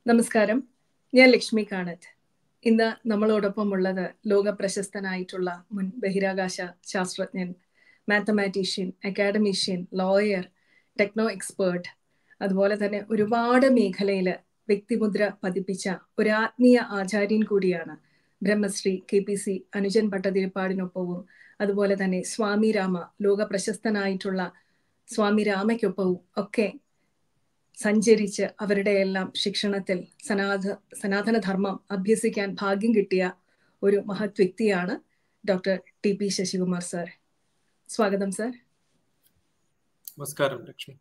നമസ്കാരം ഞാൻ ലക്ഷ്മി കാണത്ത് ഇന്ന് നമ്മളോടൊപ്പം ഉള്ളത് ലോക പ്രശസ്തനായിട്ടുള്ള മുൻ ബഹിരാകാശ ശാസ്ത്രജ്ഞൻ mathematician academician lawyer techno expert അതുപോലെ തന്നെ ഒരുപാട് മേഖലയിൽ വ്യക്തിമുദ്ര പതിപ്പിച്ച ഒരു ആത്മീയ ആചാര്യൻ കൂടിയാണ് ബ്രഹ്മശ്രീ കെ പി സി അനുജൻ ഭട്ടതിരിപ്പാടിനൊപ്പവും അതുപോലെ തന്നെ സ്വാമി രാമ ലോക പ്രശസ്തനായിട്ടുള്ള സ്വാമി രാമയ്ക്കൊപ്പവും ഒക്കെ സഞ്ചരിച്ച് അവരുടെ എല്ലാം ശിക്ഷണത്തിൽ സനാത സനാതനധർമ്മം അഭ്യസിക്കാൻ ഭാഗ്യം കിട്ടിയ ഒരു മഹത് വ്യക്തിയാണ് doctor T P Sasikumar sir സ്വാഗതം സർ നമസ്കാരം ലക്ഷ്മി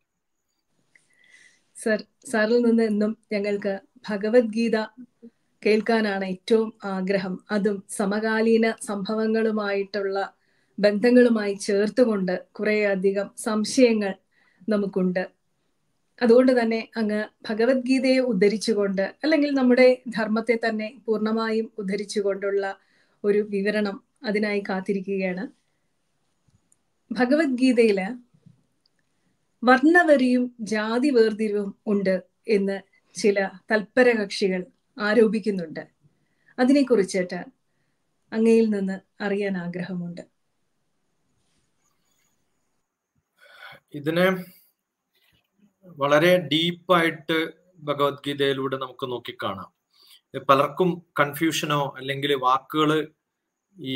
സർ സാറിൽ നിന്ന് എന്നും ഞങ്ങൾക്ക് ഭഗവത്ഗീത കേൾക്കാനാണ് ഏറ്റവും ആഗ്രഹം അതും സമകാലീന സംഭവങ്ങളുമായിട്ടുള്ള ബന്ധങ്ങളുമായി ചേർത്തുകൊണ്ട് കുറേയധികം സംശയങ്ങൾ നമുക്കുണ്ട് അതുകൊണ്ട് തന്നെ അങ്ങ് ഭഗവത്ഗീതയെ ഉദ്ധരിച്ചുകൊണ്ട് അല്ലെങ്കിൽ നമ്മുടെ ധർമ്മത്തെ തന്നെ പൂർണ്ണമായും ഉദ്ധരിച്ചുകൊണ്ടുള്ള ഒരു വിവരണം അതിനായി കാത്തിരിക്കുകയാണ് ഭഗവത്ഗീതയില് വർണ്ണവരിയും ജാതി വേർതിരിവും ഉണ്ട് എന്ന് ചില തൽപര കക്ഷികൾ ആരോപിക്കുന്നുണ്ട് അതിനെക്കുറിച്ചിട്ട് അങ്ങയിൽ നിന്ന് അറിയാൻ ആഗ്രഹമുണ്ട് ഇതിനെ വളരെ ഡീപ്പായിട്ട് ഭഗവത്ഗീതയിലൂടെ നമുക്ക് നോക്കിക്കാണാം പലർക്കും കൺഫ്യൂഷനോ അല്ലെങ്കിൽ വാക്കുകൾ ഈ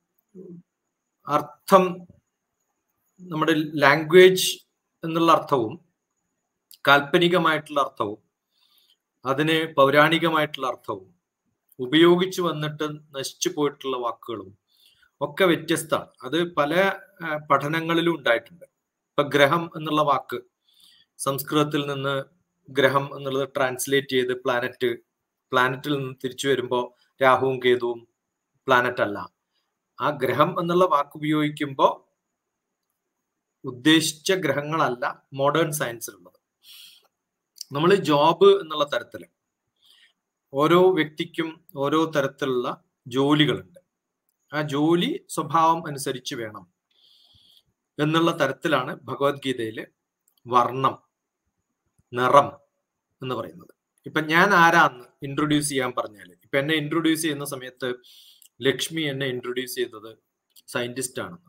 അർത്ഥം നമ്മുടെ ലാംഗ്വേജ് എന്നുള്ള അർത്ഥവും കാൽപ്പനികമായിട്ടുള്ള അർത്ഥവും അതിന് പൗരാണികമായിട്ടുള്ള അർത്ഥവും ഉപയോഗിച്ചു വന്നിട്ട് നശിച്ചു പോയിട്ടുള്ള വാക്കുകളും ഒക്കെ വ്യത്യസ്തമാണ് അത് പല പഠനങ്ങളിലും ഉണ്ടായിട്ടുണ്ട് ഇപ്പൊ ഗ്രഹം എന്നുള്ള വാക്ക് സംസ്കൃതത്തിൽ നിന്ന് ഗ്രഹം എന്നുള്ളത് ട്രാൻസ്ലേറ്റ് ചെയ്ത് പ്ലാനറ്റ് പ്ലാനറ്റിൽ നിന്ന് തിരിച്ചു വരുമ്പോൾ രാഹുവും കേതുവും പ്ലാനറ്റ് അല്ല ആ ഗ്രഹം എന്നുള്ള വാക്ക് ഉപയോഗിക്കുമ്പോൾ ഉദ്ദേശിച്ച ഗ്രഹങ്ങളല്ല മോഡേൺ സയൻസിലുള്ളത് നമ്മൾ ജോബ് എന്നുള്ള തരത്തിൽ ഓരോ വ്യക്തിക്കും ഓരോ തരത്തിലുള്ള ജോലികളുണ്ട് ആ ജോലി സ്വഭാവം അനുസരിച്ച് വേണം എന്നുള്ള തരത്തിലാണ് ഭഗവത്ഗീതയിൽ വർണ്ണം നിറം എന്ന് പറയുന്നത് ഇപ്പൊ ഞാൻ ആരാന്ന് ഇൻട്രൊഡ്യൂസ് ചെയ്യാൻ പറഞ്ഞാൽ ഇപ്പൊ എന്നെ ഇൻട്രൊഡ്യൂസ് ചെയ്യുന്ന സമയത്ത് ലക്ഷ്മി എന്നെ ഇൻട്രൊഡ്യൂസ് ചെയ്തത് സയന്റിസ്റ്റ് ആണെന്ന്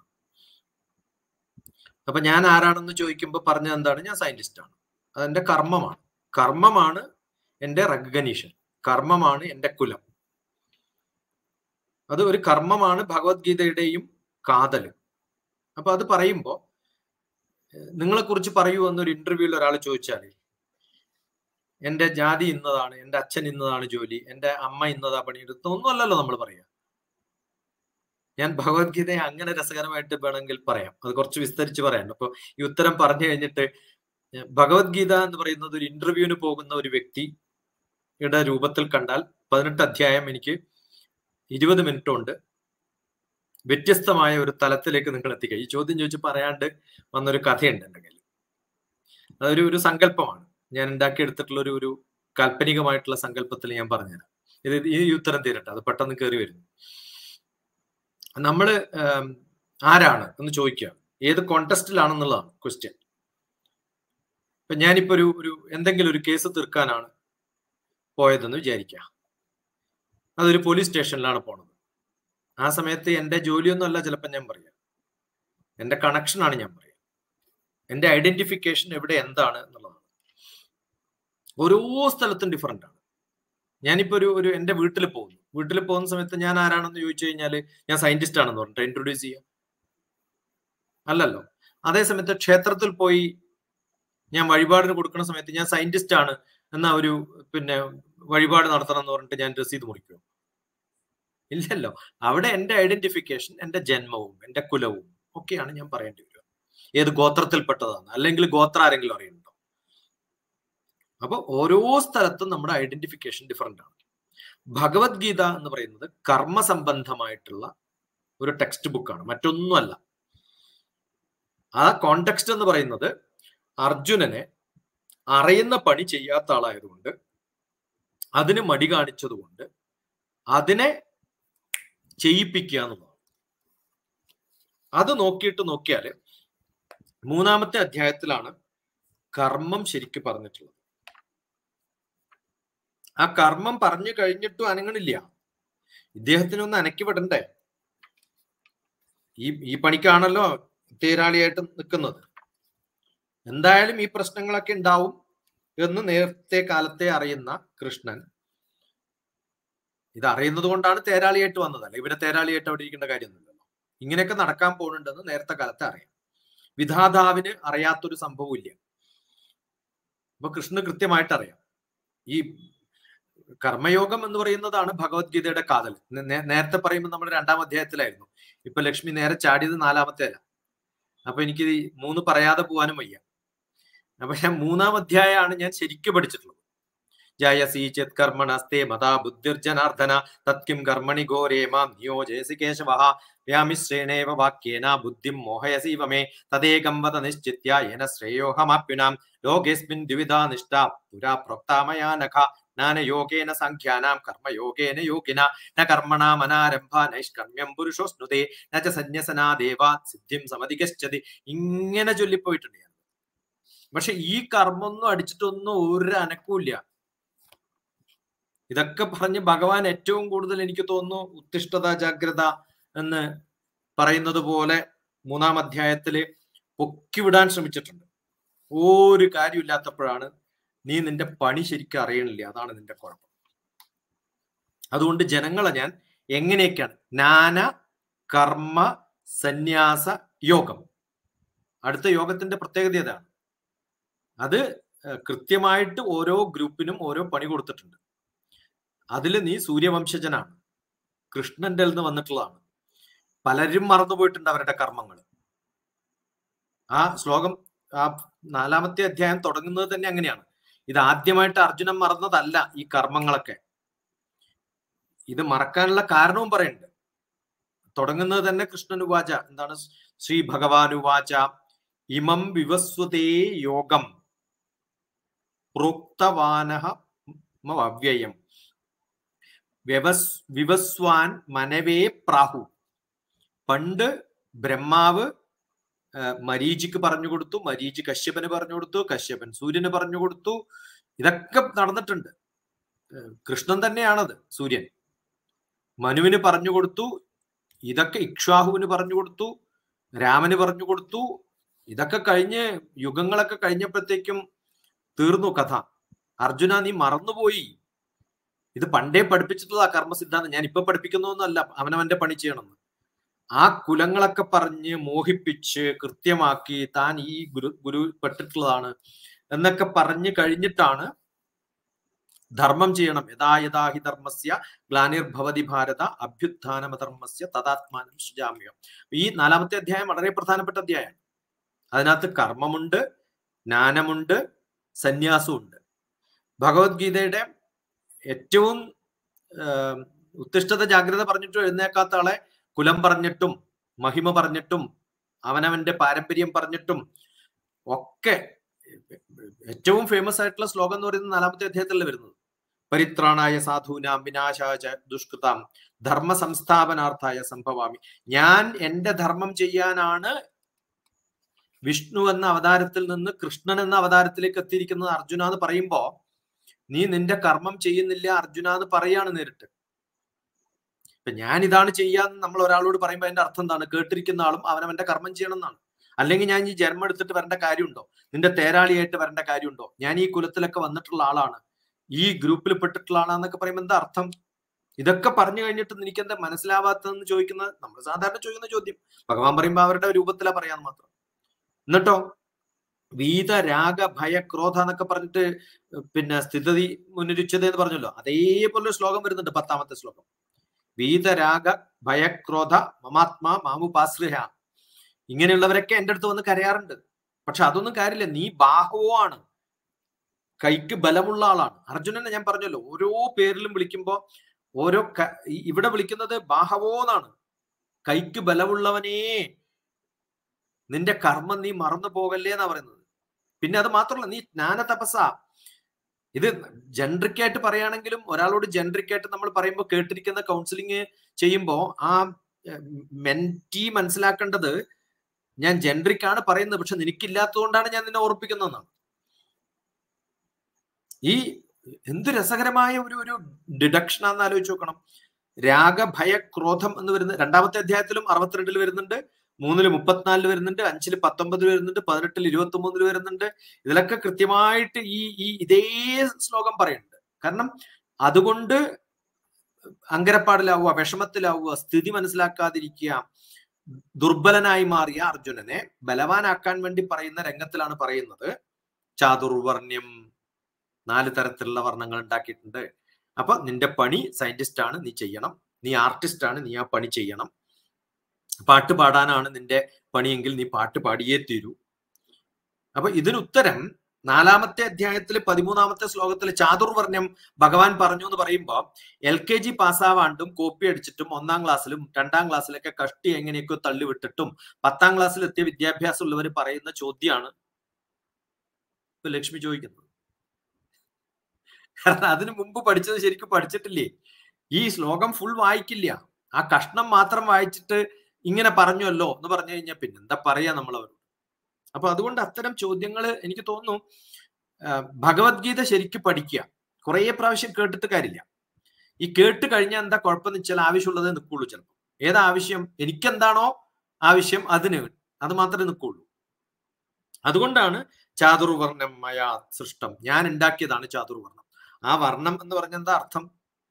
അപ്പൊ ഞാൻ ആരാണെന്ന് ചോദിക്കുമ്പോൾ പറഞ്ഞ എന്താണ് ഞാൻ സയന്റിസ്റ്റ് ആണ് അതെന്റെ കർമ്മമാണ് കർമ്മമാണ് എന്റെ റെക്കഗ്നീഷൻ കർമ്മമാണ് എന്റെ കുലം അത് ഒരു കർമ്മമാണ് ഭഗവത്ഗീതയുടെയും കാതൽ അപ്പൊ അത് പറയുമ്പോൾ നിങ്ങളെ കുറിച്ച് പറയൂ എന്നൊരു ഇന്റർവ്യൂവിൽ ഒരാൾ ചോദിച്ചാൽ എന്റെ ജാതി ഇന്നതാണ് എന്റെ അച്ഛൻ ഇന്നതാണ് ജോലി എന്റെ അമ്മ ഇന്നതാ പണിയെടുത്ത ഒന്നുമല്ലല്ലോ നമ്മൾ പറയാ ഞാൻ ഭഗവത്ഗീതയെ അങ്ങനെ രസകരമായിട്ട് വേണമെങ്കിൽ പറയാം അത് കുറച്ച് വിസ്തരിച്ച് പറയാം അപ്പൊ ഈ ഉത്തരം പറഞ്ഞു കഴിഞ്ഞിട്ട് ഭഗവത്ഗീത എന്ന് പറയുന്നത് ഒരു ഇന്റർവ്യൂവിന് പോകുന്ന ഒരു വ്യക്തിയുടെ രൂപത്തിൽ കണ്ടാൽ പതിനെട്ട് അധ്യായം എനിക്ക് ഇരുപത് മിനിറ്റ് കൊണ്ട് വ്യത്യസ്തമായ ഒരു തലത്തിലേക്ക് നിങ്ങൾ എത്തിക്കുക ഈ ചോദ്യം ചോദിച്ച് പറയാണ്ട് വന്നൊരു കഥയുണ്ട് എൻ്റെ കയ്യിൽ അതൊരു ഒരു സങ്കല്പമാണ് ഞാൻ ഉണ്ടാക്കിയെടുത്തിട്ടുള്ള ഒരു ഒരു കാൽപ്പനികമായിട്ടുള്ള സങ്കല്പത്തിൽ ഞാൻ പറഞ്ഞുതരാം ഇത് ഈ ഉത്തരം തീരട്ടെ അത് പെട്ടെന്ന് കയറി വരുന്നു നമ്മൾ ആരാണ് എന്ന് ചോദിക്കുക ഏത് കോണ്ടസ്റ്റിലാണെന്നുള്ളതാണ് ക്വസ്റ്റ്യൻ ഇപ്പൊ ഞാനിപ്പോ ഒരു ഒരു എന്തെങ്കിലും ഒരു കേസ് തീർക്കാനാണ് പോയതെന്ന് വിചാരിക്കുക അതൊരു പോലീസ് സ്റ്റേഷനിലാണ് പോണത് ആ സമയത്ത് എൻ്റെ ജോലിയൊന്നും അല്ല ചിലപ്പോൾ ഞാൻ പറയാം എൻ്റെ കണക്ഷനാണ് ഞാൻ പറയാം എൻ്റെ ഐഡന്റിഫിക്കേഷൻ എവിടെ എന്താണ് എന്നുള്ളതാണ് ഓരോ സ്ഥലത്തും ഡിഫറെൻ്റ് ആണ് ഞാനിപ്പോൾ ഒരു ഒരു എൻ്റെ വീട്ടിൽ പോകുന്നു വീട്ടിൽ പോകുന്ന സമയത്ത് ഞാൻ ആരാണെന്ന് ചോദിച്ചു കഴിഞ്ഞാൽ ഞാൻ സയന്റിസ്റ്റ് ആണെന്ന് പറഞ്ഞിട്ട് ഇൻട്രൊഡ്യൂസ് ചെയ്യാം അല്ലല്ലോ അതേ സമയത്ത് ക്ഷേത്രത്തിൽ പോയി ഞാൻ വഴിപാടിന് കൊടുക്കുന്ന സമയത്ത് ഞാൻ സയന്റിസ്റ്റ് ആണ് എന്ന ഒരു പിന്നെ വഴിപാട് നടത്തണം എന്ന് പറഞ്ഞിട്ട് ഞാൻ രസീത് മുറിക്കും ഇല്ലല്ലോ അവിടെ എൻ്റെ ഐഡന്റിഫിക്കേഷൻ എൻ്റെ ജന്മവും എൻ്റെ കുലവും ഒക്കെയാണ് ഞാൻ പറയേണ്ടി വരിക ഏത് ഗോത്രത്തിൽപ്പെട്ടതാണ് അല്ലെങ്കിൽ ഗോത്ര ആരെങ്കിലും അറിയുന്നുണ്ടോ അപ്പൊ ഓരോ സ്ഥലത്തും നമ്മുടെ ഐഡന്റിഫിക്കേഷൻ ഡിഫറെന്റ് ആണ് ഭഗവത്ഗീത എന്ന് പറയുന്നത് കർമ്മസംബന്ധമായിട്ടുള്ള ഒരു ടെക്സ്റ്റ് ബുക്കാണ് മറ്റൊന്നുമല്ല ആ കോണ്ടെക്സ്റ്റ് എന്ന് പറയുന്നത് അർജുനനെ അറിയുന്ന പണി ചെയ്യാത്ത ആളായതുകൊണ്ട് അതിന് മടി കാണിച്ചതുകൊണ്ട് അതിനെ ചെയ്യിപ്പിക്കുക എന്നുള്ളതാണ് അത് നോക്കിയിട്ട് നോക്കിയാൽ മൂന്നാമത്തെ അധ്യായത്തിലാണ് കർമ്മം ശരിക്കും പറഞ്ഞിട്ടുള്ളത് ആ കർമ്മം പറഞ്ഞു കഴിഞ്ഞിട്ടും അനങ്ങണില്ല ഇദ്ദേഹത്തിനൊന്ന് അനക്കി വിടണ്ടേ ഈ ഈ പണിക്കാണല്ലോ തേരാളിയായിട്ട് നിൽക്കുന്നത് എന്തായാലും ഈ പ്രശ്നങ്ങളൊക്കെ ഉണ്ടാവും എന്ന് നേരത്തെ കാലത്തെ അറിയുന്ന കൃഷ്ണൻ ഇത് അറിയുന്നത് കൊണ്ടാണ് തേരാളിയായിട്ട് വന്നതല്ല ഇവരെ തേരാളിയായിട്ട് അവിടെ ഇരിക്കേണ്ട കാര്യമൊന്നുമില്ലല്ലോ ഇങ്ങനെയൊക്കെ നടക്കാൻ പോകുന്നുണ്ടെന്ന് നേരത്തെ കാലത്തെ അറിയാം വിധാതാവിന് അറിയാത്തൊരു സംഭവമില്ല അപ്പൊ കൃഷ്ണന് കൃത്യമായിട്ട് അറിയാം ഈ കർമ്മയോഗം എന്ന് പറയുന്നതാണ് ഭഗവത്ഗീതയുടെ കാതൽ നേരത്തെ പറയുമ്പോൾ നമ്മൾ രണ്ടാം അധ്യായത്തിലായിരുന്നു ഇപ്പൊ ലക്ഷ്മി നേരെ ചാടിയത് നാലാമത്തെ അല്ല അപ്പൊ എനിക്ക് മൂന്ന് പറയാതെ പോകാനും വയ്യ അപ്പൊ ഞാൻ മൂന്നാം അധ്യായമാണ് ഞാൻ ശരിക്കും പഠിച്ചിട്ടുള്ളത് ജയസി ചെത് കർമ്മണസ്തേ മതാ ബുദ്ധിർജനാർദ്ദന തത്കിം കർമ്മണി ഘോരേ മാം നിയോജയസി കേശവ വ്യാമിശ്രേണേവ വാക്യേന ബുദ്ധിം മോഹയസീവ മേ തദേകം വത നിശ്ചിത്യ യേന ശ്രേയോഹമാപ്യുനാം ലോകേസ്മിൻ ദ്വിവിധാ നിഷ്ഠ പുരാ പ്രോക്താമയാ നഖ ജ്ഞാനയോഗേന സംഖ്യാനാം കർമ്മയോഗേന യോഗിന ന കർമ്മണാമനാരംഭ നൈഷ്കർമ്മ്യം പുരുഷോസ്നുതേ നച്ച സന്യസനാ ദേവാ സിദ്ധിം സമധികശ്ചതി ഇങ്ങനെ ചൊല്ലിപ്പോയിട്ടുണ്ട് ഞാൻ പക്ഷെ ഈ കർമ്മൊന്നും അടിച്ചിട്ടൊന്നും ഒരു അനക്കൂല്ല ഇതൊക്കെ പറഞ്ഞ് ഭഗവാൻ ഏറ്റവും കൂടുതൽ എനിക്ക് തോന്നുന്നു ഉത്തിഷ്ഠത ജാഗ്രത എന്ന് പറയുന്നത് പോലെ മൂന്നാം അധ്യായത്തില് പൊക്കിവിടാൻ ശ്രമിച്ചിട്ടുണ്ട് ഒരു കാര്യമില്ലാത്തപ്പോഴാണ് നീ നിന്റെ പണി ശരിക്കും അറിയണില്ല അതാണ് നിന്റെ കുഴപ്പം അതുകൊണ്ട് ജനങ്ങളെ ഞാൻ എങ്ങനെയൊക്കെയാണ് ജ്ഞാന കർമ്മ സന്യാസ യോഗം അടുത്ത യോഗത്തിന്റെ പ്രത്യേകത ഇതാണ് അത് കൃത്യമായിട്ട് ഓരോ ഗ്രൂപ്പിനും ഓരോ പണി കൊടുത്തിട്ടുണ്ട് അതിൽ നീ സൂര്യവംശജനാണ് കൃഷ്ണന്റെ നിന്ന് വന്നിട്ടുള്ളതാണ് പലരും മറന്നുപോയിട്ടുണ്ട് അവരുടെ കർമ്മങ്ങൾ ആ ശ്ലോകം ആ നാലാമത്തെ അധ്യായം തുടങ്ങുന്നത് തന്നെ അങ്ങനെയാണ് ഇത് ആദ്യമായിട്ട് അർജുനൻ മറന്നതല്ല ഈ കർമ്മങ്ങളൊക്കെ ഇത് മറക്കാനുള്ള കാരണവും പറയുന്നുണ്ട് തുടങ്ങുന്നത് തന്നെ കൃഷ്ണൻ ഉവാച എന്താണ് ശ്രീ ഭഗവാൻ ഉവാച ഇമം വിവസ്വതേ യോഗം പ്രോക്തവാനഹ അവ്യയം വ്യവസ് വിവസ്വാൻ മനവേ പ്രാഹു പണ്ട് ബ്രഹ്മാവ് മരീചിക്ക് പറഞ്ഞു കൊടുത്തു മരീചി കശ്യപന് പറഞ്ഞു കൊടുത്തു കശ്യപൻ സൂര്യന് പറഞ്ഞു കൊടുത്തു ഇതൊക്കെ നടന്നിട്ടുണ്ട് കൃഷ്ണൻ തന്നെയാണത് സൂര്യൻ മനുവിന് പറഞ്ഞു കൊടുത്തു ഇതൊക്കെ ഇക്ഷ്വാഹുവിന് പറഞ്ഞു കൊടുത്തു രാമന് പറഞ്ഞു കൊടുത്തു ഇതൊക്കെ കഴിഞ്ഞ് യുഗങ്ങളൊക്കെ കഴിഞ്ഞപ്പോഴത്തേക്കും തീർന്നു കഥ അർജുന നീ മറന്നുപോയി ഇത് പണ്ടേ പഠിപ്പിച്ചിട്ടുള്ള കർമ്മസിദ്ധാന്തം ഞാൻ ഇപ്പൊ പഠിപ്പിക്കുന്നൊന്നല്ല അവനവന്റെ പണി ചെയ്യണമെന്ന് ആ കുലങ്ങളൊക്കെ പറഞ്ഞ് മോഹിപ്പിച്ച് കൃത്യമാക്കി താൻ ഈ ഗുരു ഗുരു പെട്ടിട്ടുള്ളതാണ് എന്നൊക്കെ പറഞ്ഞു കഴിഞ്ഞിട്ടാണ് ധർമ്മം ചെയ്യണം യഥാ യഥാ ഹി ധർമ്മസ്യ ഗ്ലാനിർഭവതി ഭാരത അഭ്യുത്ഥാനമധർമ്മസ്യ തഥാത്മാനം സൃജാമ്യം ഈ നാലാമത്തെ അധ്യായം വളരെ പ്രധാനപ്പെട്ട അധ്യായമാണ് അതിനകത്ത് കർമ്മമുണ്ട് ജ്ഞാനമുണ്ട് സന്യാസമുണ്ട് ഭഗവത്ഗീതയുടെ ഏറ്റവും ഉത്തിഷ്ഠത ജാഗ്രത പറഞ്ഞിട്ടും എഴുന്നേക്കാത്ത ആളെ കുലം പറഞ്ഞിട്ടും മഹിമ പറഞ്ഞിട്ടും അവനവന്റെ പാരമ്പര്യം പറഞ്ഞിട്ടും ഒക്കെ ഏറ്റവും ഫേമസ് ആയിട്ടുള്ള ശ്ലോകം എന്ന് പറയുന്നത് നാലാമത്തെ അധ്യായത്തിലല്ലേ വരുന്നത് പരിത്രാണായ സാധൂനാം വിനാശാച ദുഷ്കൃതാം ധർമ്മ സംസ്ഥാപനാർത്ഥായ സംഭവാമി ഞാൻ എന്റെ ധർമ്മം ചെയ്യാനാണ് വിഷ്ണു എന്ന അവതാരത്തിൽ നിന്ന് കൃഷ്ണൻ എന്ന അവതാരത്തിലേക്ക് എത്തിയിരിക്കുന്നത് അർജുന എന്ന് പറയുമ്പോ നീ നിന്റെ കർമ്മം ചെയ്യുന്നില്ല അർജുന എന്ന് പറയാണ് നേരിട്ട് ഇപ്പൊ ഞാൻ ഇതാണ് ചെയ്യാന്ന് നമ്മൾ ഒരാളോട് പറയുമ്പോൾ അതിന്റെ അർത്ഥം എന്താണ് കേട്ടിരിക്കുന്ന ആളും അവനവന്റെ കർമ്മം ചെയ്യണം എന്നാണ് അല്ലെങ്കിൽ ഞാൻ ഈ ജന്മം എടുത്തിട്ട് വരേണ്ട കാര്യമുണ്ടോ നിന്റെ തേരാളിയായിട്ട് വരേണ്ട കാര്യമുണ്ടോ ഞാൻ ഈ കുലത്തിലൊക്കെ വന്നിട്ടുള്ള ആളാണ് ഈ ഗ്രൂപ്പിൽ പെട്ടിട്ടുള്ള ആളാന്നൊക്കെ പറയുമ്പോൾ എന്താ അർത്ഥം ഇതൊക്കെ പറഞ്ഞു കഴിഞ്ഞിട്ട് എനിക്ക് എന്താ മനസ്സിലാവാത്തതെന്ന് ചോദിക്കുന്നത് നമ്മൾ സാധാരണ ചോദിക്കുന്ന ചോദ്യം ഭഗവാൻ പറയുമ്പോൾ അവരുടെ രൂപത്തിലാ പറയാന്ന് മാത്രം എന്നിട്ടോ വീത രാഗ ഭയ ക്രോധ എന്നൊക്കെ പറഞ്ഞിട്ട് പിന്നെ സ്ഥിതി മുന്നിരിച്ചത് എന്ന് പറഞ്ഞല്ലോ അതേപോലെ ശ്ലോകം വരുന്നുണ്ട് പത്താമത്തെ ശ്ലോകം വീതരാഗ ഭയക്രോധ മമാത്മാ മാമുപാശ്രയ ഇങ്ങനെയുള്ളവരൊക്കെ എൻ്റെ അടുത്ത് വന്ന് കരയാറുണ്ട് പക്ഷെ അതൊന്നും കാര്യമില്ല നീ ബാഹുവോ ആണ് കൈക്ക് ബലമുള്ള ആളാണ് അർജുനനെ ഞാൻ പറഞ്ഞല്ലോ ഓരോ പേരിലും വിളിക്കുമ്പോ ഓരോ ഇവിടെ വിളിക്കുന്നത് ബാഹവോ എന്നാണ് കൈക്ക് ബലമുള്ളവനേ നിന്റെ കർമ്മം നീ മറന്നു പോകല്ലേ എന്നാ പറയുന്നത് പിന്നെ അത് മാത്രമല്ല നീ ജ്ഞാന തപസ ഇത് ജനറിക് ആയിട്ട് പറയുകയാണെങ്കിലും ഒരാളോട് ജനറിക് ആയിട്ട് നമ്മൾ പറയുമ്പോൾ കേട്ടിരിക്കുന്ന കൗൺസിലിംഗ് ചെയ്യുമ്പോൾ ആ മെന്റി മനസ്സിലാക്കേണ്ടത് ഞാൻ ജനറിക് ആണ് പറയുന്നത് പക്ഷെ നിനക്കില്ലാത്തതുകൊണ്ടാണ് ഞാൻ നിന്നെ ഓർപ്പിക്കുന്നതെന്നാണ് ഈ എന്ത് രസകരമായ ഒരു ഒരു ഡിഡക്ഷൻ ആണെന്ന് ആലോചിച്ച് നോക്കണം രാഗഭയ ക്രോധം എന്ന് വരുന്ന രണ്ടാമത്തെ അധ്യായത്തിലും അറുപത്തിരണ്ടിൽ വരുന്നുണ്ട് മൂന്നില് മുപ്പത്തിനാലില് വരുന്നുണ്ട് അഞ്ചില് പത്തൊമ്പതിൽ വരുന്നുണ്ട് പതിനെട്ടിൽ ഇരുപത്തി മൂന്നിൽ വരുന്നുണ്ട് ഇതിലൊക്കെ കൃത്യമായിട്ട് ഈ ഈ ഇതേ ശ്ലോകം പറയുന്നുണ്ട് കാരണം അതുകൊണ്ട് അങ്കരപ്പാടിലാവുക വിഷമത്തിലാവുക സ്ഥിതി മനസ്സിലാക്കാതിരിക്കുക ദുർബലനായി മാറിയ അർജുനനെ ബലവാനാക്കാൻ വേണ്ടി പറയുന്ന രംഗത്തിലാണ് പറയുന്നത് ചാതുർവർണ്യം നാല് തരത്തിലുള്ള വർണ്ണങ്ങൾ ഉണ്ടാക്കിയിട്ടുണ്ട് അപ്പൊ നിന്റെ പണി സയന്റിസ്റ്റ് ആണ് നീ ചെയ്യണം നീ ആർട്ടിസ്റ്റ് ആണ് നീ ആ പണി ചെയ്യണം പാട്ട് പാടാനാണ് നിന്റെ പണിയെങ്കിൽ നീ പാട്ട് പാടിയേ തീരൂ അപ്പൊ ഇതിനുത്തരം നാലാമത്തെ അധ്യായത്തിലെ പതിമൂന്നാമത്തെ ശ്ലോകത്തിൽ ചാതുർവർണ്ണം ഭഗവാൻ പറഞ്ഞു എന്ന് പറയുമ്പോൾ എൽ കെ ജി പാസ്സാവാണ്ടും കോപ്പി അടിച്ചിട്ടും ഒന്നാം ക്ലാസ്സിലും രണ്ടാം ക്ലാസ്സിലൊക്കെ കഷ്ടി എങ്ങനെയൊക്കെ തള്ളിവിട്ടിട്ടും പത്താം ക്ലാസ്സിൽ എത്തിയ വിദ്യാഭ്യാസം ഉള്ളവർ പറയുന്ന ചോദ്യമാണ് ഇപ്പൊ ലക്ഷ്മി ചോദിക്കുന്നത് കാരണം അതിനു മുമ്പ് പഠിച്ചത് ശരിക്കും പഠിച്ചിട്ടില്ലേ ഈ ശ്ലോകം ഫുൾ വായിക്കില്ല ആ കഷ്ണം മാത്രം വായിച്ചിട്ട് ഇങ്ങനെ പറഞ്ഞല്ലോ എന്ന് പറഞ്ഞു കഴിഞ്ഞാൽ പിന്നെ എന്താ പറയാ നമ്മൾ അവരോട് അപ്പൊ അതുകൊണ്ട് അത്തരം ചോദ്യങ്ങൾ എനിക്ക് തോന്നുന്നു ഭഗവത്ഗീത ശരിക്കും പഠിക്കുക കുറേ പ്രാവശ്യം കേട്ടിട്ട് കാര്യമില്ല ഈ കേട്ട് കഴിഞ്ഞാൽ എന്താ കുഴപ്പമെന്ന് വെച്ചാൽ ആവശ്യമുള്ളത് നിൽക്കുള്ളൂ ചിലപ്പോൾ ഏതാ ആവശ്യം എനിക്കെന്താണോ ആവശ്യം അതിന് അത് മാത്രമേ നിൽക്കുള്ളൂ അതുകൊണ്ടാണ് ചാതുർവർണ്ണം മയാ സൃഷ്ടം ഞാൻ ഉണ്ടാക്കിയതാണ് ചാതുർവർണ്ണം ആ വർണ്ണം എന്ന് പറഞ്ഞ എന്താ അർത്ഥം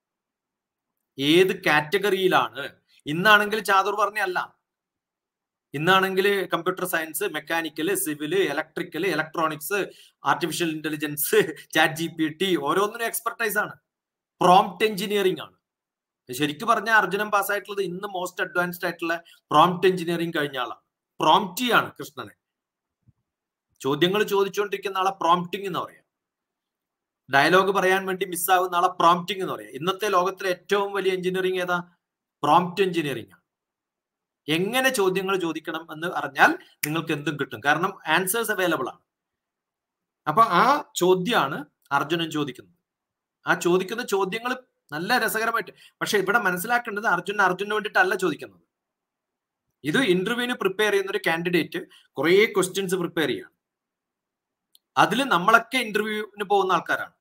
ഏത് കാറ്റഗറിയിലാണ് ഇന്നാണെങ്കിൽ ചാതുർവർണ്ണ അല്ല ഇന്നാണെങ്കിൽ computer science mechanical civil electrical electronics artificial intelligence chat G P T ഓരോന്നിനും എക്സ്പെർട്ടൈസ് ആണ് പ്രോംപ്റ്റ് എഞ്ചിനീയറിംഗ് ആണ് ശരിക്കും പറഞ്ഞാൽ അർജുനൻ പാസ്സായിട്ടുള്ളത് ഇന്ന് മോസ്റ്റ് അഡ്വാൻസ്ഡ് ആയിട്ടുള്ള പ്രോംപ്റ്റ് എഞ്ചിനീയറിംഗ് കഴിഞ്ഞ ആളാണ് പ്രോംപ്റ്റി ആണ് കൃഷ്ണനെ ചോദ്യങ്ങൾ ചോദിച്ചുകൊണ്ടിരിക്കുന്ന ആളെ പ്രോംപ്റ്റിംഗ് എന്ന് പറയാം ഡയലോഗ് പറയാൻ വേണ്ടി മിസ്സാവുന്ന ആളെ പ്രോംപ്റ്റിംഗ് എന്ന് പറയാം ഇന്നത്തെ ലോകത്തിലെ ഏറ്റവും വലിയ എഞ്ചിനീയറിംഗ് ഏതാ പ്രോംപ്റ്റ് എഞ്ചിനീയറിംഗ് ആണ് എങ്ങനെ ചോദ്യങ്ങൾ ചോദിക്കണം എന്ന് അറിഞ്ഞാൽ നിങ്ങൾക്ക് എന്തും കിട്ടും കാരണം ആൻസേഴ്സ് അവൈലബിൾ ആണ് അപ്പൊ ആ ചോദ്യമാണ് അർജുനൻ ചോദിക്കുന്നത് ആ ചോദിക്കുന്ന ചോദ്യങ്ങൾ നല്ല രസകരമായിട്ട് പക്ഷെ ഇവിടെ മനസ്സിലാക്കേണ്ടത് അർജുനൻ അർജുനന് വേണ്ടിയിട്ടല്ല ചോദിക്കുന്നത് ഇത് ഇന്റർവ്യൂവിന് പ്രിപ്പയർ ചെയ്യുന്ന ഒരു കാൻഡിഡേറ്റ് കുറേ ക്വസ്റ്റ്യൻസ് പ്രിപ്പയർ ചെയ്യാണ് അതിൽ നമ്മളൊക്കെ ഇന്റർവ്യൂവിന് പോകുന്ന ആൾക്കാരാണ്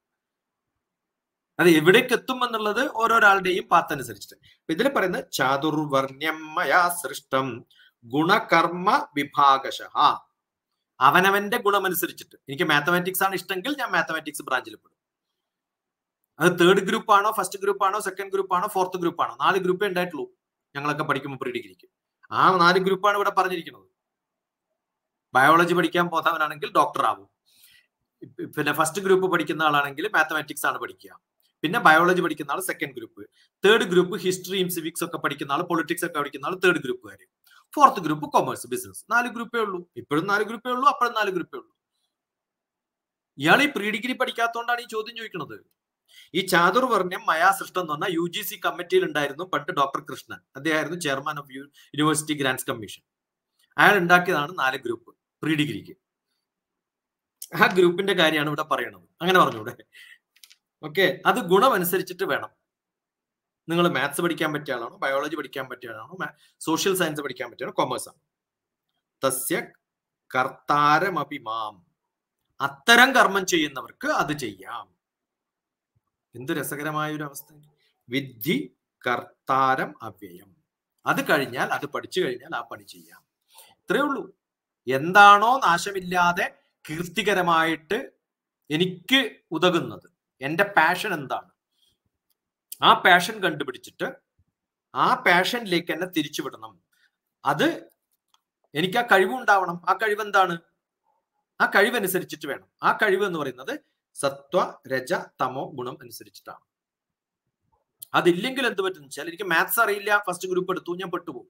അത് എവിടേക്ക് എത്തും എന്നുള്ളത് ഓരോരാളുടെയും പാത്ത് അനുസരിച്ചിട്ട് ഇതിൽ പറയുന്നത് ചാതുർവർണ്യമയാ സൃഷ്ടം ഗുണകർമ്മ വിഭാഗശ അവനവന്റെ ഗുണമനുസരിച്ചിട്ട് എനിക്ക് മാത്തമാറ്റിക്സ് ആണ് ഇഷ്ടമെങ്കിൽ ഞാൻ മാത്തമാറ്റിക്സ് ബ്രാഞ്ചിൽ പെടും അത് തേർഡ് ഗ്രൂപ്പ് ആണോ ഫസ്റ്റ് ഗ്രൂപ്പ് ആണോ സെക്കൻഡ് ഗ്രൂപ്പ് ആണോ ഫോർത്ത് ഗ്രൂപ്പ് ആണോ നാല് ഗ്രൂപ്പേ ഉണ്ടായിട്ടുള്ളൂ ഞങ്ങളൊക്കെ പഠിക്കുമ്പോൾ പ്രീ ഡിഗ്രിക്ക് ആ നാല് ഗ്രൂപ്പാണ് ഇവിടെ പറഞ്ഞിരിക്കുന്നത് ബയോളജി പഠിക്കാൻ പോകുന്നവനാണെങ്കിൽ ഡോക്ടർ ആവും പിന്നെ ഫസ്റ്റ് ഗ്രൂപ്പ് പഠിക്കുന്ന ആളാണെങ്കിൽ മാത്തമാറ്റിക്സ് ആണ് പഠിക്കുക പിന്നെ ബയോളജി പഠിക്കുന്ന ആൾ സെക്കൻഡ് ഗ്രൂപ്പ് തേർഡ് ഗ്രൂപ്പ് ഹിസ്റ്ററിയും സിവിക്സ് ഒക്കെ പഠിക്കുന്ന ആൾ പൊളിറ്റിക്സ് ഒക്കെ പഠിക്കുന്ന ആൾ തേർഡ് ഗ്രൂപ്പുകാർ ഫോർത്ത് ഗ്രൂപ്പ് കൊമേഴ്സ് ബിസിനസ് നാല് ഗ്രൂപ്പേ ഉള്ളൂ ഇപ്പോഴും നാല് ഗ്രൂപ്പേ ഉള്ളൂ അപ്പോഴും നാല് ഗ്രൂപ്പേ ഉള്ളൂ ഇയാൾ ഈ പ്രീ ഡിഗ്രി പഠിക്കാത്തതുകൊണ്ടാണ് ഈ ചോദ്യം ചോദിക്കുന്നത് ഈ ചാതുർവർണ്ണ്യം മയാ സൃഷ്ടം എന്ന് പറഞ്ഞാൽ യു ജി സി കമ്മിറ്റിയിൽ ഉണ്ടായിരുന്നു പണ്ട് ഡോക്ടർ കൃഷ്ണൻ അദ്ദേഹമായിരുന്നു chairman of university grants commission അയാൾ ഉണ്ടാക്കിയതാണ് നാല് ഗ്രൂപ്പ് പ്രീ ഡിഗ്രിക്ക് ആ ഗ്രൂപ്പിന്റെ കാര്യമാണ് ഇവിടെ പറയണത് അങ്ങനെ പറഞ്ഞൂടെ ഓക്കെ അത് ഗുണം അനുസരിച്ചിട്ട് വേണം നിങ്ങൾ മാത്സ് പഠിക്കാൻ പറ്റിയ ആളാണോ ബയോളജി പഠിക്കാൻ പറ്റിയ ആളാണോ സോഷ്യൽ സയൻസ് പഠിക്കാൻ പറ്റിയാണോ കൊമേഴ്സ് ആണ് തസ്യ കർത്താരമഭിമാം അത്തരം കർമ്മം ചെയ്യുന്നവർക്ക് അത് ചെയ്യാം എന്ത് രസകരമായ ഒരു അവസ്ഥ വിദ്ധി കർത്താരം അവ്യയം അത് കഴിഞ്ഞാൽ അത് പഠിച്ചു കഴിഞ്ഞാൽ ആ പണി ചെയ്യാം ഇത്രയേ ഉള്ളൂ എന്താണോ നാശമില്ലാതെ കീർത്തികരമായിട്ട് എനിക്ക് ഉതകുന്നത് എൻ്റെ പാഷൻ എന്താണ് ആ പാഷൻ കണ്ടുപിടിച്ചിട്ട് ആ പാഷനിലേക്ക് എന്നെ തിരിച്ചുവിടണം അത് എനിക്ക് ആ കഴിവുണ്ടാവണം ആ കഴിവ് എന്താണ് ആ കഴിവനുസരിച്ചിട്ട് വേണം ആ കഴിവ് എന്ന് പറയുന്നത് സത്വ രജ തമോ ഗുണം അനുസരിച്ചിട്ടാണ് അതില്ലെങ്കിൽ എന്ത് പറ്റും വെച്ചാൽ എനിക്ക് മാത്സ് അറിയില്ല ഫസ്റ്റ് ഗ്രൂപ്പ് എടുത്തു ഞാൻ പെട്ടുപോകും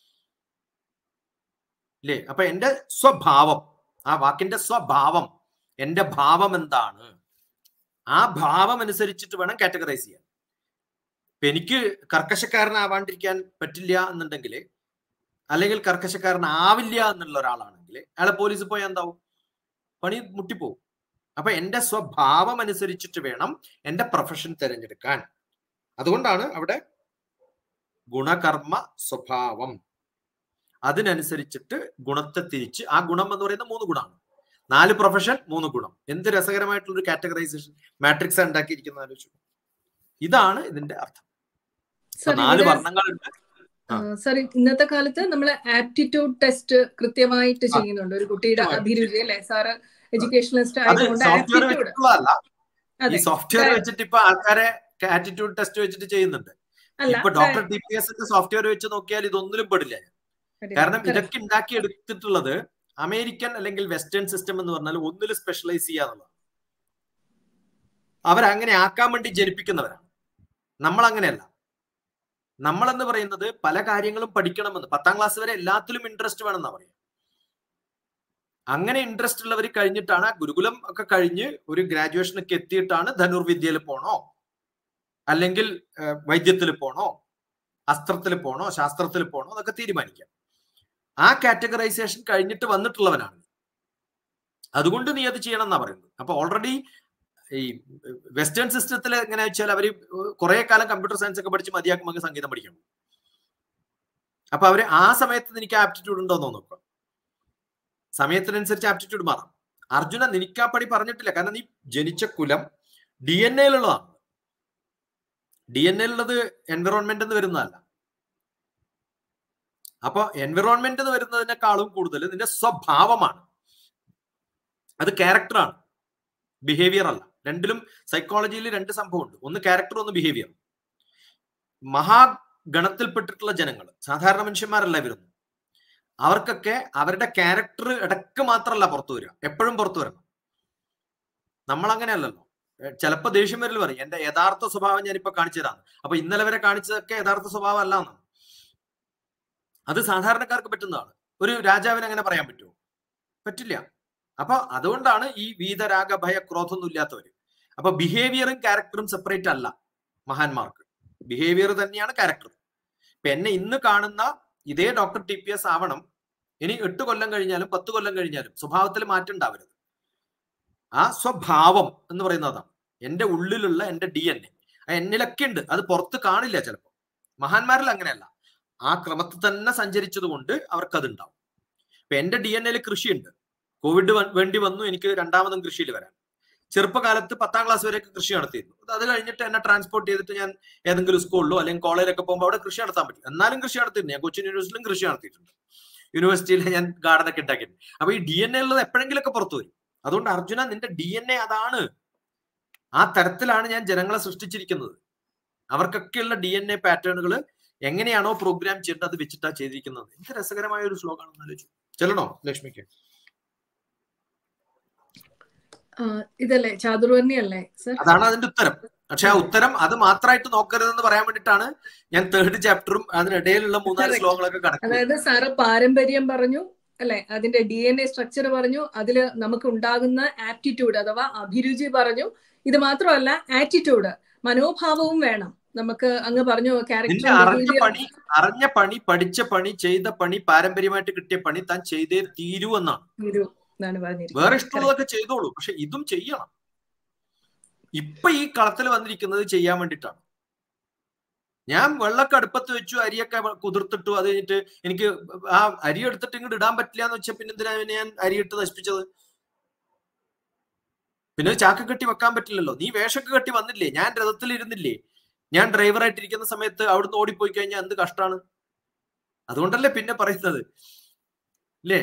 ഇല്ലേ അപ്പൊ എന്റെ സ്വഭാവം ആ വാക്കിന്റെ സ്വഭാവം എന്റെ ഭാവം എന്താണ് ആ ഭാവം അനുസരിച്ചിട്ട് വേണം കാറ്റഗറൈസ് ചെയ്യാൻ ഇപ്പൊ എനിക്ക് കർക്കശക്കാരനാവാണ്ടിരിക്കാൻ പറ്റില്ല എന്നുണ്ടെങ്കിൽ അല്ലെങ്കിൽ കർക്കശക്കാരനാവില്ല എന്നുള്ള ഒരാളാണെങ്കിൽ അയാളെ പോലീസ് പോയാൽ എന്താവും പണി മുട്ടിപ്പോവും അപ്പൊ എന്റെ സ്വഭാവം അനുസരിച്ചിട്ട് വേണം എന്റെ പ്രൊഫഷൻ തിരഞ്ഞെടുക്കാൻ അതുകൊണ്ടാണ് അവിടെ ഗുണകർമ്മ സ്വഭാവം അതിനനുസരിച്ചിട്ട് ഗുണത്തെ തിരിച്ച് ആ ഗുണം എന്ന് പറയുന്ന മൂന്ന് ഗുണമാണ് നാല് പ്രൊഫഷൻ മൂന്ന് ഗുണം എന്ത് രസകരമായിട്ടുള്ള ഒരു കാറ്റഗറൈസേഷൻ മാട്രിക്സ് ഉണ്ടാക്കിയിരിക്കുന്ന ആലോചിച്ചു ഇതാണ് ഇതിന്റെ അർത്ഥം നാല് വർണ്ണങ്ങളുണ്ട് സർ ഇന്നത്തെ കാലത്ത് നമ്മൾ ആപ്റ്റിറ്റ്യൂഡ് ടെസ്റ്റ് കൃത്യമായിട്ട് ചെയ്യുന്നുണ്ട് ഒരു കുട്ടിയുടെ അഭിരുചി അല്ലെ സാറ് എഡ്യൂക്കേഷണലിസ്റ്റ് ആയതുകൊണ്ട് ആപ്റ്റിറ്റ്യൂഡ് ഈ സോഫ്റ്റ്വെയർ വെച്ചിട്ട് ഇപ്പൊ ആൾക്കാരെ ആറ്റിറ്റ്യൂഡ് ടെസ്റ്റ് വെച്ചിട്ട് ചെയ്യുന്നുണ്ട് ഇപ്പൊ ഡോക്ടർ ഡി പി എസിന്റെ സോഫ്റ്റ്വെയർ വെച്ച് നോക്കിയാൽ ഇതൊന്നിലും പെടില്ല കാരണം ഇതൊക്കെ ഉണ്ടാക്കി എടുത്തിട്ടുള്ളത് അമേരിക്കൻ അല്ലെങ്കിൽ വെസ്റ്റേൺ സിസ്റ്റം എന്ന് പറഞ്ഞാൽ ഒന്നിൽ സ്പെഷ്യലൈസ് ചെയ്യാന്നുള്ളതാണ് അവരങ്ങനെ ആക്കാൻ വേണ്ടി ജനിപ്പിക്കുന്നവരാണ് നമ്മൾ അങ്ങനെയല്ല നമ്മളെന്ന് പറയുന്നത് പല കാര്യങ്ങളും പഠിക്കണമെന്ന് പത്താം ക്ലാസ് വരെ എല്ലാത്തിലും ഇൻട്രസ്റ്റ് വേണമെന്നാ പറയാം അങ്ങനെ ഇൻട്രസ്റ്റ് ഉള്ളവർ കഴിഞ്ഞിട്ടാണ് ഗുരുകുലം ഒക്കെ കഴിഞ്ഞ് ഒരു ഗ്രാജുവേഷനൊക്കെ എത്തിയിട്ടാണ് ധനുർവിദ്യയിൽ പോണോ അല്ലെങ്കിൽ വൈദ്യത്തിൽ പോണോ അസ്ത്രത്തിൽ പോണോ ശാസ്ത്രത്തിൽ പോണോ എന്നൊക്കെ തീരുമാനിക്കാം ആ കാറ്റഗറൈസേഷൻ കഴിഞ്ഞിട്ട് വന്നിട്ടുള്ളവനാണ് അതുകൊണ്ട് നീ അത് ചെയ്യണം എന്നാ പറയുന്നത് അപ്പൊ ഓൾറെഡി ഈ വെസ്റ്റേൺ സിസ്റ്റത്തിൽ എങ്ങനെ വെച്ചാൽ അവർ കുറെ കാലം കമ്പ്യൂട്ടർ സയൻസ് ഒക്കെ പഠിച്ച് മതിയാക്കുമ്പോൾ സംഗീതം പഠിക്കണം അപ്പൊ അവര് ആ സമയത്ത് നിനക്ക് ആപ്റ്റിറ്റ്യൂഡ് ഉണ്ടോ എന്ന് നോക്കുക സമയത്തിനനുസരിച്ച് ആപ്റ്റിറ്റ്യൂഡ് മാറാം അർജുന നിനക്ക് ആ പണി പറഞ്ഞിട്ടില്ല കാരണം നീ ജനിച്ച കുലം ഡി എൻ എയിലുള്ളതാണ് ഡി എൻ എയിലുള്ളത് എൻവിറോൺമെന്റ് എന്ന് വരുന്നതല്ല അപ്പൊ എൻവിറോൺമെന്റ് എന്ന് വരുന്നതിനേക്കാളും കൂടുതൽ നിന്റെ സ്വഭാവമാണ് അത് ക്യാരക്ടറാണ് ബിഹേവിയർ അല്ല രണ്ടിലും സൈക്കോളജിയിൽ രണ്ട് സംഭവമുണ്ട് ഒന്ന് ക്യാരക്ടർ ഒന്ന് ബിഹേവിയർ മഹാഗണത്തിൽപ്പെട്ടിട്ടുള്ള ജനങ്ങൾ സാധാരണ മനുഷ്യന്മാരല്ല ഇവരൊന്നും അവർക്കൊക്കെ അവരുടെ ക്യാരക്ടർ ഇടക്ക് മാത്രമല്ല പുറത്തു വരിക എപ്പോഴും പുറത്തു വരണം നമ്മൾ അങ്ങനെയല്ലല്ലോ ചിലപ്പോൾ ദേഷ്യം വരൽ പറയും എന്റെ യഥാർത്ഥ സ്വഭാവം ഞാനിപ്പോ കാണിച്ചു തരാം അപ്പൊ ഇന്നലെ വരെ കാണിച്ചതൊക്കെ യഥാർത്ഥ സ്വഭാവം അല്ല എന്നാണ് അത് സാധാരണക്കാർക്ക് പറ്റുന്നതാണ് ഒരു രാജാവിന് അങ്ങനെ പറയാൻ പറ്റുമോ പറ്റില്ല അപ്പൊ അതുകൊണ്ടാണ് ഈ വീതരാഗ ഭയ ക്രോധമൊന്നും ഇല്ലാത്തവര് അപ്പൊ ബിഹേവിയറും ക്യാരക്ടറും സെപ്പറേറ്റ് അല്ല മഹാന്മാർക്ക് ബിഹേവിയർ തന്നെയാണ് ക്യാരക്ടർ ഇപ്പൊ എന്നെ ഇന്ന് കാണുന്ന ഇതേ ഡോക്ടർ ടി പി എസ് ആവണം ഇനി എട്ട് കൊല്ലം കഴിഞ്ഞാലും പത്ത് കൊല്ലം കഴിഞ്ഞാലും സ്വഭാവത്തിൽ മാറ്റം ഉണ്ടാവരുത് ആ സ്വഭാവം എന്ന് പറയുന്നതാണ് എന്റെ ഉള്ളിലുള്ള എന്റെ ഡി എൻ എ എന്നിലൊക്കെ ഉണ്ട് അത് പുറത്ത് കാണില്ല ചിലപ്പോൾ മഹാന്മാരിൽ അങ്ങനെയല്ല ആ ക്രമത്തിൽ തന്നെ സഞ്ചരിച്ചത് കൊണ്ട് അവർക്കത് ഉണ്ടാവും ഇപ്പൊ എന്റെ ഡി എൻ എയിൽ കൃഷിയുണ്ട് കോവിഡ് വേണ്ടി വന്നു എനിക്ക് രണ്ടാമതും കൃഷിയിൽ വരാൻ ചെറുപ്പകാലത്ത് പത്താം ക്ലാസ് വരെയൊക്കെ കൃഷി നടത്തിയിരുന്നു അത് കഴിഞ്ഞിട്ട് എന്നെ ട്രാൻസ്പോർട്ട് ചെയ്തിട്ട് ഞാൻ ഏതെങ്കിലും സ്കൂളിലോ അല്ലെങ്കിൽ കോളേജിലൊക്കെ പോകുമ്പോൾ അവിടെ കൃഷി നടത്താൻ പറ്റും എന്നാലും കൃഷി നടത്തിയിട്ടുണ്ട് ഞാൻ കൊച്ചിൻ യൂണിവേഴ്സിറ്റിയിലും കൃഷി നടത്തിയിട്ടുണ്ട് യൂണിവേഴ്സിറ്റിയിൽ ഞാൻ ഗാർഡൻ ഒക്കെ ഉണ്ടാക്കിയിട്ടുണ്ട് അപ്പൊ ഈ ഡി എൻ എ ഉള്ളത് എപ്പോഴെങ്കിലൊക്കെ പുറത്തു വരും അതുകൊണ്ട് അർജുന നിന്റെ ഡി എൻ എ അതാണ് ആ തരത്തിലാണ് ഞാൻ ജനങ്ങളെ സൃഷ്ടിച്ചിരിക്കുന്നത് അവർക്കൊക്കെയുള്ള ഡി എൻ എ പാറ്റേണുകൾ എങ്ങനെയാണോ പ്രോഗ്രാം ചെയ്യേണ്ടത് അത് വെച്ചിട്ടാണ് ചെയ്തിരിക്കുന്നത് എന്ത് രസകരമായ ഒരു ശ്ലോകമാണെന്ന് ആലോചിച്ചു ചെല്ലണോ ലക്ഷ്മിക്ക് ഇതല്ലേ ചാതുർവർണ്ണി അല്ലേ സർ അതാണ് അതിന്റെ ഉത്തരം പക്ഷെ ആ ഉത്തരം അത് മാത്രമായിട്ട് നോക്കരുതെന്ന് പറയാൻ വേണ്ടിയിട്ടാണ് ഞാൻ തേർഡ് ചാപ്റ്ററും അതിനിടയിലുള്ള മൂന്നാല് ശ്ലോകങ്ങളൊക്കെ കണക്ക് അതായത് സാറ് പാരമ്പര്യം പറഞ്ഞു അല്ലെ അതിന്റെ ഡി എൻ എ സ്ട്രക്ചർ പറഞ്ഞു അതിൽ നമുക്ക് ഉണ്ടാകുന്ന ആപ്റ്റിറ്റ്യൂഡ് അഥവാ അഭിരുചി പറഞ്ഞു ഇത് മാത്രമല്ല ആറ്റിറ്റ്യൂഡ് മനോഭാവവും വേണം നമുക്ക് അങ്ങ് പറഞ്ഞു നിന്റെ അറിഞ്ഞ പണി അറിഞ്ഞ പണി പഠിച്ച പണി ചെയ്ത പണി പാരമ്പര്യമായിട്ട് കിട്ടിയ പണി താൻ ചെയ്തേ തീരൂ എന്നാണ് വേറെ ഇഷ്ടമുള്ളതൊക്കെ ചെയ്തോളൂ പക്ഷെ ഇതും ചെയ്യണം ഇപ്പൊ ഈ കളത്തിൽ വന്നിരിക്കുന്നത് ചെയ്യാൻ വേണ്ടിയിട്ടാണ് ഞാൻ വെള്ളമൊക്കെ അടുപ്പത്ത് വെച്ചു അരിയൊക്കെ കുതിർത്തിട്ടു അത് കഴിഞ്ഞിട്ട് എനിക്ക് ആ അരി എടുത്തിട്ട് ഇങ്ങോട്ട് ഇടാൻ പറ്റില്ല എന്ന് വെച്ചാൽ പിന്നെ എന്തിനാ ഞാൻ അരി ഇട്ട് നശിപ്പിച്ചത് പിന്നെ ചാക്ക് കെട്ടി വെക്കാൻ പറ്റില്ലല്ലോ നീ വേഷമൊക്കെ കെട്ടി വന്നില്ലേ ഞാൻ രഥത്തിൽ ഇരുന്നില്ലേ ഞാൻ ഡ്രൈവറായിട്ട് ഇരിക്കുന്ന സമയത്ത് അവിടുന്ന് ഓടിപ്പോയി കഴിഞ്ഞാൽ എന്ത് കഷ്ടാണ് അതുകൊണ്ടല്ലേ പിന്നെ പറയുന്നത് അല്ലേ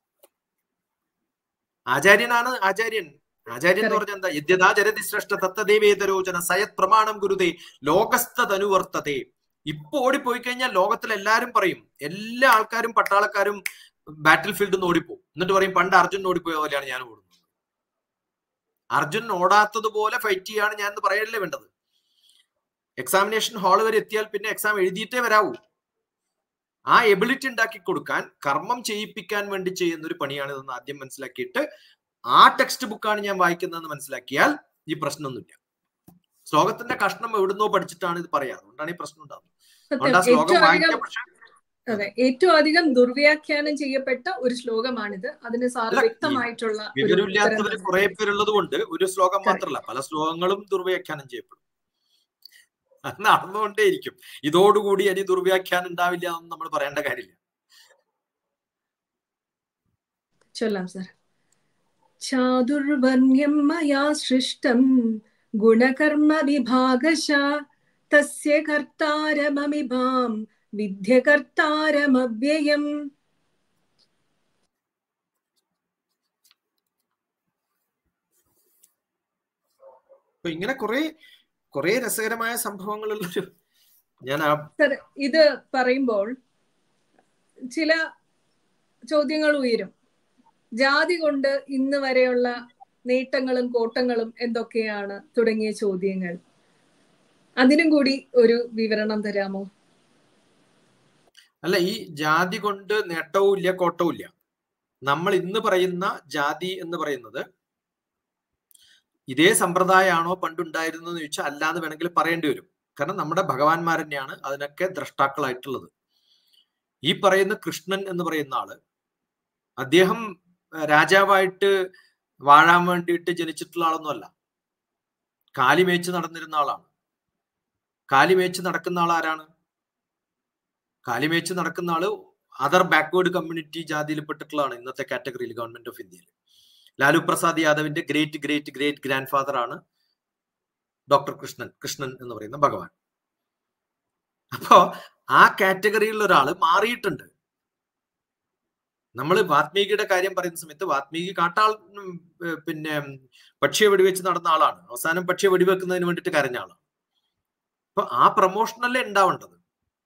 ആചാര്യനാണ് ആചാര്യൻ ആചാര്യൻ എന്ന് പറഞ്ഞാൽ എന്താ യദ്യതാ ജരതി ശ്രേഷ്ഠ തത്തദേവേതരോചന സയത് പ്രമാണം ഗുരുതേ ലോകസ്ഥതനുവർത്തതേ ഇപ്പൊ ഓടിപ്പോയി കഴിഞ്ഞാൽ ലോകത്തിൽ എല്ലാരും പറയും എല്ലാ ആൾക്കാരും പട്ടാളക്കാരും ബാറ്റിൽ ഫീൽഡിൽ നിന്ന് ഓടിപ്പോകും എന്നിട്ട് പറയും പണ്ട് അർജുൻ ഓടിപ്പോയ പോലെയാണ് ഞാൻ ഓടുന്നത് അർജുൻ ഓടാത്തത് പോലെ ഫൈറ്റ് ചെയ്യാണ് ഞാൻ എന്ന് പറയല്ലേ വേണ്ടത് എക്സാമിനേഷൻ ഹാൾ വരെ എത്തിയാൽ പിന്നെ എക്സാം എഴുതിയിട്ടേ വരാവൂ ആ എബിലിറ്റി ഉണ്ടാക്കി കൊടുക്കാൻ കർമ്മം ചെയ്യിപ്പിക്കാൻ വേണ്ടി ചെയ്യുന്ന ഒരു പണിയാണ് ഇതെന്ന് ആദ്യം മനസ്സിലാക്കിയിട്ട് ആ ടെക്സ്റ്റ് ബുക്കാണ് ഞാൻ വായിക്കുന്നതെന്ന് മനസ്സിലാക്കിയാൽ ഈ പ്രശ്നമൊന്നുമില്ല ശ്ലോകത്തിന്റെ കഷ്ണം എവിടുന്നോ പഠിച്ചിട്ടാണ് ഇത് പറയാ അതുകൊണ്ടാണ് ഈ പ്രശ്നം ഉണ്ടാകുന്നത് അതുകൊണ്ട് ആ ശ്ലോകം വായിക്കാൻ പക്ഷേ അതെ ഏറ്റവും അധികം ദുർവ്യാഖ്യാനം ചെയ്യപ്പെട്ട ഒരു ശ്ലോകമാണിത് അതിന് സാർ വ്യക്തമായിട്ടുള്ള വിവരമില്ലാത്തവർ കുറെ പേരുള്ളത് കൊണ്ട് ഒരു ശ്ലോകം മാത്രമല്ല പല ശ്ലോകങ്ങളും ദുർവ്യാഖ്യാനം ചെയ്യപ്പെടും അത് നടന്നുകൊണ്ടേയിരിക്കും ഇതോടുകൂടി ഇനി ദുർവ്യാഖ്യാനം ഉണ്ടാവില്ല എന്ന് നമ്മൾ പറയേണ്ട കാര്യമില്ല ചൊല്ലാം സാർ ചാതുർവർണ്യം മയാ സൃഷ്ടം ഗുണകർമ്മ വിഭാഗശ തസ്യ കർത്താരമമിഭാം വിദ്യകർത്താരമവ്യയം അപ്പൊ ഇങ്ങനെ കുറെ കുറെ രസകരമായ സംഭവങ്ങളുള്ളൊരു ഞാൻ ആ സർ ഇത് പറയുമ്പോൾ ചില ചോദ്യങ്ങൾ ഉയരും ജാതി കൊണ്ട് ഇന്ന് വരെയുള്ള നേട്ടങ്ങളും കോട്ടങ്ങളും എന്തൊക്കെയാണ് തുടങ്ങിയ ചോദ്യങ്ങൾ അതിനും കൂടി ഒരു വിവരണം തരാമോ അല്ല ഈ ജാതി കൊണ്ട് നേട്ടവും ഇല്ല കോട്ടവും ഇല്ല നമ്മൾ ഇന്ന് പറയുന്ന ജാതി എന്ന് പറയുന്നത് ഇതേ സമ്പ്രദായമാണോ പണ്ടുണ്ടായിരുന്നെന്ന് ചോദിച്ചാൽ അല്ലാന്ന് വേണമെങ്കിൽ പറയേണ്ടി വരും കാരണം നമ്മുടെ ഭഗവാന്മാർ തന്നെയാണ് അതിനൊക്കെ ദ്രഷ്ടാക്കളായിട്ടുള്ളത് ഈ പറയുന്ന കൃഷ്ണൻ എന്ന് പറയുന്ന ആള് അദ്ദേഹം രാജാവായിട്ട് വാഴാൻ വേണ്ടിയിട്ട് ജനിച്ചിട്ടുള്ള ആളൊന്നുമല്ല കാലിമേച്ച് നടന്നിരുന്ന ആളാണ് കാലിമേച്ച് നടക്കുന്ന ആൾ ആരാണ് കാലിമേച്ച് നടക്കുന്ന ആള് അതർ ബാക്ക്വേർഡ് കമ്മ്യൂണിറ്റി ജാതിയിൽപ്പെട്ടിട്ടുള്ളതാണ് ഇന്നത്തെ കാറ്റഗറിയിൽ ഗവൺമെന്റ് ഓഫ് ഇന്ത്യയിൽ ലാലു പ്രസാദ് യാദവിന്റെ great great great grand father ആണ് ഡോക്ടർ കൃഷ്ണൻ കൃഷ്ണൻ എന്ന് പറയുന്ന ഭഗവാൻ അപ്പോ ആ കാറ്റഗറിയിലുള്ള ഒരാൾ മാറിയിട്ടുണ്ട് നമ്മൾ വാത്മീകിയുടെ കാര്യം പറയുന്ന സമയത്ത് വാത്മീകി കാട്ടാൾ പിന്നെ പക്ഷിയെ വെടിവെച്ച് നടന്ന ആളാണ് അവസാനം പക്ഷിയെ വെടിവെക്കുന്നതിന് വേണ്ടിയിട്ട് കരഞ്ഞ ആളാണ് അപ്പൊ ആ പ്രൊമോഷനല്ലേ ഉണ്ടാവേണ്ടത്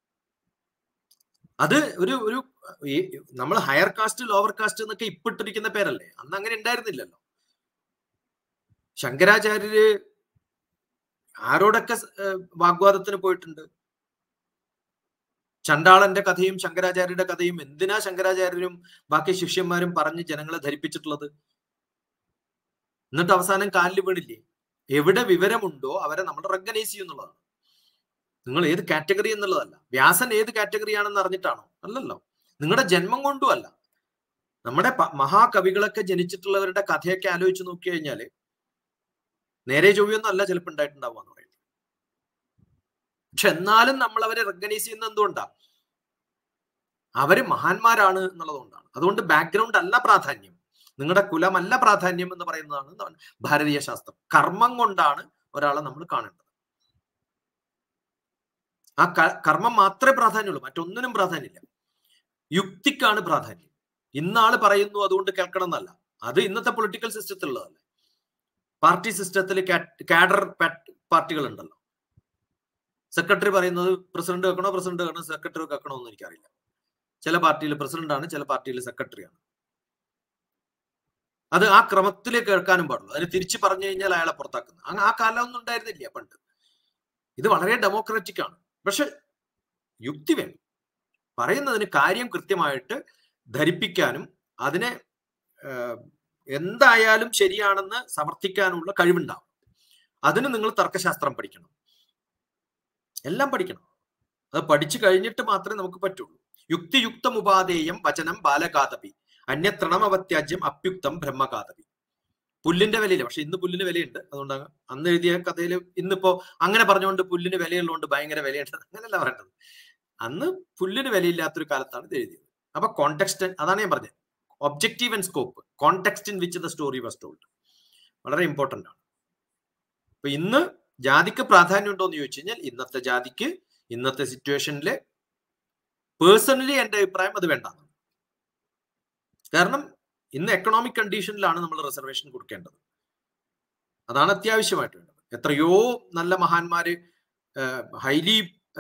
അത് ഒരു ഒരു നമ്മൾ ഹയർ കാസ്റ്റ് ലോവർ കാസ്റ്റ് എന്നൊക്കെ ഇപ്പിട്ടിരിക്കുന്ന പേരല്ലേ അന്ന് അങ്ങനെ ഉണ്ടായിരുന്നില്ലല്ലോ ശങ്കരാചാര്യര് ആരോടൊക്കെ വാഗ്വാദത്തിന് പോയിട്ടുണ്ട് ചണ്ടാളന്റെ കഥയും ശങ്കരാചാര്യരുടെ കഥയും എന്തിനാ ശങ്കരാചാര്യരും ബാക്കി ശിഷ്യന്മാരും പറഞ്ഞ് ജനങ്ങളെ ധരിപ്പിച്ചിട്ടുള്ളത് എന്നിട്ട് അവസാനം കാലിൽ വീണില്ലേ എവിടെ വിവരമുണ്ടോ അവരെ നമ്മൾ റെക്കഗ്നൈസ് ചെയ്യുന്നുള്ളതാണ് നിങ്ങൾ ഏത് കാറ്റഗറി എന്നുള്ളതല്ല വ്യാസൻ ഏത് കാറ്റഗറി ആണെന്ന് അറിഞ്ഞിട്ടാണോ അല്ലല്ലോ നിങ്ങളുടെ ജന്മം കൊണ്ടും അല്ല നമ്മുടെ മഹാകവികളൊക്കെ ജനിച്ചിട്ടുള്ളവരുടെ കഥയൊക്കെ ആലോചിച്ച് നോക്കി കഴിഞ്ഞാല് നേരെ ചൊവ്യൊന്നും അല്ല ചിലപ്പോൾ ഉണ്ടായിട്ടുണ്ടാവുക എന്ന് പറയുന്നത് പക്ഷെ എന്നാലും നമ്മൾ അവരെ റെക്കഗ്നൈസ് ചെയ്യുന്നത് എന്തുകൊണ്ടാ അവര് മഹാന്മാരാണ് എന്നുള്ളതുകൊണ്ടാണ് അതുകൊണ്ട് ബാക്ക്ഗ്രൗണ്ട് അല്ല പ്രാധാന്യം നിങ്ങളുടെ കുലമല്ല പ്രാധാന്യം എന്ന് പറയുന്നതാണ് ഭാരതീയ ശാസ്ത്രം കർമ്മം കൊണ്ടാണ് ഒരാളെ നമ്മൾ കാണേണ്ടത് ആ കർമ്മം മാത്രമേ പ്രാധാന്യമുള്ളൂ മറ്റൊന്നിനും പ്രാധാന്യമില്ല യുക്തിക്കാണ് പ്രാധാന്യം ഇന്നാള് പറയുന്നു അതുകൊണ്ട് കേൾക്കണം എന്നല്ല അത് ഇന്നത്തെ പൊളിറ്റിക്കൽ സിസ്റ്റത്തിലുള്ളതല്ല പാർട്ടി സിസ്റ്റത്തിൽ കാഡർ പാർട്ടികൾ ഉണ്ടല്ലോ സെക്രട്ടറി പറയുന്നത് പ്രസിഡന്റ് വെക്കണോ പ്രസിഡന്റ് വെക്കണോ സെക്രട്ടറി വെക്കണോ എന്ന് എനിക്കറിയില്ല ചില പാർട്ടിയിൽ പ്രസിഡന്റ് ആണ് ചില പാർട്ടിയിൽ സെക്രട്ടറിയാണ് അത് ആ ക്രമത്തിൽ കേൾക്കാനും പാടുള്ളൂ അതിന് തിരിച്ചു പറഞ്ഞു കഴിഞ്ഞാൽ അയാളെ പുറത്താക്കുന്നു അങ്ങ് ആ കാലമൊന്നും ഉണ്ടായിരുന്നില്ല പണ്ട് ഇത് വളരെ ഡെമോക്രാറ്റിക് ആണ് പക്ഷെ യുക്തി വേണം പറയുന്നതിന് കാര്യം കൃത്യമായിട്ട് ധരിപ്പിക്കാനും അതിനെ എന്തായാലും ശരിയാണെന്ന് സമർത്ഥിക്കാനുള്ള കഴിവുണ്ടാവും അതിന് നിങ്ങൾ തർക്കശാസ്ത്രം പഠിക്കണം എല്ലാം പഠിക്കണം അത് പഠിച്ചു കഴിഞ്ഞിട്ട് മാത്രമേ നമുക്ക് പറ്റുള്ളൂ യുക്തിയുക്തം ഉപാധേയം വചനം ബാലകാതപി അന്യത്രണമവത്യാജ്യം അപ്യുക്തം ബ്രഹ്മകാതപി പുല്ലിന്റെ വിലയില്ല പക്ഷെ ഇന്ന് പുല്ലിന് വിലയുണ്ട് അതുകൊണ്ട് അന്ന് എഴുതിയ കഥയിൽ ഇന്നിപ്പോ അങ്ങനെ പറഞ്ഞുകൊണ്ട് പുല്ലിന് വിലയുള്ളതുകൊണ്ട് ഭയങ്കര വിലയുണ്ട് അങ്ങനെയല്ല പറയേണ്ടത് അന്ന് പുല്ലിന് വിലയില്ലാത്തൊരു കാലത്താണ് ഇത് എഴുതിയത് അപ്പൊ കോണ്ടെക്സ്റ്റ് അതാണ് ഞാൻ പറഞ്ഞത് objective and scope context in which the story was told വളരെ ഇമ്പോർട്ടന്റ് ആണ് അപ്പൊ ഇന്ന് ജാതിക്ക് പ്രാധാന്യം ഉണ്ടോ എന്ന് ചോദിച്ചു കഴിഞ്ഞാൽ ഇന്നത്തെ ജാതിക്ക് ഇന്നത്തെ സിറ്റുവേഷനിൽ പേഴ്സണലി എന്റെ അഭിപ്രായം അത് വേണ്ട കാരണം ഇന്ന് എക്കണോമിക് കണ്ടീഷനിലാണ് നമ്മൾ റിസർവേഷൻ കൊടുക്കേണ്ടത് അതാണ് അത്യാവശ്യമായിട്ട് വേണ്ടത് എത്രയോ നല്ല മഹാന്മാര് ഹൈലി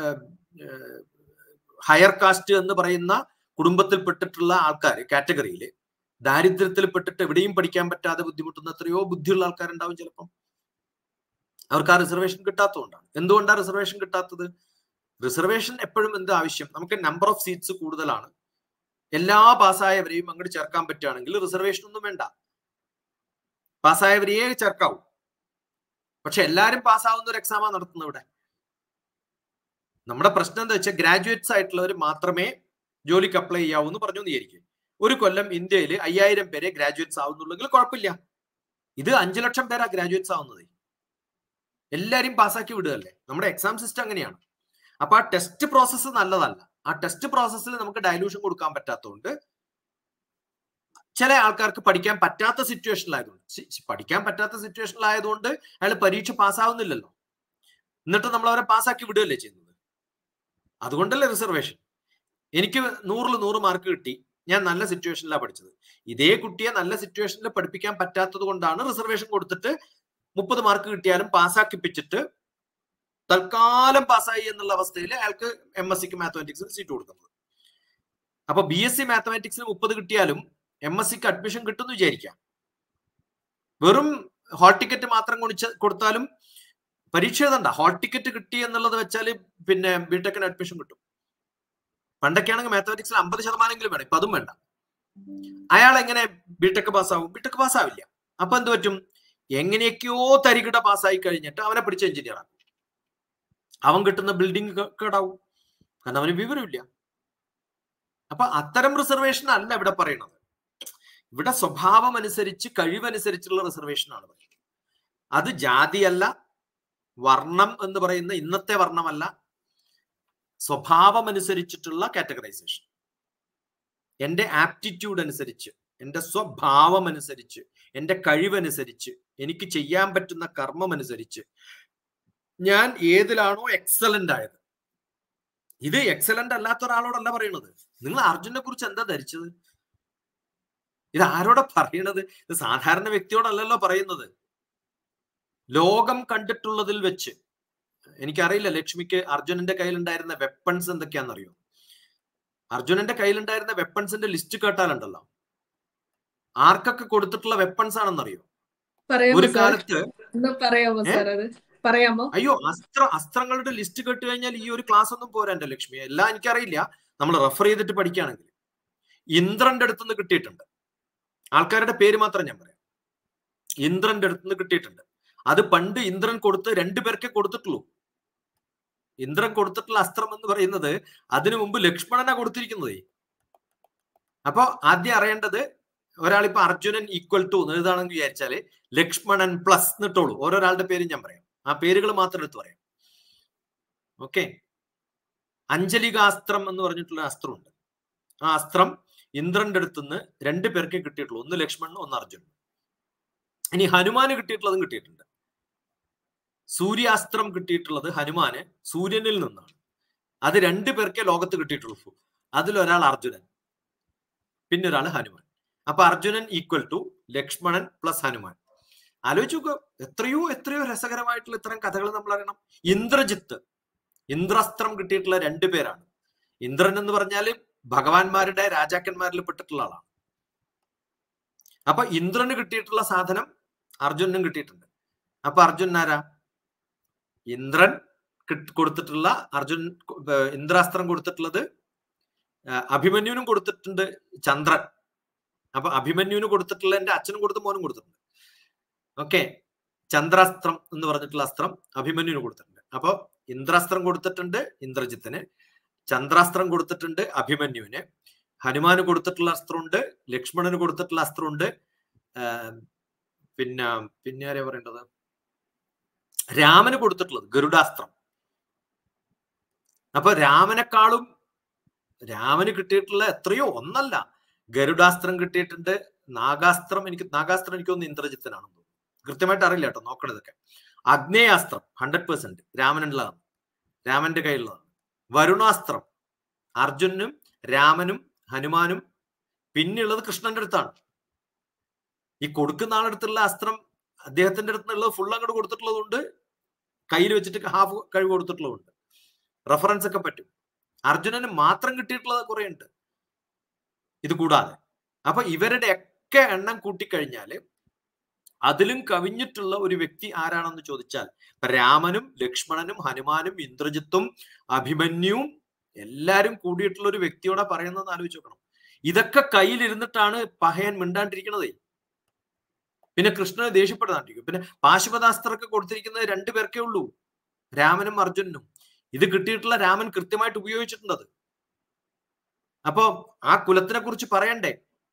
ഹയർ കാസ്റ്റ് എന്ന് പറയുന്ന കുടുംബത്തിൽപ്പെട്ടിട്ടുള്ള ആൾക്കാർ കാറ്റഗറിയിൽ ദാരിദ്ര്യത്തിൽപ്പെട്ടിട്ട് എവിടെയും പഠിക്കാൻ പറ്റാതെ ബുദ്ധിമുട്ടുന്ന എത്രയോ ബുദ്ധിയുള്ള ആൾക്കാരുണ്ടാവും ചിലപ്പം അവർക്ക് ആ റിസർവേഷൻ കിട്ടാത്തതുകൊണ്ടാണ് എന്തുകൊണ്ടാണ് റിസർവേഷൻ കിട്ടാത്തത് റിസർവേഷൻ എപ്പോഴും എന്ത് ആവശ്യം നമുക്ക് നമ്പർ ഓഫ് സീറ്റ്സ് കൂടുതലാണ് എല്ലാ പാസ്സായവരെയും അങ്ങോട്ട് ചേർക്കാൻ പറ്റുകയാണെങ്കിൽ റിസർവേഷൻ ഒന്നും വേണ്ട പാസ്സായവരെയേ ചേർക്കാവൂ പക്ഷെ എല്ലാവരും പാസ്സാവുന്ന ഒരു എക്സാമാണ് നടത്തുന്നത് ഇവിടെ നമ്മുടെ പ്രശ്നം എന്താ വെച്ചാൽ ഗ്രാജുവേറ്റ്സ് ആയിട്ടുള്ളവർ മാത്രമേ ജോലിക്ക് അപ്ലൈ ചെയ്യാവൂ എന്ന് പറഞ്ഞു വിചാരിക്കും ഒരു കൊല്ലം ഇന്ത്യയിൽ അയ്യായിരം പേരെ ഗ്രാജുവേറ്റ്സ് ആവുന്നുള്ളെങ്കിൽ കുഴപ്പമില്ല ഇത് അഞ്ചു ലക്ഷം പേരാ ഗ്രാജുവേറ്റ്സ് ആവുന്നത് എല്ലാരും പാസ്സാക്കി വിടുകയല്ലേ നമ്മുടെ എക്സാം സിസ്റ്റം അങ്ങനെയാണ് അപ്പൊ ആ ടെസ്റ്റ് പ്രോസസ്സ് നല്ലതല്ല ആ ടെസ്റ്റ് പ്രോസസ്സിൽ നമുക്ക് ഡയലൂഷൻ കൊടുക്കാൻ പറ്റാത്തതുകൊണ്ട് ചില ആൾക്കാർക്ക് പഠിക്കാൻ പറ്റാത്ത സിറ്റുവേഷനിലായതുകൊണ്ട് സി- സി- പഠിക്കാൻ പറ്റാത്ത സിറ്റുവേഷനിലായതുകൊണ്ട് അയാൾ പരീക്ഷ പാസ്സാവുന്നില്ലല്ലോ എന്നിട്ട് നമ്മൾ അവരെ പാസ്സാക്കി വിടുകയല്ലേ ചെയ്യുന്നത് അതുകൊണ്ടല്ലേ റിസർവേഷൻ എനിക്ക് നൂറിൽ നൂറ് മാർക്ക് കിട്ടി ഞാൻ നല്ല സിറ്റുവേഷനിലാണ് പഠിച്ചത് ഇതേ കുട്ടിയെ നല്ല സിറ്റുവേഷനിൽ പഠിപ്പിക്കാൻ പറ്റാത്തത് കൊണ്ടാണ് റിസർവേഷൻ കൊടുത്തിട്ട് മുപ്പത് മാർക്ക് കിട്ടിയാലും പാസ്സാക്കിപ്പിച്ചിട്ട് തൽക്കാലം പാസ്സായി എന്നുള്ള അവസ്ഥയിൽ അയാൾക്ക് എം എസ് സിക്ക് മാത്തമാറ്റിക്സിൽ സീറ്റ് കൊടുക്കുന്നത് അപ്പൊ ബി എസ് സി മാത്തമാറ്റിക്സിന് മുപ്പത് കിട്ടിയാലും എം എസ് സിക്ക് അഡ്മിഷൻ കിട്ടുമെന്ന് വിചാരിക്കാം വെറും ഹാൾ ടിക്കറ്റ് മാത്രം കൊണിച്ച് കൊടുത്താലും പരീക്ഷ എഴുതണ്ട ഹാൾ ടിക്കറ്റ് കിട്ടി എന്നുള്ളത് വെച്ചാൽ പിന്നെ ബിടെക്കിന് അഡ്മിഷൻ കിട്ടും പണ്ടൊക്കെ ആണെങ്കിൽ മാത്തമാറ്റിക്സിൽ അമ്പത് ശതമാനമെങ്കിലും വേണം ഇപ്പൊ അതും വേണ്ട അയാൾ എങ്ങനെ ബിടെക് പാസ്സാവും ബിടെക് പാസ്സാവില്ല അപ്പൊ എന്ത് പറ്റും എങ്ങനെയൊക്കെയോ തരികിട പാസ്സായി കഴിഞ്ഞിട്ട് അവനെ പിടിച്ച എഞ്ചിനീയർ ആക്കും അവൻ കിട്ടുന്ന ബിൽഡിംഗ് കേടാവും കാരണം അവന് വിവരമില്ല അപ്പൊ അത്തരം റിസർവേഷൻ അല്ല ഇവിടെ പറയുന്നത് ഇവിടെ സ്വഭാവം അനുസരിച്ച് കഴിവനുസരിച്ചുള്ള റിസർവേഷൻ ആണ് പറയുന്നത് അത് ജാതിയല്ല വർണ്ണം എന്ന് പറയുന്ന ഇന്നത്തെ വർണ്ണമല്ല സ്വഭാവം അനുസരിച്ചിട്ടുള്ള കാറ്റഗറൈസേഷൻ എന്റെ ആപ്റ്റിറ്റ്യൂഡ് അനുസരിച്ച് എന്റെ സ്വഭാവം അനുസരിച്ച് എന്റെ കഴിവനുസരിച്ച് എനിക്ക് ചെയ്യാൻ പറ്റുന്ന കർമ്മം അനുസരിച്ച് ഞാൻ ഏതിലാണോ എക്സലന്റ് ആയത് ഇത് എക്സലന്റ് അല്ലാത്ത ഒരാളോടല്ല പറയുന്നത് നിങ്ങൾ അർജുനെ കുറിച്ച് എന്താ ധരിച്ചത് ഇത് ആരോടാ പറയണത് ഇത് സാധാരണ വ്യക്തിയോടല്ലല്ലോ പറയുന്നത് ലോകം കണ്ടിട്ടുള്ളതിൽ വെച്ച് എനിക്കറിയില്ല ലക്ഷ്മിക്ക് അർജുനന്റെ കയ്യിലുണ്ടായിരുന്ന വെപ്പൺസ് എന്തൊക്കെയാണെന്നറിയോ അർജുനന്റെ കയ്യിലുണ്ടായിരുന്ന വെപ്പൺസിന്റെ ലിസ്റ്റ് കേട്ടാലുണ്ടല്ലോ ആർക്കൊക്കെ കൊടുത്തിട്ടുള്ള വെപ്പൺസ് ആണെന്നറിയോ പറയാമോ ഒരു സാർ കാലത്ത് ഒന്ന് പറയാമോ ഏ? സാർ അത് പറയാമോ അയ്യോ അസ്ത്ര അസ്ത്രങ്ങളുടെ ലിസ്റ്റ് കേട്ട് കഴിഞ്ഞാൽ ഈ ഒരു ക്ലാസ് ഒന്നും പോരാ എന്റെ ലക്ഷ്മി എല്ലാം എനിക്കറിയില്ല നമ്മൾ റെഫർ ചെയ്തിട്ട് പഠിക്കുകയാണെങ്കിൽ ഇന്ദ്രന്റെ അടുത്തുനിന്ന് കിട്ടിയിട്ടുണ്ട് ആൾക്കാരുടെ പേര് മാത്രം ഞാൻ പറയാം ഇന്ദ്രന്റെ അടുത്തുനിന്ന് കിട്ടിയിട്ടുണ്ട് അത് പണ്ട് ഇന്ദ്രൻ കൊടുത്ത് രണ്ടു പേർക്കേ കൊടുത്തിട്ടുള്ളൂ ഇന്ദ്രൻ കൊടുത്തിട്ടുള്ള അസ്ത്രം എന്ന് പറയുന്നത് അതിനു മുമ്പ് ലക്ഷ്മണനാ കൊടുത്തിരിക്കുന്നത് അപ്പൊ ആദ്യം അറിയേണ്ടത് ഒരാളിപ്പോ അർജുനൻ ഈക്വൽ ടു എഴുതാണെങ്കിൽ വിചാരിച്ചാല് ലക്ഷ്മണൻ പ്ലസ് എന്നിട്ടോളൂ ഓരോരാളുടെ പേരും ഞാൻ പറയാം ആ പേരുകൾ മാത്രം എടുത്ത് പറയാം ഓക്കെ അഞ്ജലികാസ്ത്രം എന്ന് പറഞ്ഞിട്ടുള്ള അസ്ത്രമുണ്ട് ആ അസ്ത്രം ഇന്ദ്രന്റെ അടുത്തുനിന്ന് രണ്ടു പേർക്കേ കിട്ടിയിട്ടുള്ളൂ ഒന്ന് ലക്ഷ്മണനും ഒന്ന് അർജുനനും ഇനി ഹനുമാന് കിട്ടിയിട്ടുള്ളതും കിട്ടിയിട്ടുണ്ട് സൂര്യാസ്ത്രം കിട്ടിയിട്ടുള്ളത് ഹനുമാന് സൂര്യനിൽ നിന്നാണ് അത് രണ്ടു പേർക്കേ ലോകത്ത് കിട്ടിയിട്ടുള്ളൂ അതിലൊരാൾ അർജുനൻ പിന്നെ ഒരാൾ ഹനുമാൻ അപ്പൊ Arjunan equal to Lakshmanan plus Hanuman ആലോചിച്ച് നോക്കുക എത്രയോ എത്രയോ രസകരമായിട്ടുള്ള ഇത്തരം കഥകൾ നമ്മൾ അറിയണം ഇന്ദ്രജിത്ത് ഇന്ദ്രാസ്ത്രം കിട്ടിയിട്ടുള്ള രണ്ടു പേരാണ് ഇന്ദ്രൻ എന്ന് പറഞ്ഞാല് ഭഗവാന്മാരുടെ രാജാക്കന്മാരിൽ പെട്ടിട്ടുള്ള ആളാണ് അപ്പൊ ഇന്ദ്രന് കിട്ടിയിട്ടുള്ള സാധനം അർജുനനും കിട്ടിയിട്ടുണ്ട് അപ്പൊ അർജുനൻ ആരാ ഇന്ദ്രൻ കിട്ട് കൊടുത്തിട്ടുള്ള അർജുൻ ഏർ ഇന്ദ്രാസ്ത്രം കൊടുത്തിട്ടുള്ളത് ഏർ അഭിമന്യുവിനും കൊടുത്തിട്ടുണ്ട് ചന്ദ്രൻ അപ്പൊ അഭിമന്യുവിന് കൊടുത്തിട്ടുള്ള എന്റെ അച്ഛനും കൊടുത്ത് മോനും കൊടുത്തിട്ടുണ്ട് ഓക്കെ ചന്ദ്രാസ്ത്രം എന്ന് പറഞ്ഞിട്ടുള്ള അസ്ത്രം അഭിമന്യുവിന് കൊടുത്തിട്ടുണ്ട് അപ്പൊ ഇന്ദ്രാസ്ത്രം കൊടുത്തിട്ടുണ്ട് ഇന്ദ്രജിത്തിന് ചന്ദ്രാസ്ത്രം കൊടുത്തിട്ടുണ്ട് അഭിമന്യുവിന് ഹനുമാന് കൊടുത്തിട്ടുള്ള അസ്ത്രമുണ്ട് ലക്ഷ്മണന് കൊടുത്തിട്ടുള്ള അസ്ത്രമുണ്ട് ആം, പിന്നെ പിന്നെ ആരെയാ പറയേണ്ടത് രാമന് കൊടുത്തിട്ടുള്ളത് ഗരുഡാസ്ത്രം അപ്പൊ രാമനെക്കാളും രാമന് കിട്ടിയിട്ടുള്ള എത്രയോ ഒന്നല്ല ഗരുഡാസ്ത്രം കിട്ടിയിട്ടുണ്ട് നാഗാസ്ത്രം എനിക്ക് നാഗാസ്ത്രം എനിക്ക് തോന്നുന്നു ഇന്ദ്രജിത്തിനാണെന്ന് തോന്നുന്നു കൃത്യമായിട്ട് അറിയില്ല കേട്ടോ നോക്കണം ഇതൊക്കെ അഗ്നേയാസ്ത്രം ഹൺഡ്രഡ് പെർസെന്റ് രാമനുള്ളതാണ് രാമന്റെ കയ്യിലുള്ളതാണ് വരുണാസ്ത്രം അർജുനും രാമനും ഹനുമാനും പിന്നെയുള്ളത് കൃഷ്ണന്റെ അടുത്താണ് ഈ കൊടുക്കുന്ന ആളടുത്തുള്ള അസ്ത്രം അദ്ദേഹത്തിന്റെ അടുത്തുള്ളത് ഫുൾ അങ്ങോട്ട് കൊടുത്തിട്ടുള്ളതുകൊണ്ട് കയ്യിൽ വെച്ചിട്ട് ഹാഫ് കഴിവ് കൊടുത്തിട്ടുള്ളതുണ്ട് റെഫറൻസ് ഒക്കെ പറ്റും അർജുനന് മാത്രം കിട്ടിയിട്ടുള്ളത് കുറെ ഉണ്ട് ഇത് കൂടാതെ അപ്പൊ ഇവരുടെ ഒക്കെ എണ്ണം കൂട്ടിക്കഴിഞ്ഞാല് അതിലും കവിഞ്ഞിട്ടുള്ള ഒരു വ്യക്തി ആരാണെന്ന് ചോദിച്ചാൽ ഇപ്പൊ രാമനും ലക്ഷ്മണനും ഹനുമാനും ഇന്ദ്രജിത്തും അഭിമന്യുവും എല്ലാരും കൂടിയിട്ടുള്ള ഒരു വ്യക്തിയോടെ പറയുന്നതെന്ന് ആലോചിച്ച് നോക്കണം ഇതൊക്കെ കയ്യിലിരുന്നിട്ടാണ് പഹയൻ മിണ്ടാണ്ടിരിക്കണതേ പിന്നെ കൃഷ്ണനെ ദേഷ്യപ്പെടുന്നാണ്ടിരിക്കും പിന്നെ പാശുപതാസ്ത്രമൊക്കെ കൊടുത്തിരിക്കുന്നത് രണ്ടു പേർക്കേ ഉള്ളൂ രാമനും അർജുനനും ഇത് കിട്ടിയിട്ടുള്ള രാമൻ കൃത്യമായിട്ട് ഉപയോഗിച്ചിട്ടുണ്ട് അത് അപ്പൊ ആ കുലത്തിനെ കുറിച്ച് പറയണ്ടേ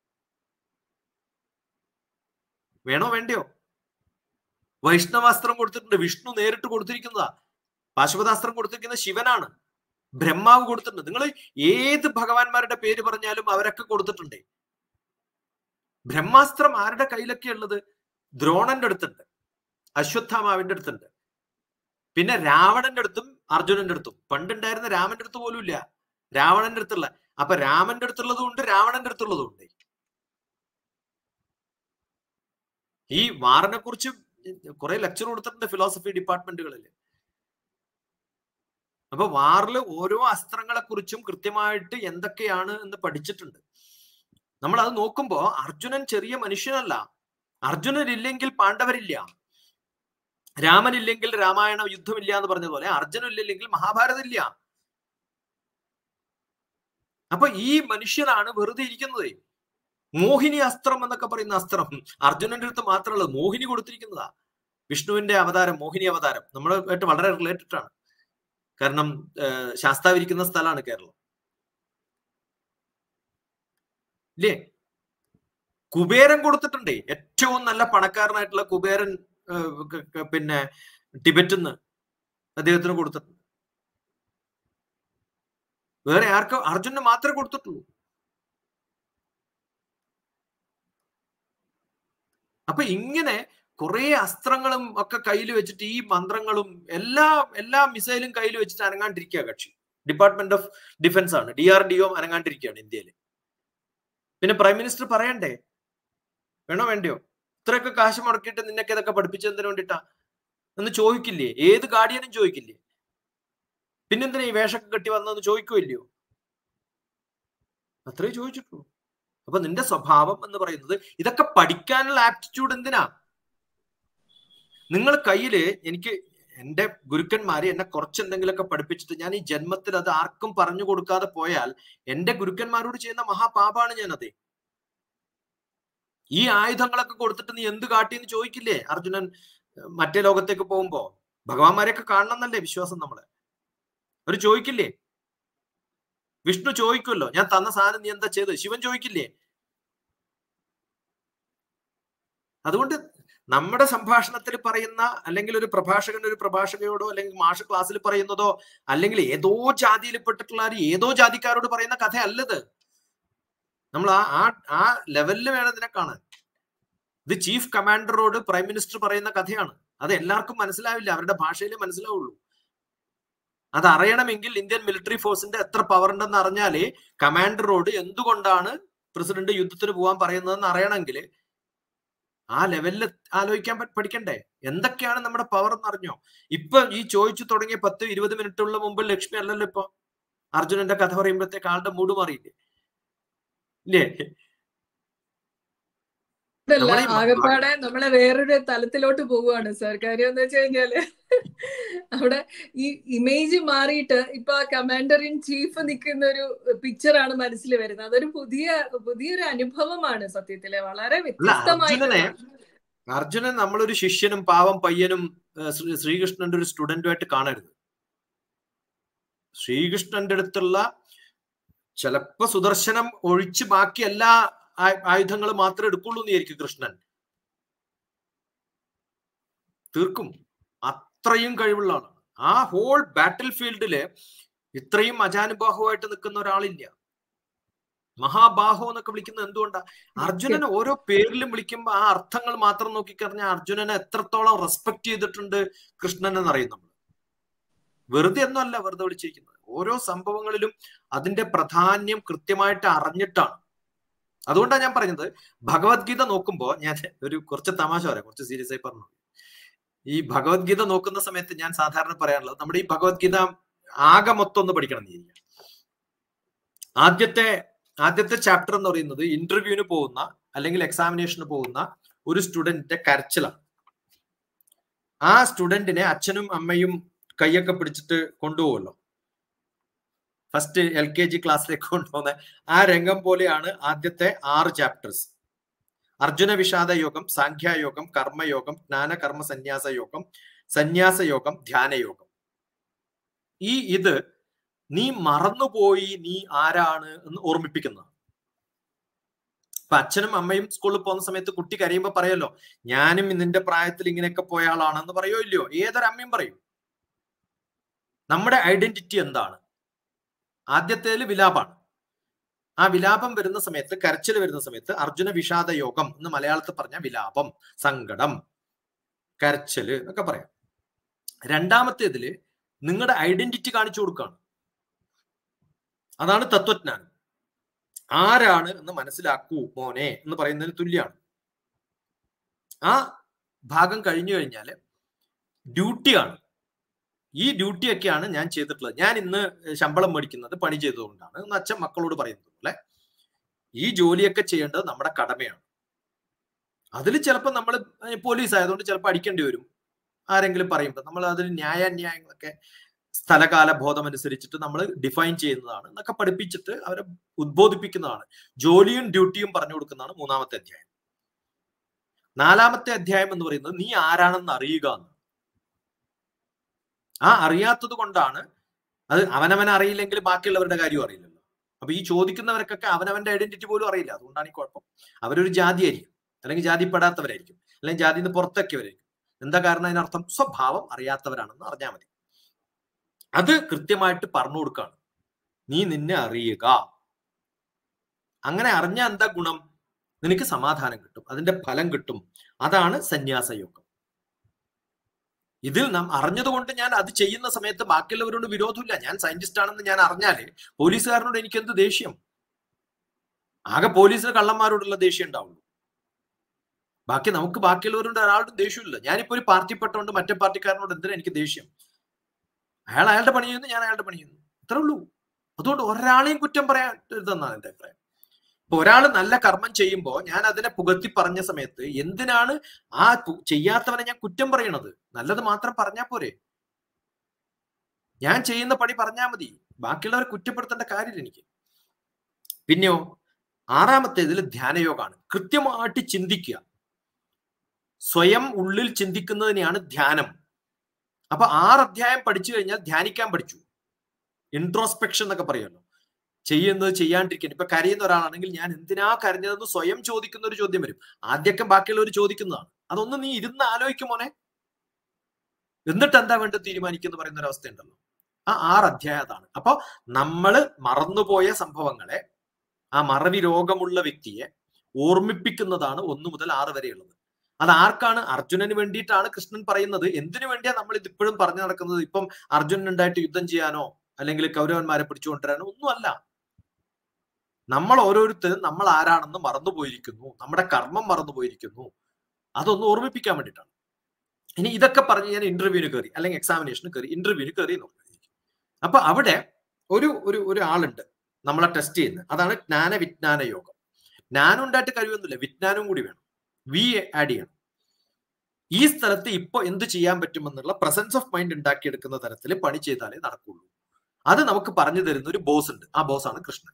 വേണോ വേണ്ടയോ വൈഷ്ണവാസ്ത്രം കൊടുത്തിട്ടുണ്ട് വിഷ്ണു നേരിട്ട് കൊടുത്തിരിക്കുന്നതാ പാശുപതാസ്ത്രം കൊടുത്തിരിക്കുന്നത് ശിവനാണ് ബ്രഹ്മാവ് കൊടുത്തിട്ടുണ്ട് നിങ്ങൾ ഏത് ഭഗവാന്മാരുടെ പേര് പറഞ്ഞാലും അവരൊക്കെ കൊടുത്തിട്ടുണ്ട് ബ്രഹ്മാസ്ത്രം ആരുടെ കയ്യിലൊക്കെ ഉള്ളത് ദ്രോണന്റെ അടുത്തുണ്ട് അശ്വത്ഥാമാവിന്റെ അടുത്തുണ്ട് പിന്നെ രാവണന്റെ അടുത്തും അർജുനന്റെ അടുത്തും പണ്ടുണ്ടായിരുന്ന രാമന്റെ അടുത്ത് പോലും ഇല്ല രാവണന്റെ അടുത്തുള്ള അപ്പൊ രാമന്റെ അടുത്തുള്ളതും ഉണ്ട് രാവണന്റെ അടുത്തുള്ളതും ഉണ്ട് ഈ വാറിനെ കുറിച്ച് കുറെ ലെക്ചർ കൊടുത്തിട്ടുണ്ട് ഫിലോസഫി ഡിപ്പാർട്ട്മെന്റുകളിൽ അപ്പൊ വാറിൽ ഓരോ അസ്ത്രങ്ങളെ കുറിച്ചും കൃത്യമായിട്ട് എന്തൊക്കെയാണ് എന്ന് പഠിച്ചിട്ടുണ്ട് നമ്മൾ അത് നോക്കുമ്പോ അർജുനൻ ചെറിയ മനുഷ്യനല്ല അർജുനനില്ലെങ്കിൽ പാണ്ഡവരില്ല രാമനില്ലെങ്കിൽ രാമായണ യുദ്ധമില്ല എന്ന് പറഞ്ഞതുപോലെ അർജുനില്ലെങ്കിൽ മഹാഭാരതം ഇല്ല അപ്പൊ ഈ മനുഷ്യനാണ് വെറുതെ ഇരിക്കുന്നത് മോഹിനി അസ്ത്രം എന്നൊക്കെ പറയുന്ന അസ്ത്രം അർജുനന്റെ അടുത്ത് മാത്രമല്ല മോഹിനി കൊടുത്തിരിക്കുന്നതാ വിഷ്ണുവിന്റെ അവതാരം മോഹിനി അവതാരം നമ്മളുമായിട്ട് വളരെ റിലേറ്റഡ് ആണ് കാരണം ശാസ്താവിരിക്കുന്ന സ്ഥലമാണ് കേരളം ഇല്ലേ കുബേരൻ കൊടുത്തിട്ടുണ്ട് ഏറ്റവും നല്ല പണക്കാരനായിട്ടുള്ള കുബേരൻ പിന്നെ ടിബറ്റിൽ നിന്ന് അദ്ദേഹത്തിന് കൊടുത്തിട്ടുണ്ട് വേറെ ആർക്കും അർജുനന് മാത്രമേ കൊടുത്തിട്ടുള്ളൂ അപ്പൊ ഇങ്ങനെ കുറെ അസ്ത്രങ്ങളും ഒക്കെ കയ്യിൽ വെച്ചിട്ട് ഈ മന്ത്രങ്ങളും എല്ലാ എല്ലാ മിസൈലും കയ്യിൽ വെച്ചിട്ട് അനങ്ങാണ്ടിരിക്കുക കക്ഷി ഡിപ്പാർട്ട്മെന്റ് ഓഫ് ഡിഫൻസ് ആണ് ഡി ആർ ഡി ഒ അനങ്ങാണ്ടിരിക്കുകയാണ് ഇന്ത്യയിൽ പിന്നെ പ്രൈം മിനിസ്റ്റർ പറയണ്ടേ വേണോ വേണ്ടയോ ഇത്രയൊക്കെ കാശ് മുടക്കിയിട്ട് നിന്നൊക്കെ ഇതൊക്കെ പഠിപ്പിച്ചതിന് വേണ്ടിട്ടാ എന്ന് ചോദിക്കില്ലേ ഏത് ഗാർഡിയനും ചോദിക്കില്ലേ പിന്നെന്തിനാ ഈ വേഷമൊക്കെ കെട്ടി വന്നതെന്ന് ചോദിക്കുമല്ലയോ അത്രേ ചോദിച്ചിട്ടുള്ളൂ അപ്പൊ നിന്റെ സ്വഭാവം എന്ന് പറയുന്നത് ഇതൊക്കെ പഠിക്കാനുള്ള ആപ്റ്റിറ്റ്യൂഡ് എന്തിനാ നിങ്ങൾ കയ്യില് എനിക്ക് എന്റെ ഗുരുക്കന്മാര് എന്നെ കുറച്ചെന്തെങ്കിലുമൊക്കെ പഠിപ്പിച്ചിട്ട് ഞാൻ ഈ ജന്മത്തിൽ അത് ആർക്കും പറഞ്ഞു കൊടുക്കാതെ പോയാൽ എന്റെ ഗുരുക്കന്മാരോട് ചെയ്യുന്ന മഹാപാപാണ് ഞാനത് ഈ ആയുധങ്ങളൊക്കെ കൊടുത്തിട്ട് നീ എന്ത് കാട്ടിയെന്ന് ചോദിക്കില്ലേ അർജുനൻ മറ്റേ ലോകത്തേക്ക് പോകുമ്പോ ഭഗവാന്മാരെയൊക്കെ കാണണം എന്നല്ലേ വിശ്വാസം നമ്മള് അവർ ചോദിക്കില്ലേ വിഷ്ണു ചോദിക്കുമല്ലോ ഞാൻ തന്ന സാധനം നീ എന്താ ചെയ്ത് ശിവൻ ചോദിക്കില്ലേ അതുകൊണ്ട് നമ്മുടെ സംഭാഷണത്തിൽ പറയുന്ന അല്ലെങ്കിൽ ഒരു പ്രഭാഷകൻ ഒരു പ്രഭാഷകയോടോ അല്ലെങ്കിൽ മാഷ് ക്ലാസ്സിൽ പറയുന്നതോ അല്ലെങ്കിൽ ഏതോ ജാതിയിൽപ്പെട്ടിട്ടുള്ള ഏതോ ജാതിക്കാരോട് പറയുന്ന കഥ അല്ലത് നമ്മൾ ആ ആ ആ ലെവലിൽ വേണം ഇതിനെ കാണാൻ ഇത് ചീഫ് കമാൻഡറോട് പ്രൈം മിനിസ്റ്റർ പറയുന്ന കഥയാണ് അത് എല്ലാവർക്കും മനസ്സിലാവില്ല അവരുടെ ഭാഷയിലേ മനസ്സിലാവുള്ളൂ അത് അറിയണമെങ്കിൽ ഇന്ത്യൻ മിലിറ്ററി ഫോഴ്സിന്റെ എത്ര പവർ ഉണ്ടെന്ന് അറിഞ്ഞാലേ കമാൻഡറോട് എന്തുകൊണ്ടാണ് പ്രസിഡന്റ് യുദ്ധത്തിന് പോകാൻ പറയുന്നതെന്ന് അറിയണമെങ്കിൽ ആ ലെവലിൽ ആലോചിക്കാൻ പഠിക്കണ്ടേ എന്തൊക്കെയാണ് നമ്മുടെ പവർ എന്ന് അറിഞ്ഞോ ഇപ്പൊ ഈ ചോദിച്ചു തുടങ്ങിയ പത്ത് ഇരുപത് മിനിറ്റുള്ള മുമ്പ് ലക്ഷ്മി അല്ലല്ലോ ഇപ്പൊ അർജുനന്റെ കഥ പറയുമ്പോഴത്തേക്ക് ആളുടെ മൂഡ് മാറിയില്ലേ ഇല്ലേ ആകെപ്പാടെ നമ്മളെ വേറൊരു തലത്തിലോട്ട് പോവുകയാണ് സാർ കാര്യം എന്ന് വെച്ച് കഴിഞ്ഞാല് അവിടെ ഈ ഇമേജ് മാറിയിട്ട് ഇപ്പൊ ആ കമാൻഡർ ഇൻ ചീഫ് നിൽക്കുന്ന ഒരു പിക്ചറാണ് മനസ്സിൽ വരുന്നത് അതൊരു പുതിയ പുതിയൊരു അനുഭവമാണ് സത്യത്തില് വളരെ വ്യത്യസ്തമായിട്ട് അർജുനൻ നമ്മളൊരു ശിഷ്യനും പാവം പയ്യനും ശ്രീകൃഷ്ണന്റെ ഒരു സ്റ്റുഡന്റുമായിട്ട് കാണരുത് ശ്രീകൃഷ്ണന്റെ അടുത്തുള്ള ചിലപ്പോ സുദർശനം ഒഴിച്ച് ബാക്കി എല്ലാ ആയുധങ്ങൾ മാത്രമേ എടുക്കുള്ളൂ എന്ന് വിചാരിക്കും കൃഷ്ണൻ തീർക്കും അത്രയും കഴിവുള്ള ആളാണ് ആ ഹോൾ ബാറ്റിൽ ഫീൽഡില് ഇത്രയും അജാനുബാഹുവായിട്ട് നിൽക്കുന്ന ഒരാളില്ല മഹാബാഹു എന്നൊക്കെ വിളിക്കുന്നത് എന്തുകൊണ്ടാ അർജുനനെ ഓരോ പേരിലും വിളിക്കുമ്പോൾ ആ അർത്ഥങ്ങൾ മാത്രം നോക്കിക്കറിഞ്ഞാൽ അർജുനനെ എത്രത്തോളം റെസ്പെക്ട് ചെയ്തിട്ടുണ്ട് കൃഷ്ണൻ എന്നറിയും നമ്മൾ വെറുതെ ഒന്നുമല്ല വെറുതെ വിളിച്ചിരിക്കുന്നത് ഓരോ സംഭവങ്ങളിലും അതിന്റെ പ്രാധാന്യം കൃത്യമായിട്ട് അറിഞ്ഞിട്ടാണ് അതുകൊണ്ടാണ് ഞാൻ പറഞ്ഞത് ഭഗവത്ഗീത നോക്കുമ്പോൾ ഞാൻ ഒരു കുറച്ച് തമാശ പറയാം കുറച്ച് സീരിയസ് ആയി പറഞ്ഞു ഈ ഭഗവത്ഗീത നോക്കുന്ന സമയത്ത് ഞാൻ സാധാരണ പറയാനുള്ളത് നമ്മുടെ ഈ ഭഗവത്ഗീത ആകെ മൊത്തം ഒന്ന് പഠിക്കണം എന്ന് ആദ്യത്തെ ആദ്യത്തെ ചാപ്റ്റർ എന്ന് പറയുന്നത് ഇന്റർവ്യൂവിന് പോകുന്ന അല്ലെങ്കിൽ എക്സാമിനേഷന് പോകുന്ന ഒരു സ്റ്റുഡന്റിന്റെ കരച്ചിലാണ് ആ സ്റ്റുഡന്റിനെ അച്ഛനും അമ്മയും കൈയൊക്കെ പിടിച്ചിട്ട് കൊണ്ടുപോകുമല്ലോ ഫസ്റ്റ് എൽ കെ ജി ക്ലാസ്സിലേക്ക് കൊണ്ടുപോകുന്ന ആ രംഗം പോലെയാണ് ആദ്യത്തെ ആറ് ചാപ്റ്റേഴ്സ് അർജുന വിഷാദ യോഗം സാഖ്യായോഗം കർമ്മയോഗം ജ്ഞാന കർമ്മ സന്യാസ യോഗം സന്യാസ യോഗം ധ്യാനയോഗം ഈ ഇത് നീ മറന്നുപോയി നീ ആരാണ് എന്ന് ഓർമ്മിപ്പിക്കുന്നത് ഇപ്പൊ അച്ഛനും അമ്മയും സ്കൂളിൽ പോകുന്ന സമയത്ത് കുട്ടി കരയുമ്പോ പറയല്ലോ ഞാനും നിന്റെ പ്രായത്തിൽ ഇങ്ങനെയൊക്കെ പോയ ആളാണെന്ന് പറയോ ഇല്ലയോ ഏതൊരു അമ്മയും പറയും നമ്മുടെ ഐഡന്റിറ്റി എന്താണ് ആദ്യത്തേല് വിലാപാണ് ആ വിലാപം വരുന്ന സമയത്ത് കരച്ചിൽ വരുന്ന സമയത്ത് അർജുന വിഷാദ യോഗം എന്ന് മലയാളത്തിൽ പറഞ്ഞ വിലാപം സങ്കടം കരച്ചില് എന്നൊക്കെ പറയാം രണ്ടാമത്തേതില് നിങ്ങളുടെ ഐഡന്റിറ്റി കാണിച്ചു കൊടുക്കുകയാണ് അതാണ് തത്വജ്ഞാനം ആരാണ് എന്ന് മനസ്സിലാക്കൂ മോനെ എന്ന് പറയുന്നതിന് തുല്യമാണ് ആ ഭാഗം കഴിഞ്ഞു കഴിഞ്ഞാൽ ഡ്യൂട്ടിയാണ് ഈ ഡ്യൂട്ടിയൊക്കെയാണ് ഞാൻ ചെയ്തിട്ടുള്ളത് ഞാൻ ഇന്ന് ശമ്പളം മേടിക്കുന്നത് പണി ചെയ്തുകൊണ്ടാണ് എന്ന് അച്ഛൻ മക്കളോട് പറയുന്നത് പോലെ ഈ ജോലിയൊക്കെ ചെയ്യേണ്ടത് നമ്മുടെ കടമയാണ് അതിൽ ചിലപ്പോൾ നമ്മൾ പോലീസ് ആയതുകൊണ്ട് ചിലപ്പോൾ അടിക്കേണ്ടി വരും ആരെങ്കിലും പറയുമ്പോൾ നമ്മൾ അതിൽ ന്യായാന്യായങ്ങളൊക്കെ സ്ഥലകാല ബോധം അനുസരിച്ചിട്ട് നമ്മൾ ഡിഫൈൻ ചെയ്യുന്നതാണ് എന്നൊക്കെ പഠിപ്പിച്ചിട്ട് അവരെ ഉദ്ബോധിപ്പിക്കുന്നതാണ് ജോലിയും ഡ്യൂട്ടിയും പറഞ്ഞു കൊടുക്കുന്നതാണ് മൂന്നാമത്തെ അധ്യായം നാലാമത്തെ അധ്യായം എന്ന് പറയുന്നത് നീ ആരാണെന്ന് അറിയുക എന്ന് ആ അറിയാത്തത് കൊണ്ടാണ് അത് അവനവൻ അറിയില്ലെങ്കിൽ ബാക്കിയുള്ളവരുടെ കാര്യം അറിയില്ലല്ലോ അപ്പൊ ഈ ചോദിക്കുന്നവർക്കൊക്കെ അവനവന്റെ ഐഡന്റിറ്റി പോലും അറിയില്ല അതുകൊണ്ടാണ് ഈ കുഴപ്പം അവരൊരു ജാതിയായിരിക്കും അല്ലെങ്കിൽ ജാതിപ്പെടാത്തവരായിരിക്കും അല്ലെങ്കിൽ ജാതി നിന്ന് പുറത്തൊക്കെവരായിരിക്കും എന്താ കാരണം അതിനർത്ഥം സ്വഭാവം അറിയാത്തവരാണെന്ന് അറിഞ്ഞാൽ മതി അത് കൃത്യമായിട്ട് പറഞ്ഞു കൊടുക്കാണ് നീ നിന്നെ അറിയുക അങ്ങനെ അറിഞ്ഞ എന്താ ഗുണം നിനക്ക് സമാധാനം കിട്ടും അതിന്റെ ഫലം കിട്ടും അതാണ് സന്യാസ യോഗം ഇതിൽ നാം അറിഞ്ഞതുകൊണ്ട് ഞാൻ അത് ചെയ്യുന്ന സമയത്ത് ബാക്കിയുള്ളവരോട് വിരോധമില്ല ഞാൻ സയന്റിസ്റ്റ് ആണെന്ന് ഞാൻ അറിഞ്ഞാല് പോലീസുകാരനോട് എനിക്ക് എന്ത് ദേഷ്യം ആകെ പോലീസിന് കള്ളന്മാരോടുള്ള ദേഷ്യം ഉണ്ടാവുള്ളൂ ബാക്കി നമുക്ക് ബാക്കിയുള്ളവരോട് ഒരാളുടെ ദേഷ്യമില്ല ഞാനിപ്പോ ഒരു പാർട്ടി പെട്ടുകൊണ്ട് മറ്റേ പാർട്ടിക്കാരനോട് എന്തിനാ എനിക്ക് ദേഷ്യം അയാൾ അയാളുടെ പണി ചെയ്യുന്നു ഞാൻ അയാളുടെ പണി ചെയ്യുന്നു ഇത്രേ ഉള്ളൂ അതുകൊണ്ട് ഒരാളെയും കുറ്റം പറയാൻ എന്നാണ് എന്റെ അഭിപ്രായം ഇപ്പൊ ഒരാൾ നല്ല കർമ്മം ചെയ്യുമ്പോൾ ഞാൻ അതിനെ പുകഴ്ത്തി പറഞ്ഞ സമയത്ത് എന്തിനാണ് ആ ചെയ്യാത്തവനെ ഞാൻ കുറ്റം പറയണത് നല്ലത് മാത്രം പറഞ്ഞാൽ പോരെ ഞാൻ ചെയ്യുന്ന പണി പറഞ്ഞാൽ മതി ബാക്കിയുള്ളവരെ കുറ്റപ്പെടുത്തേണ്ട കാര്യമില്ല എനിക്ക് പിന്നെയോ ആറാമത്തേതിൽ ധ്യാനയോഗമാണ് കൃത്യമായിട്ട് ചിന്തിക്കുക സ്വയം ഉള്ളിൽ ചിന്തിക്കുന്നതിനെയാണ് ധ്യാനം അപ്പൊ ആറ് അധ്യായം പഠിച്ചു കഴിഞ്ഞാൽ ധ്യാനിക്കാൻ പഠിച്ചു ഇൻട്രോസ്പെക്ഷൻ എന്നൊക്കെ പറയുമല്ലോ ചെയ്യുന്നത് ചെയ്യാണ്ടിരിക്കാൻ ഇപ്പൊ കരയുന്ന ഒരാളാണെങ്കിൽ ഞാൻ എന്തിനാ കരഞ്ഞതെന്ന് സ്വയം ചോദിക്കുന്ന ഒരു ചോദ്യം വരും ആദ്യമൊക്കെ ബാക്കിയുള്ളവർ ചോദിക്കുന്നതാണ് അതൊന്ന് നീ ഇരുന്ന് ആലോചിക്കും മോനെ എന്നിട്ട് എന്താ വേണ്ടത് തീരുമാനിക്കുന്ന പറയുന്ന ഒരു അവസ്ഥ ഉണ്ടല്ലോ ആ ആറ് അധ്യായം അതാണ് അപ്പൊ നമ്മൾ മറന്നുപോയ സംഭവങ്ങളെ ആ മറവി രോഗമുള്ള വ്യക്തിയെ ഓർമ്മിപ്പിക്കുന്നതാണ് ഒന്ന് മുതൽ ആറ് വരെയുള്ളത് അത് ആർക്കാണ് അർജുനന് വേണ്ടിയിട്ടാണ് കൃഷ്ണൻ പറയുന്നത് എന്തിനു വേണ്ടിയാ നമ്മൾ ഇത് ഇപ്പോഴും പറഞ്ഞു നടക്കുന്നത് ഇപ്പം അർജുനൻ ഉണ്ടായിട്ട് യുദ്ധം ചെയ്യാനോ അല്ലെങ്കിൽ കൗരവന്മാരെ പിടിച്ചുകൊണ്ടുവരാനോ ഒന്നുമല്ല നമ്മൾ ഓരോരുത്തരും നമ്മൾ ആരാണെന്ന് മറന്നുപോയിരിക്കുന്നു നമ്മുടെ കർമ്മം മറന്നുപോയിരിക്കുന്നു അതൊന്ന് ഓർമ്മിപ്പിക്കാൻ വേണ്ടിയിട്ടാണ് ഇനി ഇതൊക്കെ പറഞ്ഞ് ഞാൻ ഇന്റർവ്യൂവിന് കയറി അല്ലെങ്കിൽ എക്സാമിനേഷന് കയറി ഇന്റർവ്യൂവിന് കയറി എന്ന് പറഞ്ഞു അപ്പൊ അവിടെ ഒരു ഒരു ഒരു ആളുണ്ട് നമ്മളെ ടെസ്റ്റ് ചെയ്യുന്നത് അതാണ് ജ്ഞാന വിജ്ഞാന യോഗം ജ്ഞാനം ഉണ്ടായിട്ട് കഴിവൊന്നുമില്ല വിജ്ഞാനവും കൂടി വേണം വി ആഡ് ചെയ്യണം ഈ സ്ഥലത്ത് ഇപ്പൊ എന്ത് ചെയ്യാൻ പറ്റുമെന്നുള്ള പ്രസൻസ് ഓഫ് മൈൻഡ് ഉണ്ടാക്കിയെടുക്കുന്ന തരത്തിൽ പണി ചെയ്താലേ നടക്കുള്ളൂ അത് നമുക്ക് പറഞ്ഞു തരുന്ന ഒരു ബോസ് ഉണ്ട് ആ ബോസ് ആണ് കൃഷ്ണൻ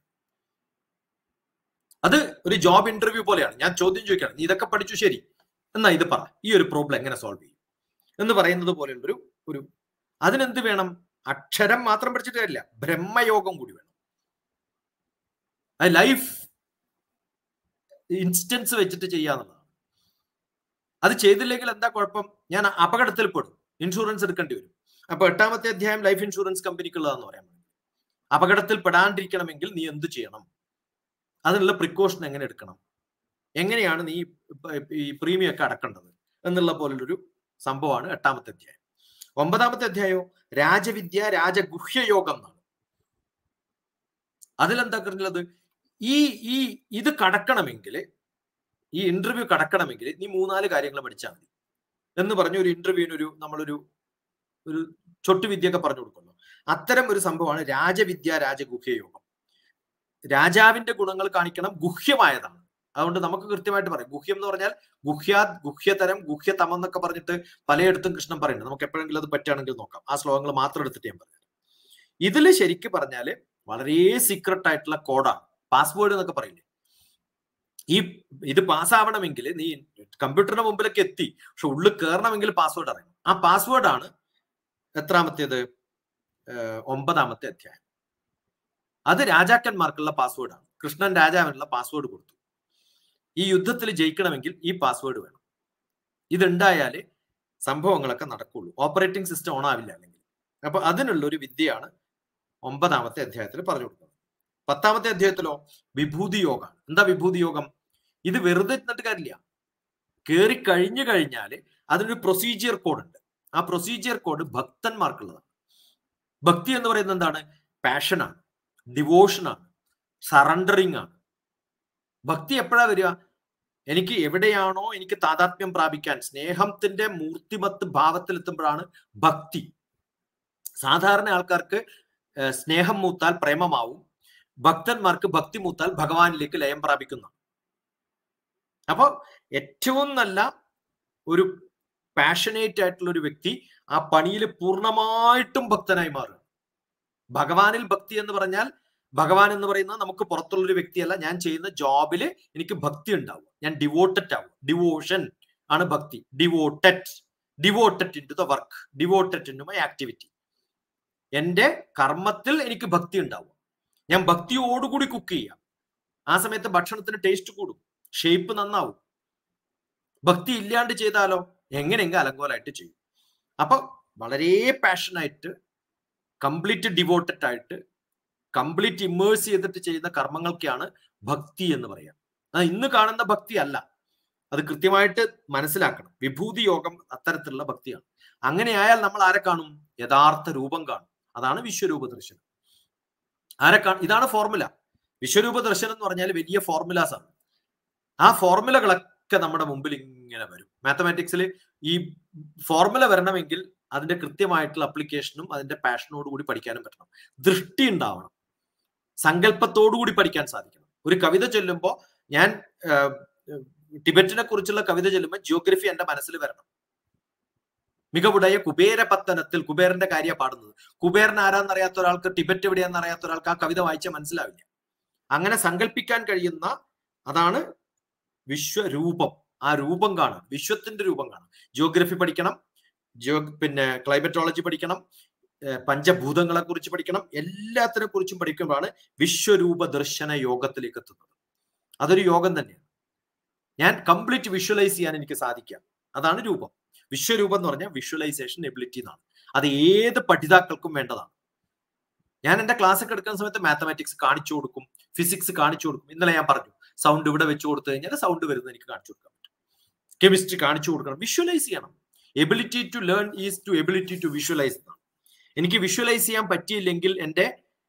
അത് ഒരു ജോബ് ഇന്റർവ്യൂ പോലെയാണ് ഞാൻ ചോദ്യം ചോദിക്കുകയാണ് നീ ഇതൊക്കെ പഠിച്ചു ശരി എന്നാ ഇത് പറ ഈ ഒരു പ്രോബ്ലം എങ്ങനെ സോൾവ് ചെയ്യും എന്ന് പറയുന്നത് പോലെയുള്ള ഒരു ഒരു അതിനെന്ത് വേണം അക്ഷരം മാത്രം പഠിച്ചിട്ട് കാര്യമില്ല ബ്രഹ്മയോഗം കൂടി വേണം അത് ലൈഫ് ഇൻസ്റ്റൻസ് വെച്ചിട്ട് ചെയ്യാന്നുള്ളതാണ് അത് ചെയ്തില്ലെങ്കിൽ എന്താ കുഴപ്പം ഞാൻ അപകടത്തിൽ പെടും ഇൻഷുറൻസ് എടുക്കേണ്ടി വരും അപ്പൊ എട്ടാമത്തെ അധ്യായം ലൈഫ് ഇൻഷുറൻസ് കമ്പനിക്കുള്ളതാന്ന് പറയാൻ അപകടത്തിൽ പെടാണ്ടിരിക്കണമെങ്കിൽ നീ എന്ത് ചെയ്യണം അതിനുള്ള പ്രിക്കോഷൻ എങ്ങനെ എടുക്കണം എങ്ങനെയാണ് നീ ഈ പ്രീമിയം ഒക്കെ അടക്കേണ്ടത് എന്നുള്ള പോലുള്ളൊരു സംഭവമാണ് എട്ടാമത്തെ അധ്യായം ഒമ്പതാമത്തെ അധ്യായം രാജവിദ്യ രാജഗുഹ്യയോഗം എന്നാണ് അതിലെന്താ പറഞ്ഞുള്ളത് ഈ ഈ ഇത് കടക്കണമെങ്കിൽ ഈ ഇന്റർവ്യൂ കടക്കണമെങ്കിൽ നീ മൂന്നാല് കാര്യങ്ങൾ പഠിച്ചാൽ മതി എന്ന് പറഞ്ഞ ഒരു ഇന്റർവ്യൂവിന് ഒരു നമ്മളൊരു ഒരു ചൊട്ടുവിദ്യയൊക്കെ പറഞ്ഞു കൊടുക്കുന്നു അത്തരം ഒരു സംഭവമാണ് രാജവിദ്യ രാജഗുഹ്യ യോഗം രാജാവിന്റെ ഗുണങ്ങൾ കാണിക്കണം ഗുഹ്യമായതാണ് അതുകൊണ്ട് നമുക്ക് കൃത്യമായിട്ട് പറയാം ഗുഹ്യം എന്ന് പറഞ്ഞാൽ ഗുഹ്യാ ഗുഹ്യതരം ഗുഹ്യതമം എന്നൊക്കെ പറഞ്ഞിട്ട് പലയിടത്തും കൃഷ്ണൻ പറയുന്നുണ്ട് നമുക്ക് എപ്പോഴെങ്കിലും അത് പറ്റുകയാണെങ്കിൽ നോക്കാം ആ ശ്ലോകങ്ങൾ മാത്രം എടുത്തിട്ട് ഞാൻ പറഞ്ഞു ഇതിൽ ശരിക്ക് പറഞ്ഞാല് വളരെ സീക്രട്ട് ആയിട്ടുള്ള കോഡാണ് പാസ്വേഡ് എന്നൊക്കെ പറയില്ലേ ഈ ഇത് പാസ്സാവണമെങ്കിൽ നീ കമ്പ്യൂട്ടറിന്റെ മുമ്പിലേക്ക് എത്തി പക്ഷെ ഉള്ളിൽ കയറണമെങ്കിൽ പാസ്വേഡ് അറിയണം ആ പാസ്വേഡ് ആണ് എത്രാമത്തേത് ഒമ്പതാമത്തെ അധ്യായം അത് രാജാക്കന്മാർക്കുള്ള പാസ്വേഡാണ് കൃഷ്ണൻ രാജാവിനുള്ള പാസ്വേഡ് കൊടുത്തു ഈ യുദ്ധത്തിൽ ജയിക്കണമെങ്കിൽ ഈ പാസ്വേഡ് വേണം ഇതുണ്ടായാല് സംഭവങ്ങളൊക്കെ നടക്കുള്ളൂ ഓപ്പറേറ്റിംഗ് സിസ്റ്റം ഓൺ ആവില്ല അല്ലെങ്കിൽ അപ്പൊ അതിനുള്ള ഒരു വിദ്യയാണ് ഒമ്പതാമത്തെ അധ്യായത്തിൽ പറഞ്ഞു കൊടുക്കുന്നത് പത്താമത്തെ അധ്യായത്തിലോ വിഭൂതി യോഗമാണ് എന്താ വിഭൂതി യോഗം ഇത് വെറുതെ എന്നിട്ട് കാര്യമില്ല കയറി കഴിഞ്ഞു കഴിഞ്ഞാൽ അതിനൊരു പ്രൊസീജിയർ കോഡ് ഉണ്ട് ആ പ്രൊസീജിയർ കോഡ് ഭക്തന്മാർക്കുള്ളതാണ് ഭക്തി എന്ന് പറയുന്നത് എന്താണ് പാഷനാണ് ഡിവോഷനാണ് സറണ്ടറിങ് ആണ് ഭക്തി എപ്പോഴാ വരിക എനിക്ക് എവിടെയാണോ എനിക്ക് താതാത്മ്യം പ്രാപിക്കാൻ സ്നേഹത്തിന്റെ മൂർത്തിമത്ത് ഭാവത്തിലെത്തുമ്പോഴാണ് ഭക്തി സാധാരണ ആൾക്കാർക്ക് സ്നേഹം മൂത്താൽ പ്രേമമാവും ഭക്തന്മാർക്ക് ഭക്തി മൂത്താൽ ഭഗവാനിലേക്ക് ലയം പ്രാപിക്കുന്ന അപ്പൊ ഏറ്റവും നല്ല ഒരു പാഷനേറ്റ് ആയിട്ടുള്ള ഒരു വ്യക്തി ആ പണിയിൽ പൂർണ്ണമായിട്ടും ഭക്തനായി മാറുക ഭഗവാനിൽ ഭക്തി എന്ന് പറഞ്ഞാൽ ഭഗവാൻ എന്ന് പറയുന്നത് നമുക്ക് പുറത്തുള്ള ഒരു വ്യക്തിയല്ല ഞാൻ ചെയ്യുന്ന ജോബിൽ എനിക്ക് ഭക്തി ഉണ്ടാവും ഞാൻ ഡിവോട്ടഡ് ആവും ഡിവോഷൻ ആണ് ഭക്തി devoted devoted in to the work devoted in to my activity എന്റെ കർമ്മത്തിൽ എനിക്ക് ഭക്തി ഉണ്ടാവും ഞാൻ ഭക്തിയോടുകൂടി കുക്ക് ചെയ്യാം ആ സമയത്ത് ഭക്ഷണത്തിന് ടേസ്റ്റ് കൂടും ഷേപ്പ് നന്നാവും ഭക്തി ഇല്ലാണ്ട് ചെയ്താലോ എങ്ങനെയെങ്കിലും അലങ്കോലായിട്ട് ചെയ്യും അപ്പൊ വളരെ പാഷനായിട്ട് കംപ്ലീറ്റ് ഡിവോട്ടഡ് ആയിട്ട് കംപ്ലീറ്റ് ഇമേഴ്സ് ചെയ്തിട്ട് ചെയ്യുന്ന കർമ്മങ്ങൾക്കാണ് ഭക്തി എന്ന് പറയാം അത് ഇന്ന് കാണുന്ന ഭക്തി അല്ല അത് കൃത്യമായിട്ട് മനസ്സിലാക്കണം വിഭൂതി യോഗം അത്തരത്തിലുള്ള ഭക്തിയാണ് അങ്ങനെയായാൽ നമ്മൾ ആരെ കാണും യഥാർത്ഥ രൂപം കാണും അതാണ് വിശ്വരൂപ ദർശനം ആരെ കാണും ഇതാണ് ഫോർമുല വിശ്വരൂപ ദർശനം എന്ന് പറഞ്ഞാൽ വലിയ ഫോർമുലാസ് ആണ് ആ ഫോർമുലകളൊക്കെ നമ്മുടെ മുമ്പിൽ ഇങ്ങനെ വരും മാത്തമാറ്റിക്സിൽ ഈ ഫോർമുല വരണമെങ്കിൽ അതിന്റെ കൃത്യമായിട്ടുള്ള അപ്ലിക്കേഷനും അതിന്റെ പാഷനോട് കൂടി പഠിക്കാനും പറ്റണം ദൃഷ്ടി ഉണ്ടാവണം സങ്കല്പത്തോടു കൂടി പഠിക്കാൻ സാധിക്കണം ഒരു കവിത ചൊല്ലുമ്പോൾ ഞാൻ ടിബറ്റിനെ കുറിച്ചുള്ള കവിത ചൊല്ലുമ്പോൾ ജിയോഗ്രഫി എന്റെ മനസ്സിൽ വരണം മികവുടയ കുബേര പത്തനത്തിൽ കുബേരന്റെ കാര്യം പാടുന്നത് കുബേരൻ ആരാന്നറിയാത്ത ഒരാൾക്ക് ടിബറ്റ് എവിടെയാന്ന് അറിയാത്ത ഒരാൾക്ക് ആ കവിത വായിച്ചാൽ മനസ്സിലാവില്ല അങ്ങനെ സങ്കല്പിക്കാൻ കഴിയുന്ന അതാണ് വിശ്വരൂപം ആ രൂപം കാണാം വിശ്വത്തിന്റെ രൂപം കാണാം ജിയോഗ്രഫി പഠിക്കണം ജിയോ പിന്നെ ക്ലൈമറ്റോളജി പഠിക്കണം പഞ്ചഭൂതങ്ങളെ കുറിച്ച് പഠിക്കണം എല്ലാത്തിനെ കുറിച്ചും പഠിക്കുമ്പോഴാണ് വിശ്വരൂപ ദർശന യോഗത്തിലേക്ക് എത്തുന്നത് അതൊരു യോഗം തന്നെയാണ് ഞാൻ കംപ്ലീറ്റ് വിഷ്വലൈസ് ചെയ്യാൻ എനിക്ക് സാധിക്കാം അതാണ് രൂപം വിശ്വരൂപം എന്ന് പറഞ്ഞാൽ വിഷ്വലൈസേഷൻ എബിലിറ്റി എന്നാണ് അത് ഏത് പഠിതാക്കൾക്കും വേണ്ടതാണ് ഞാൻ എന്റെ ക്ലാസ് ഒക്കെ എടുക്കുന്ന സമയത്ത് മാത്തമാറ്റിക്സ് കാണിച്ചു കൊടുക്കും ഫിസിക്സ് കാണിച്ചു കൊടുക്കും ഇന്നലെ ഞാൻ പറഞ്ഞു സൗണ്ട് ഇവിടെ വെച്ച് കൊടുത്തു കഴിഞ്ഞാൽ സൗണ്ട് വരുന്നത് എനിക്ക് കാണിച്ചു കൊടുക്കാൻ പറ്റും കെമിസ്ട്രി കാണിച്ചു കൊടുക്കണം വിഷ്വലൈസ് ചെയ്യണം ability to learn is to ability to visualise എന്നാണ് എനിക്ക് വിഷ്വലൈസ് ചെയ്യാൻ പറ്റിയില്ലെങ്കിൽ എൻ്റെ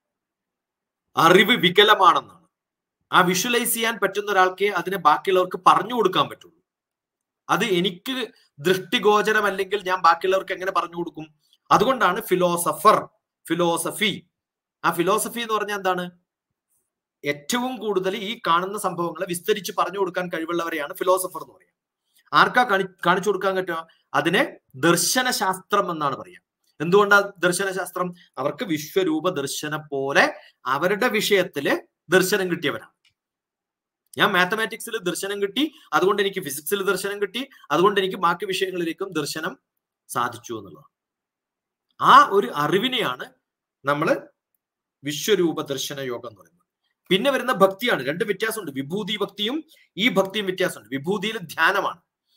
അറിവ് വികലമാണെന്നാണ് ആ വിഷ്വലൈസ് ചെയ്യാൻ പറ്റുന്ന ഒരാൾക്ക് അതിനെ ബാക്കിയുള്ളവർക്ക് പറഞ്ഞു കൊടുക്കാൻ പറ്റുള്ളൂ അത് എനിക്ക് ദൃഷ്ടിഗോചരമല്ലെങ്കിൽ ഞാൻ ബാക്കിയുള്ളവർക്ക് എങ്ങനെ പറഞ്ഞു കൊടുക്കും അതുകൊണ്ടാണ് ഫിലോസഫർ ഫിലോസഫി ആ ഫിലോസഫി എന്ന് പറഞ്ഞാൽ എന്താണ് ഏറ്റവും കൂടുതൽ ഈ കാണുന്ന സംഭവങ്ങളെ വിസ്തരിച്ച് പറഞ്ഞു കൊടുക്കാൻ കഴിവുള്ളവരെയാണ് ഫിലോസഫർ എന്ന് പറയുക ആർക്കാ കാണി കാണിച്ചു കൊടുക്കാൻ പറ്റുക അതിനെ ദർശനശാസ്ത്രം എന്നാണ് പറയുക എന്തുകൊണ്ടാ ദർശനശാസ്ത്രം അവർക്ക് വിശ്വരൂപ ദർശനം പോലെ അവരുടെ വിഷയത്തില് ദർശനം കിട്ടിയവരാണ് ഞാൻ മാത്തമാറ്റിക്സിൽ ദർശനം കിട്ടി അതുകൊണ്ട് എനിക്ക് ഫിസിക്സിൽ ദർശനം കിട്ടി അതുകൊണ്ട് എനിക്ക് ബാക്കി വിഷയങ്ങളിലേക്കും ദർശനം സാധിച്ചു എന്നുള്ളതാണ് ആ ഒരു അറിവിനെയാണ് നമ്മൾ വിശ്വരൂപ ദർശന യോഗം എന്ന് പറയുന്നത് പിന്നെ വരുന്ന ഭക്തിയാണ് രണ്ട് വ്യത്യാസമുണ്ട് വിഭൂതി ഭക്തിയും ഈ ഭക്തിയും വ്യത്യാസമുണ്ട് വിഭൂതിയിൽ ധ്യാനമാണ്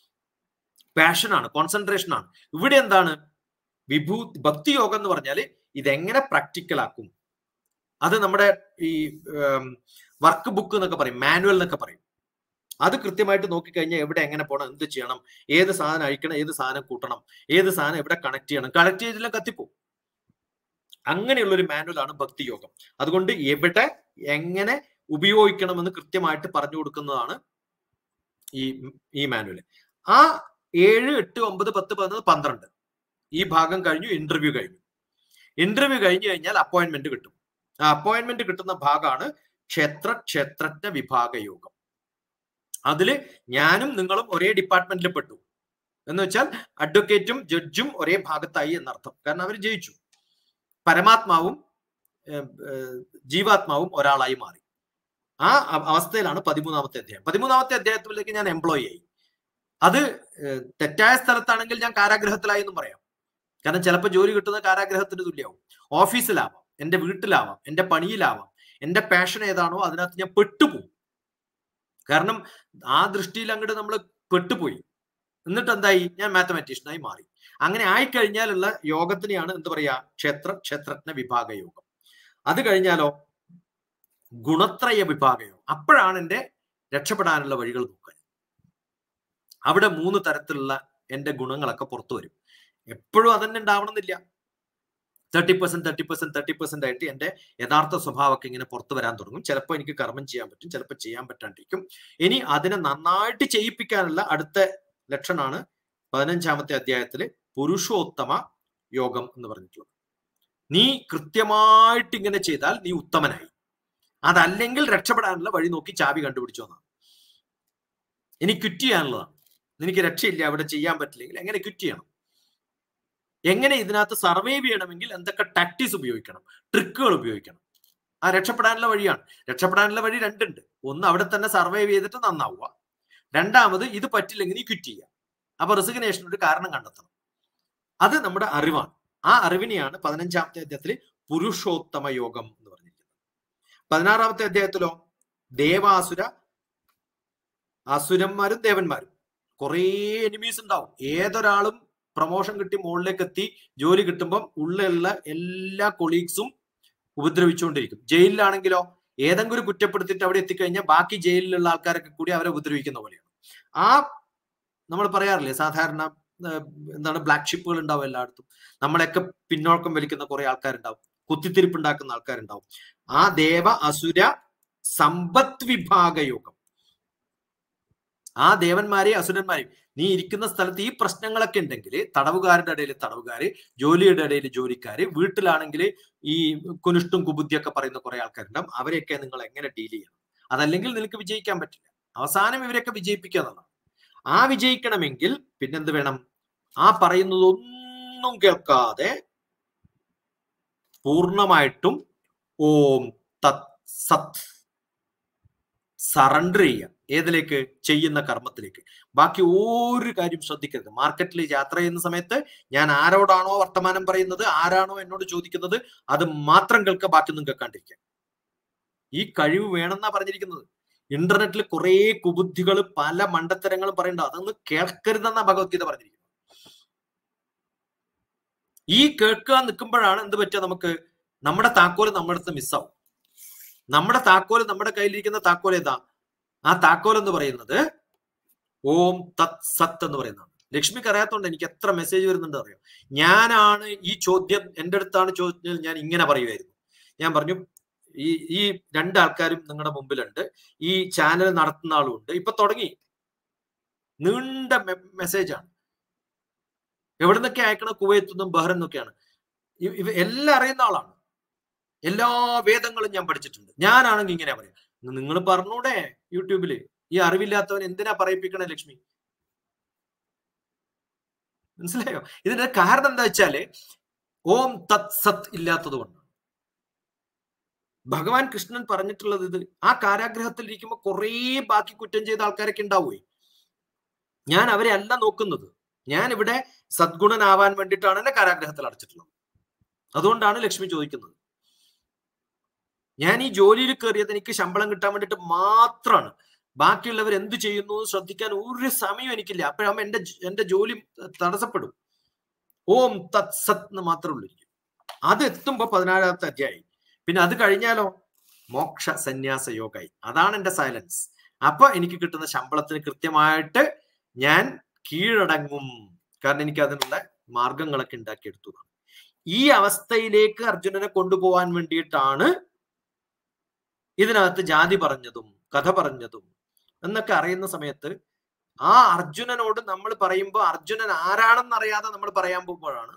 പാഷനാണ് കോൺസെൻട്രേഷൻ ആണ് ഇവിടെ എന്താണ് വിഭൂ ഭക്തി യോഗം എന്ന് പറഞ്ഞാൽ ഇതെങ്ങനെ പ്രാക്ടിക്കൽ ആക്കും അത് നമ്മുടെ ഈ വർക്ക് ബുക്ക് എന്നൊക്കെ പറയും മാനുവൽ എന്നൊക്കെ പറയും അത് കൃത്യമായിട്ട് നോക്കിക്കഴിഞ്ഞാൽ എവിടെ എങ്ങനെ പോകണം എന്ത് ചെയ്യണം ഏത് സാധനം അഴിക്കണം ഏത് സാധനം കൂട്ടണം ഏത് സാധനം എവിടെ കണക്ട് ചെയ്യണം കണക്ട് ചെയ്തില്ല കത്തിപ്പോവും അങ്ങനെയുള്ള ഒരു മാനുവലാണ് ഭക്തി യോഗം അതുകൊണ്ട് എവിടെ എങ്ങനെ ഉപയോഗിക്കണമെന്ന് കൃത്യമായിട്ട് പറഞ്ഞു കൊടുക്കുന്നതാണ് ഈ ഈ മാനുവൽ ആ ഏഴ് എട്ട് ഒമ്പത് പത്ത് പതിനൊന്ന് പന്ത്രണ്ട് ഈ ഭാഗം കഴിഞ്ഞു ഇന്റർവ്യൂ കഴിഞ്ഞു ഇന്റർവ്യൂ കഴിഞ്ഞു കഴിഞ്ഞാൽ അപ്പോയിന്റ്മെന്റ് കിട്ടും ആ അപ്പോയിന്റ്മെന്റ് കിട്ടുന്ന ഭാഗമാണ് ക്ഷേത്ര ക്ഷേത്രജ്ഞ വിഭാഗ യോഗം അതില് ഞാനും നിങ്ങളും ഒരേ ഡിപ്പാർട്ട്മെന്റിൽ പെട്ടു എന്ന് വെച്ചാൽ അഡ്വക്കേറ്റും ജഡ്ജും ഒരേ ഭാഗത്തായി എന്നർത്ഥം കാരണം അവർ ജയിച്ചു പരമാത്മാവും ജീവാത്മാവും ഒരാളായി മാറി ആ അവസ്ഥയിലാണ് പതിമൂന്നാമത്തെ അധ്യായം പതിമൂന്നാമത്തെ അധ്യായത്തിലേക്ക് ഞാൻ എംപ്ലോയി ആയി അത് തെറ്റായ സ്ഥലത്താണെങ്കിൽ ഞാൻ കാരാഗ്രഹത്തിലായി എന്നും പറയാം കാരണം ചിലപ്പോൾ ജോലി കിട്ടുന്ന കാരാഗ്രഹത്തിന് തുല്യമാവും ഓഫീസിലാവാം എൻ്റെ വീട്ടിലാവാം എൻ്റെ പണിയിലാവാം എൻ്റെ പാഷൻ ഏതാണോ അതിനകത്ത് ഞാൻ പെട്ടുപോകും കാരണം ആ ദൃഷ്ടിയിൽ അങ്ങോട്ട് നമ്മൾ പെട്ടുപോയി എന്നിട്ട് എന്തായി ഞാൻ മാത്തമാറ്റീഷ്യനായി മാറി അങ്ങനെ ആയിക്കഴിഞ്ഞാലുള്ള യോഗത്തിനെയാണ് എന്ത് പറയാ ക്ഷേത്ര ക്ഷേത്രജ്ഞ വിഭാഗ യോഗം അത് കഴിഞ്ഞാലോ ഗുണത്രയ വിഭാഗയോ അപ്പോഴാണ് എൻ്റെ രക്ഷപ്പെടാനുള്ള വഴികൾ നോക്കുക അവിടെ മൂന്ന് തരത്തിലുള്ള എൻ്റെ ഗുണങ്ങളൊക്കെ പുറത്തു വരും എപ്പോഴും അതന്നെ ഉണ്ടാവണമെന്നില്ല thirty percent thirty percent thirty percent ആയിട്ട് എൻ്റെ യഥാർത്ഥ സ്വഭാവമൊക്കെ ഇങ്ങനെ പുറത്തു വരാൻ തുടങ്ങും ചിലപ്പോൾ എനിക്ക് കർമ്മം ചെയ്യാൻ പറ്റും ചിലപ്പോൾ ചെയ്യാൻ പറ്റാണ്ടിരിക്കും ഇനി അതിനെ നന്നായിട്ട് ചെയ്യിപ്പിക്കാനുള്ള അടുത്ത ലക്ഷണമാണ് പതിനഞ്ചാമത്തെ അധ്യായത്തില് പുരുഷോത്തമ യോഗം എന്ന് പറഞ്ഞിട്ടുള്ളത് നീ കൃത്യമായിട്ട് ഇങ്ങനെ ചെയ്താൽ നീ ഉത്തമനായി അതല്ലെങ്കിൽ രക്ഷപ്പെടാനുള്ള വഴി നോക്കി ചാവി കണ്ടുപിടിച്ചു എന്നാണ് ഇനി ക്വിറ്റ് ചെയ്യാനുള്ളതാണ് നിനക്ക് രക്ഷയില്ല അവിടെ ചെയ്യാൻ പറ്റില്ലെങ്കിൽ എങ്ങനെ ക്വിറ്റ് ചെയ്യണം എങ്ങനെ ഇതിനകത്ത് സർവൈവ് ചെയ്യണമെങ്കിൽ എന്തൊക്കെ ടാക്ടീസ് ഉപയോഗിക്കണം ട്രിക്കുകൾ ഉപയോഗിക്കണം ആ രക്ഷപ്പെടാനുള്ള വഴിയാണ് രക്ഷപ്പെടാനുള്ള വഴി രണ്ടുണ്ട് ഒന്ന് അവിടെ തന്നെ സർവൈവ് ചെയ്തിട്ട് നന്നാവുക രണ്ടാമത് ഇത് പറ്റില്ലെങ്കിൽ നീ ക്വിറ്റ് ചെയ്യുക അപ്പൊ റെസിഗ്നേഷൻ ഒരു കാരണം കണ്ടെത്തണം അത് നമ്മുടെ അറിവാണ് ആ അറിവിനെയാണ് പതിനഞ്ചാമത്തെ അധ്യായത്തിൽ പുരുഷോത്തമ യോഗം എന്ന് പറഞ്ഞിരിക്കുന്നത് പതിനാറാമത്തെ അധ്യായത്തിലോ ദേവാസുര അസുരന്മാരും ദേവന്മാരും കുറേ എനിമീസ് ഉണ്ടാവും ഏതൊരാളും പ്രൊമോഷൻ കിട്ടി മുകളിലേക്ക് എത്തി ജോലി കിട്ടുമ്പം ഉള്ളിലുള്ള എല്ലാ കൊളീഗ്സും ഉപദ്രവിച്ചുകൊണ്ടിരിക്കും ജയിലിലാണെങ്കിലോ ഏതെങ്കിലും ഒരു കുറ്റപ്പെടുത്തിയിട്ട് അവിടെ എത്തിക്കഴിഞ്ഞാൽ ബാക്കി ജയിലിലുള്ള ആൾക്കാരൊക്കെ കൂടി അവരെ ഉപദ്രവിക്കുന്ന പോലെയാണ് ആ നമ്മൾ പറയാറില്ലേ സാധാരണ എന്താണ് ബ്ലാക്ക് ഷിപ്പുകൾ ഉണ്ടാവും എല്ലായിടത്തും നമ്മളെയൊക്കെ പിന്നോക്കം വലിക്കുന്ന കുറെ ആൾക്കാരുണ്ടാവും കുത്തിത്തിരിപ്പ് ഉണ്ടാക്കുന്ന ആൾക്കാരുണ്ടാവും ആ ദേവ അസുര സമ്പത്ത് വിഭാഗ യോഗം ആ ദേവന്മാരെയും അസുരന്മാരെയും നീ ഇരിക്കുന്ന സ്ഥലത്ത് ഈ പ്രശ്നങ്ങളൊക്കെ ഉണ്ടെങ്കിൽ തടവുകാരുടെ ഇടയിൽ തടവുകാര് ജോലിയുടെ ഇടയിൽ ജോലിക്കാര് വീട്ടിലാണെങ്കിൽ ഈ കുനിഷ്ടും കുബുദ്ധിയൊക്കെ പറയുന്ന കുറെ ആൾക്കാരുണ്ടാവും അവരെയൊക്കെ നിങ്ങൾ എങ്ങനെ ഡീൽ ചെയ്യണം അതല്ലെങ്കിൽ നിനക്ക് വിജയിക്കാൻ പറ്റില്ല അവസാനം ഇവരെയൊക്കെ വിജയിപ്പിക്കുക എന്നുള്ളതാണ് ആ വിജയിക്കണമെങ്കിൽ പിന്നെന്ത് വേണം ആ പറയുന്നതൊന്നും കേൾക്കാതെ പൂർണ്ണമായിട്ടും ഓം തത് സത് സറണ്ടർ ചെയ്യുക ഏതിലേക്ക് ചെയ്യുന്ന കർമ്മത്തിലേക്ക് ബാക്കി ഒരു കാര്യം ശ്രദ്ധിക്കരുത് മാർക്കറ്റിൽ യാത്ര ചെയ്യുന്ന സമയത്ത് ഞാൻ ആരോടാണോ വർത്തമാനം പറയുന്നത് ആരാണോ എന്നോട് ചോദിക്കുന്നത് അത് മാത്രം കേൾക്കുക ബാക്കിയൊന്നും കേൾക്കാണ്ടിരിക്കുക ഈ കഴിവ് വേണമെന്നാ പറഞ്ഞിരിക്കുന്നത് ഇന്റർനെറ്റിൽ കുറെ കുബുദ്ധികൾ പല മണ്ടത്തരങ്ങളും പറയുന്നുണ്ട് അതൊന്നും കേൾക്കരുതെന്നാ ഭഗവത്ഗീത പറഞ്ഞിരിക്കുന്നത് ഈ കേൾക്കാൻ നിൽക്കുമ്പോഴാണ് എന്ത് പറ്റുക നമുക്ക് നമ്മുടെ താക്കോല് നമ്മുടെ അടുത്ത് മിസ്സാവും നമ്മുടെ താക്കോല് നമ്മുടെ കയ്യിലിരിക്കുന്ന താക്കോൽ ഏതാ ആ താക്കോൽ എന്ന് പറയുന്നത് ഓം തത് സത്ത് എന്ന് പറയുന്നതാണ് ലക്ഷ്മിക്ക് അറിയാത്തോണ്ട് എനിക്ക് എത്ര മെസ്സേജ് വരുന്നുണ്ട് അറിയാം ഞാനാണ് ഈ ചോദ്യം എൻ്റെ അടുത്താണ് ചോദിച്ചത് ഞാൻ ഇങ്ങനെ പറയുമായിരുന്നു ഞാൻ പറഞ്ഞു ഈ ഈ രണ്ട് ആൾക്കാരും നിങ്ങളുടെ മുമ്പിലുണ്ട് ഈ ചാനൽ നടത്തുന്ന ആളും ഉണ്ട് ഇപ്പൊ തുടങ്ങി നീണ്ട മെസ്സേജാണ് എവിടെ നിന്നൊക്കെ അയക്കണ കുവൈത്തുനിന്നും ബഹ്റിൻ നിന്നൊക്കെയാണ് ഇവ എല്ലാം അറിയുന്ന ആളാണ് എല്ലാ വേദങ്ങളും ഞാൻ പഠിച്ചിട്ടുണ്ട് ഞാനാണെങ്കിൽ ഇങ്ങനെ പറയാം നിങ്ങൾ പറഞ്ഞൂടെ യൂട്യൂബില് ഈ അറിവില്ലാത്തവൻ എന്തിനാ പറയിപ്പിക്കണേ ലക്ഷ്മി മനസ്സിലായോ ഇതിന്റെ കാരണം എന്താ വെച്ചാല് ഓം തത് സത് ഇല്ലാത്തത് കൊണ്ടാണ് ഭഗവാൻ കൃഷ്ണൻ പറഞ്ഞിട്ടുള്ളത് ഇത് ആ കാരാഗ്രഹത്തിൽ ഇരിക്കുമ്പോൾ കുറേ ബാക്കി കുറ്റം ചെയ്ത ആൾക്കാരൊക്കെ ഉണ്ടാവുകയെ ഞാൻ അവരെ അല്ല നോക്കുന്നത് ഞാൻ ഇവിടെ സദ്ഗുണനാവാൻ വേണ്ടിയിട്ടാണ് എന്നെ കാരാഗ്രഹത്തിൽ അടച്ചിട്ടുള്ളത് അതുകൊണ്ടാണ് ലക്ഷ്മി ചോദിക്കുന്നത് ഞാൻ ഈ ജോലിയിൽ കയറിയത് എനിക്ക് ശമ്പളം കിട്ടാൻ വേണ്ടിയിട്ട് മാത്രമാണ് ബാക്കിയുള്ളവർ എന്ത് ചെയ്യുന്നു എന്ന് ശ്രദ്ധിക്കാൻ ഒരു സമയം എനിക്കില്ല അപ്പോഴാകുമ്പോൾ എന്റെ എന്റെ ജോലി തടസ്സപ്പെടും ഓം തത് സത് എന്ന് മാത്രമേ ഉള്ളൂ അത് എത്തുമ്പോ പതിനാറാമത്തെ അധ്യായം പിന്നെ അത് കഴിഞ്ഞാലോ മോക്ഷ സന്യാസ യോഗായി അതാണ് എന്റെ സൈലൻസ് അപ്പൊ എനിക്ക് കിട്ടുന്ന ശമ്പളത്തിന് കൃത്യമായിട്ട് ഞാൻ കീഴടങ്ങും കാരണം എനിക്ക് അതിനുള്ള മാർഗങ്ങളൊക്കെ ഉണ്ടാക്കിയെടുത്തു ഈ അവസ്ഥയിലേക്ക് അർജുനനെ കൊണ്ടുപോകാൻ വേണ്ടിയിട്ടാണ് ഇതിനകത്ത് ജാതി പറഞ്ഞതും കഥ പറഞ്ഞതും എന്നൊക്കെ അറിയുന്ന സമയത്ത് ആ അർജുനനോട് നമ്മൾ പറയുമ്പോൾ അർജുനൻ ആരാണെന്ന് അറിയാതെ നമ്മൾ പറയാൻ പോകുമ്പോഴാണ്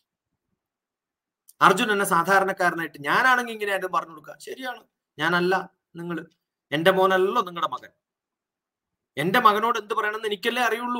അർജുനനെ സാധാരണക്കാരനായിട്ട് ഞാനാണെങ്കിൽ ഇങ്ങനെയായിട്ട് പറഞ്ഞു കൊടുക്കുക ശരിയാണ് ഞാനല്ല നിങ്ങൾ എന്റെ മോനല്ലോ നിങ്ങളുടെ മകൻ എന്റെ മകനോട് എന്ത് പറയണമെന്ന് എനിക്കല്ലേ അറിയുള്ളൂ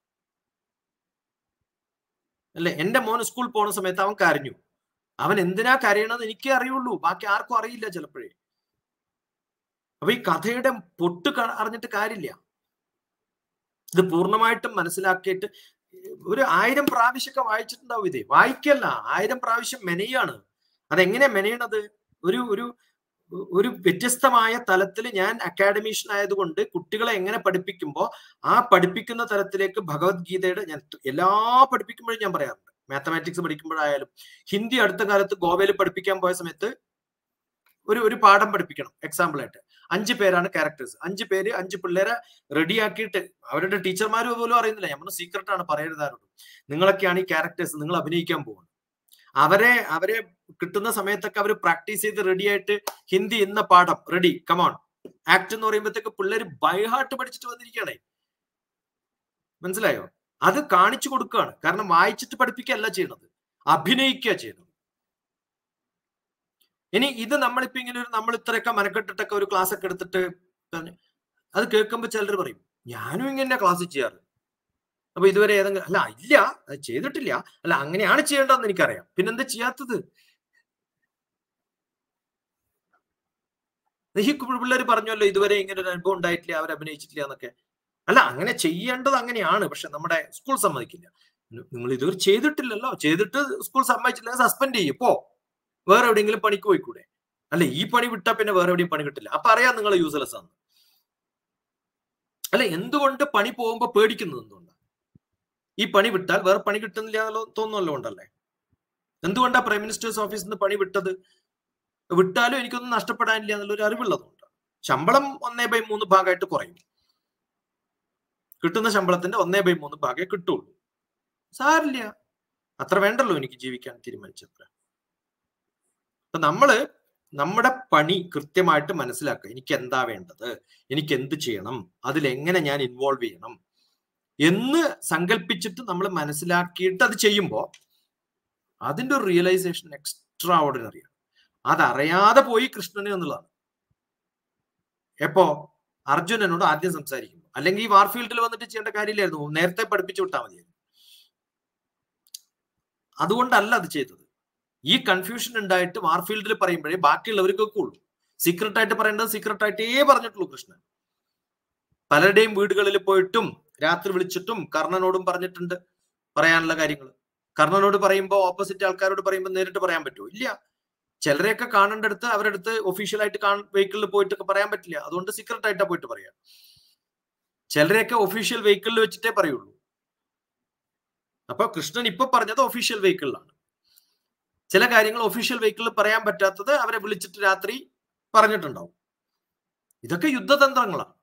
അല്ലെ എന്റെ മോൻ സ്കൂൾ പോണ സമയത്ത് അവൻ കരഞ്ഞു അവൻ എന്തിനാ കരയണമെന്ന് എനിക്കേ അറിയുള്ളൂ ബാക്കി ആർക്കും അറിയില്ല ചിലപ്പോഴേ അപ്പൊ ഈ കഥയുടെ പൊട്ട് അറിഞ്ഞിട്ട് കാര്യമില്ല ഇത് പൂർണ്ണമായിട്ടും മനസ്സിലാക്കിയിട്ട് ഒരു ആയിരം പ്രാവശ്യമൊക്കെ വായിച്ചിട്ടുണ്ടാവും ഇതേ വായിക്കല്ല ആയിരം പ്രാവശ്യം മെനയാണ് അതെങ്ങനെ മെനയണത് ഒരു ഒരു ഒരു വ്യത്യസ്തമായ തലത്തിൽ ഞാൻ അക്കാഡമീഷ്യൻ ആയതുകൊണ്ട് കുട്ടികളെ എങ്ങനെ പഠിപ്പിക്കുമ്പോൾ ആ പഠിപ്പിക്കുന്ന തലത്തിലേക്ക് ഭഗവത്ഗീതയുടെ ഞാൻ എല്ലാ പഠിപ്പിക്കുമ്പോഴും ഞാൻ പറയാറുണ്ട് മാത്തമാറ്റിക്സ് പഠിക്കുമ്പോഴായാലും ഹിന്ദി അടുത്ത കാലത്ത് ഗോവയിൽ പഠിപ്പിക്കാൻ പോയ സമയത്ത് ഒരു ഒരു പാഠം പഠിപ്പിക്കണം എക്സാമ്പിൾ ആയിട്ട് അഞ്ച് പേരാണ് ക്യാരക്ടേഴ്സ് അഞ്ച് പേര് അഞ്ച് പിള്ളേരെ റെഡിയാക്കിയിട്ട് അവരുടെ ടീച്ചർമാർ പോലും അറിയുന്നില്ല നമ്മൾ സീക്രട്ട് ആണ് പറയരുതാറുള്ളൂ നിങ്ങളൊക്കെയാണ് ഈ ക്യാരക്ടേഴ്സ് നിങ്ങൾ അഭിനയിക്കാൻ പോകുന്നത് അവരെ അവരെ കിട്ടുന്ന സമയത്തൊക്കെ അവർ പ്രാക്ടീസ് ചെയ്ത് റെഡി ആയിട്ട് ഹിന്ദി ഇന്ന പാഠം റെഡി കമോൺ ആക്ട് എന്ന് പറയുമ്പോഴത്തേക്ക് പിള്ളേർ ബൈഹാർട്ട് പഠിച്ചിട്ട് വന്നിരിക്കുകയാണേ മനസ്സിലായോ അത് കാണിച്ചു കൊടുക്കുകയാണ് കാരണം വായിച്ചിട്ട് പഠിപ്പിക്കുകയല്ല ചെയ്യണത് അഭിനയിക്കുക ചെയ്യുന്നത് ഇനി ഇത് നമ്മളിപ്പോ ഇങ്ങനെ ഒരു നമ്മൾ ഇത്രയൊക്കെ മനക്കെട്ടിട്ടൊക്കെ ഒരു ക്ലാസ് ഒക്കെ എടുത്തിട്ട് അത് കേൾക്കുമ്പോൾ ചിലർ പറയും ഞാനും ഇങ്ങനെ ക്ലാസ് ചെയ്യാറ് അപ്പൊ ഇതുവരെ ഏതെങ്കിലും അല്ല ഇല്ല അത് ചെയ്തിട്ടില്ല അല്ല അങ്ങനെയാണ് ചെയ്യേണ്ടതെന്ന് എനിക്കറിയാം പിന്നെന്താ ചെയ്യാത്തത് ഈ പിള്ളേർ പറഞ്ഞല്ലോ ഇതുവരെ ഇങ്ങനെ ഒരു അനുഭവം ഉണ്ടായിട്ടില്ല അവർ അഭിനയിച്ചിട്ടില്ല എന്നൊക്കെ അല്ല അങ്ങനെ ചെയ്യേണ്ടത് അങ്ങനെയാണ് പക്ഷെ നമ്മുടെ സ്കൂൾ സമ്മതിക്കില്ല നിങ്ങൾ ഇതുവരെ ചെയ്തിട്ടില്ലല്ലോ ചെയ്തിട്ട് സ്കൂൾ സമ്മതിച്ചില്ല സസ്പെൻഡ് ചെയ്യും പോ വേറെ എവിടെയെങ്കിലും പണിക്ക് പോയിക്കൂടെ അല്ല ഈ പണി വിട്ടാൽ പിന്നെ വേറെ എവിടെയും പണി കിട്ടില്ല അപ്പൊ അറിയാം നിങ്ങൾ യൂസ്ലെസ് ആണ് അല്ല എന്തുകൊണ്ട് പണി പോകുമ്പോ പേടിക്കുന്നത് എന്തുകൊണ്ടാണ് ഈ പണി വിട്ടാൽ വേറെ പണി കിട്ടുന്നില്ല എന്നല്ലോ തോന്നുന്നല്ലോ ഉണ്ടല്ലേ എന്തുകൊണ്ടാണ് പ്രൈം മിനിസ്റ്റേഴ്സ് ഓഫീസിൽ നിന്ന് പണി വിട്ടത് വിട്ടാലും എനിക്കൊന്നും നഷ്ടപ്പെടാനില്ല എന്നുള്ളൊരു അറിവുള്ളതുകൊണ്ട് ശമ്പളം ഒന്നേ ബൈ മൂന്ന് ഭാഗമായിട്ട് കുറയും കിട്ടുന്ന ശമ്പളത്തിന്റെ ഒന്നേ ബൈ മൂന്ന് ഭാഗമേ കിട്ടുള്ളൂ സാരില്ല അത്ര വേണ്ടല്ലോ എനിക്ക് ജീവിക്കാൻ തീരുമാനിച്ചത്ര അപ്പൊ നമ്മള് നമ്മുടെ പണി കൃത്യമായിട്ട് മനസ്സിലാക്കുക എനിക്ക് എന്താ വേണ്ടത് എനിക്ക് എന്ത് ചെയ്യണം അതിലെങ്ങനെ ഞാൻ ഇൻവോൾവ് ചെയ്യണം എന്ന് സങ്കല്പിച്ചിട്ട് നമ്മൾ മനസ്സിലാക്കിയിട്ട് അത് ചെയ്യുമ്പോൾ അതിന്റെ ഒരു റിയലൈസേഷൻ എക്സ്ട്രാ ഓർഡിനറിയാണ് അതറിയാതെ പോയി കൃഷ്ണന് എന്നുള്ളതാണ് എപ്പോ അർജുനനോട് ആദ്യം സംസാരിക്കുമ്പോൾ അല്ലെങ്കിൽ ഈ വാർഫീൽഡിൽ വന്നിട്ട് ചെയ്യേണ്ട കാര്യമില്ലായിരുന്നു നേരത്തെ പഠിപ്പിച്ചു വിട്ടാൽ മതിയായിരുന്നു അതുകൊണ്ടല്ല അത് ചെയ്തത് ഈ കൺഫ്യൂഷൻ ഉണ്ടായിട്ട് വാർഫീൽഡിൽ പറയുമ്പോഴേ ബാക്കിയുള്ളവർക്കൊക്കെ ഉള്ളൂ സീക്രട്ട് ആയിട്ട് പറയേണ്ടത് സീക്രട്ട് ആയിട്ടേ പറഞ്ഞിട്ടുള്ളൂ കൃഷ്ണൻ പലരുടെയും വീടുകളിൽ പോയിട്ടും രാത്രി വിളിച്ചിട്ടും കർണനോടും പറഞ്ഞിട്ടുണ്ട് പറയാനുള്ള കാര്യങ്ങൾ കർണനോട് പറയുമ്പോൾ ഓപ്പോസിറ്റ് ആൾക്കാരോട് പറയുമ്പോൾ നേരിട്ട് പറയാൻ പറ്റുമോ ഇല്ല ചിലരെയൊക്കെ കാണേണ്ടടുത്ത് അവരുടെ അടുത്ത് ഒഫീഷ്യലായിട്ട് വെഹിക്കിളിൽ പോയിട്ടൊക്കെ പറയാൻ പറ്റില്ല അതുകൊണ്ട് സീക്രട്ട് ആയിട്ടാ പോയിട്ട് പറയാം ചിലരെയൊക്കെ ഒഫീഷ്യൽ വെഹിക്കിളിൽ വെച്ചിട്ടേ പറയുള്ളൂ അപ്പൊ കൃഷ്ണൻ ഇപ്പൊ പറഞ്ഞത് ഒഫീഷ്യൽ വെഹിക്കിളിലാണ് ചില കാര്യങ്ങൾ ഒഫീഷ്യൽ വെഹിക്കിളിൽ പറയാൻ പറ്റാത്തത് അവരെ വിളിച്ചിട്ട് രാത്രി പറഞ്ഞിട്ടുണ്ടാവും ഇതൊക്കെ യുദ്ധതന്ത്രങ്ങളാണ്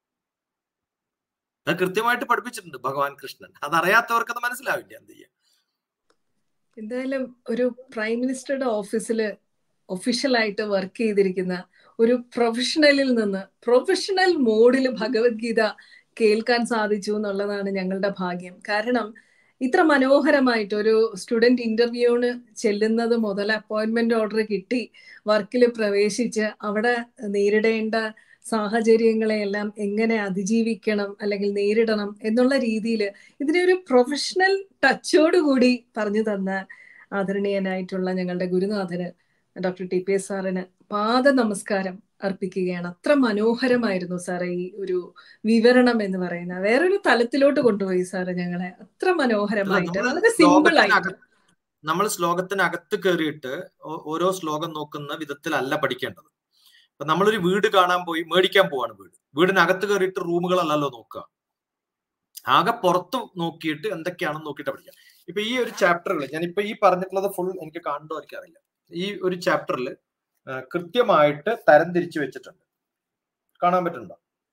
അത് കൃത്യമായിട്ട് പഠിപ്പിച്ചിട്ടുണ്ട് ഭഗവാൻ കൃഷ്ണൻ അതറിയാത്തവർക്ക് അത് മനസ്സിലാവില്ല എന്ത് ചെയ്യാം എന്തായാലും ഒരു പ്രൈം മിനിസ്റ്ററുടെ ഓഫീസിൽ ഒഫീഷ്യലായിട്ട് വർക്ക് ചെയ്തിരിക്കുന്ന ഒരു പ്രൊഫഷണലിൽ നിന്ന് പ്രൊഫഷണൽ മോഡിൽ ഭഗവത്ഗീത കേൾക്കാൻ സാധിച്ചു എന്നുള്ളതാണ് ഞങ്ങളുടെ ഭാഗ്യം കാരണം ഇത്ര മനോഹരമായിട്ട് ഒരു സ്റ്റുഡന്റ് ഇന്റർവ്യൂവിന് ചെല്ലുന്നത് മുതൽ അപ്പോയിന്റ്മെന്റ് ഓർഡർ കിട്ടി വർക്കിൽ പ്രവേശിച്ച് അവിടെ നേരിടേണ്ട സാഹചര്യങ്ങളെയെല്ലാം എങ്ങനെ അതിജീവിക്കണം അല്ലെങ്കിൽ നേരിടണം എന്നുള്ള രീതിയിൽ ഇതിനെ ഒരു പ്രൊഫഷണൽ ടച്ചോടുകൂടി പറഞ്ഞു തന്ന ആദരണീയനായിട്ടുള്ള ഞങ്ങളുടെ ഗുരുനാഥന് ഡോക്ടർ ടി പി എസ് സാറിന് പാദ നമസ്കാരം അർപ്പിക്കുകയാണ് അത്ര മനോഹരമായിരുന്നു സാറേ ഈ ഒരു വിവരണം എന്ന് പറയുന്നത് വേറൊരു തലത്തിലോട്ട് കൊണ്ടുപോയി സാറ് ഞങ്ങളെ അത്ര മനോഹരമായിട്ട് വളരെ സിമ്പിൾ ആയിട്ട് നമ്മൾ ശ്ലോകത്തിനകത്ത് കയറിയിട്ട് ഓരോ ശ്ലോകം നോക്കുന്ന വിധത്തിലല്ല പഠിക്കേണ്ടത് അപ്പൊ നമ്മളൊരു വീട് കാണാൻ പോയി മേടിക്കാൻ പോവാണ് വീട് വീടിനകത്ത് കയറിയിട്ട് റൂമുകളല്ലല്ലോ നോക്കുക ആകെ പുറത്ത് നോക്കിയിട്ട് എന്തൊക്കെയാണെന്ന് നോക്കിയിട്ട് പഠിക്കാം ഇപ്പൊ ഈ ഒരു ചാപ്റ്ററിൽ ഞാൻ ഇപ്പൊ ഈ പറഞ്ഞിട്ടുള്ളത് ഫുൾ എനിക്ക് കാണണ്ടോ എനിക്കറിയില്ല ഈ ഒരു ചാപ്റ്ററിൽ കൃത്യമായിട്ട് തരംതിരിച്ചു വെച്ചിട്ടുണ്ട് കാണാൻ പറ്റുന്നുണ്ടോ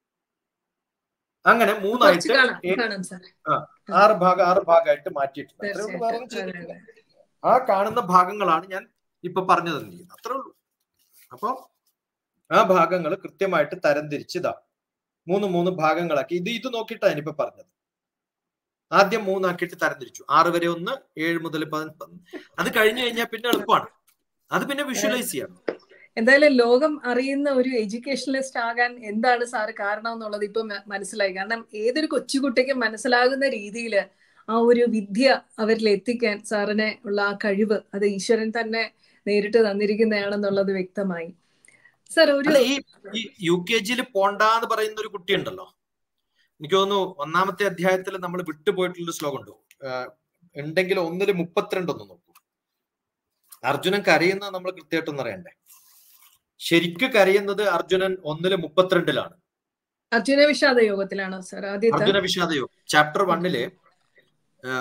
അങ്ങനെ മൂന്നായിട്ട് ആറ് ഭാഗം ആറ് ഭാഗമായിട്ട് മാറ്റിയിട്ടുണ്ട് ആ കാണുന്ന ഭാഗങ്ങളാണ് ഞാൻ ഇപ്പൊ പറഞ്ഞു തന്നിരിക്കുന്നത് അത്രേ ഉള്ളൂ അപ്പൊ ആ ഭാഗങ്ങൾ കൃത്യമായിട്ട് തരംതിരിച്ചതാ മൂന്ന് മൂന്ന് ഭാഗങ്ങളാക്കി ഇത് ഇത് നോക്കിയിട്ടാണ് ഇനിയിപ്പോ പറഞ്ഞത് ആദ്യം മൂന്നാക്കിയിട്ട് തരംതിരിച്ചു ആറ് വരെ ഒന്ന് ഏഴ് മുതൽ അത് കഴിഞ്ഞു കഴിഞ്ഞാൽ പിന്നെ എളുപ്പമാണ് അത് പിന്നെ വിഷ്വലൈസ് ചെയ്യണം എന്തായാലും ലോകം അറിയുന്ന ഒരു എഡ്യൂക്കേഷണലിസ്റ്റ് ആകാൻ എന്താണ് സാറ് കാരണം എന്നുള്ളത് ഇപ്പൊ മനസ്സിലായി കാരണം ഏതൊരു കൊച്ചുകുട്ടിക്കും മനസ്സിലാകുന്ന രീതിയിൽ ആ ഒരു വിദ്യ അവരിൽ എത്തിക്കാൻ സാറിനെ ഉള്ള ആ കഴിവ് അത് ഈശ്വരൻ തന്നെ നേരിട്ട് തന്നിരിക്കുന്നതാണെന്നുള്ളത് വ്യക്തമായി സർ ഒരു ഈ യു കെ ജിയിൽ പോണ്ടാന്ന് പറയുന്ന ഒരു കുട്ടിയുണ്ടല്ലോ എനിക്ക് തോന്നുന്നു ഒന്നാമത്തെ അധ്യായത്തിൽ നമ്മൾ വിട്ടുപോയിട്ടുള്ള ശ്ലോകം ഉണ്ടോ ഉണ്ടെങ്കിൽ ഒന്നില് മുപ്പത്തിരണ്ട് ഒന്ന് നോക്കൂ അർജുനൻ കരയുന്നത് നമ്മൾ കൃത്യമായിട്ടൊന്നും അറിയണ്ടേ ശരിക്ക് കരയുന്നത് അർജുനൻ ഒന്നില് മുപ്പത്തിരണ്ടിലാണ് അർജുന വിഷാദ യോഗത്തിലാണോ സർ അർജുന വിഷാദ യോഗം ചാപ്റ്റർ വണ്ണില്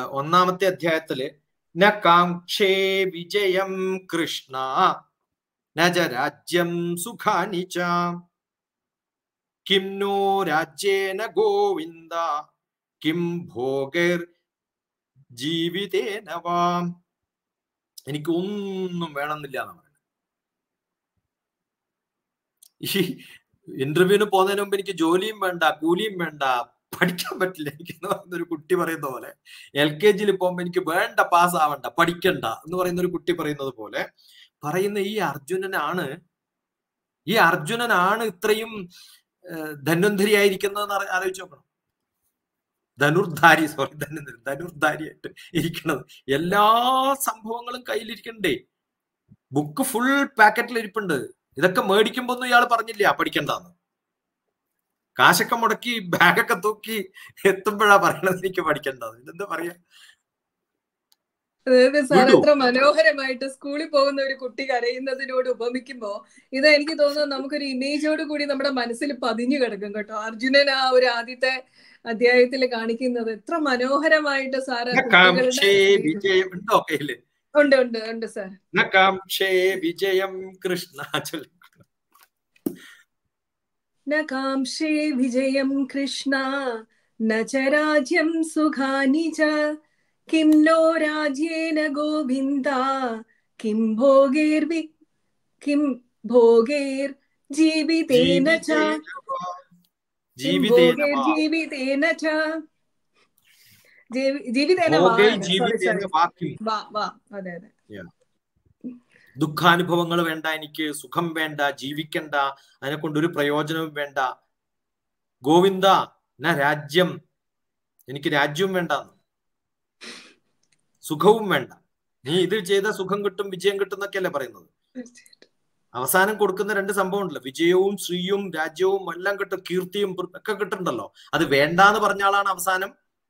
ഒന്നാമത്തെ അധ്യായത്തില് ന കാക്ഷേ വിജയം കൃഷ്ണ നജ രാജ്യം സുഖാനി ച കിം നോ രാജ്യേന ഗോവിന്ദ കിം ഭോഗർ ജീവിതേന വാം എനിക്ക് ഒന്നും വേണമെന്നില്ല എന്നാണ് പറയുന്നത് ഈ ഇന്റർവ്യൂവിന് പോകുന്നതിന് മുമ്പ് എനിക്ക് ജോലിയും വേണ്ട കൂലിയും വേണ്ട പഠിക്കാൻ പറ്റില്ല എനിക്ക് എന്ന് പറയുന്ന ഒരു കുട്ടി പറയുന്ന പോലെ എൽ കെ ജിയിൽ പോകുമ്പോൾ എനിക്ക് വേണ്ട പാസ് ആവണ്ട പഠിക്കണ്ട എന്ന് പറയുന്ന ഒരു കുട്ടി പറയുന്നത് പോലെ പറയുന്ന ഈ അർജുനനാണ് ഈ അർജുനനാണ് ഇത്രയും ധന്വന്തരിയായിരിക്കുന്നതെന്ന് ആലോചിച്ച് നോക്കണം ധനുർധാരി സോറി ധനുർധരി ധനുർധാരിയായിട്ട് ഇരിക്കുന്നത് എല്ലാ സംഭവങ്ങളും കയ്യിലിരിക്കണ്ടേ ബുക്ക് ഫുൾ പാക്കറ്റിൽ ഇരിപ്പുണ്ട് ഇതൊക്കെ മേടിക്കുമ്പോ ഒന്നും ഇയാൾ പറഞ്ഞില്ല പഠിക്കണ്ടെന്ന് കാശൊക്കെ മുടക്കി ബാഗൊക്കെ തൂക്കി എത്തുമ്പോഴാ പറയണത് എനിക്ക് പഠിക്കണ്ടത് ഇതെന്താ പറയാ അതായത് സാർ എത്ര മനോഹരമായിട്ട് സ്കൂളിൽ പോകുന്ന ഒരു കുട്ടി കരയുന്നതിനോട് ഉപമിക്കുമ്പോ ഇത് എനിക്ക് തോന്നുന്നു നമുക്കൊരു ഇമേജോട് കൂടി നമ്മുടെ മനസ്സിൽ പതിഞ്ഞു കിടക്കും കേട്ടോ അർജുനൻ ആ ഒരു ആദ്യത്തെ അധ്യായത്തിൽ കാണിക്കുന്നത് എത്ര മനോഹരമായിട്ട് സാറ് വിജയം ഉണ്ടോ കയ്യില് ഉണ്ട് ഉണ്ട് ഉണ്ട് സാർ നകാംക്ഷേ വിജയം കൃഷ്ണ നകാംക്ഷേ വിജയം കൃഷ്ണ ന ച രാജ്യം സുഖാനി ച കിം നോ രാജ്യേന ഗോവിന്ദ കിം ഭോഗേർ കിം ഭോഗേർ ജീവിതേന ച ജീവിതേന ച ജീവിതേന വാ വാ അതെ അതെ ദുഃഖാനുഭവങ്ങൾ വേണ്ട എനിക്ക് സുഖം വേണ്ട ജീവിക്കണ്ട അതിനെ കൊണ്ട് ഒരു പ്രയോജനവും വേണ്ട ഗോവിന്ദ ന രാജ്യം എനിക്ക് രാജ്യവും വേണ്ട സുഖവും വേണ്ട നീ ഇത് ചെയ്ത സുഖം കിട്ടും വിജയം കിട്ടും എന്നൊക്കെയല്ലേ പറയുന്നത് അവസാനം കൊടുക്കുന്ന രണ്ട് സംഭവം ഉണ്ടല്ലോ വിജയവും ശ്രീയും രാജ്യവും എല്ലാം കിട്ടും കീർത്തിയും ഒക്കെ കിട്ടുന്നുണ്ടല്ലോ അത് വേണ്ടാന്ന് പറഞ്ഞ ആളാണ് അവസാനം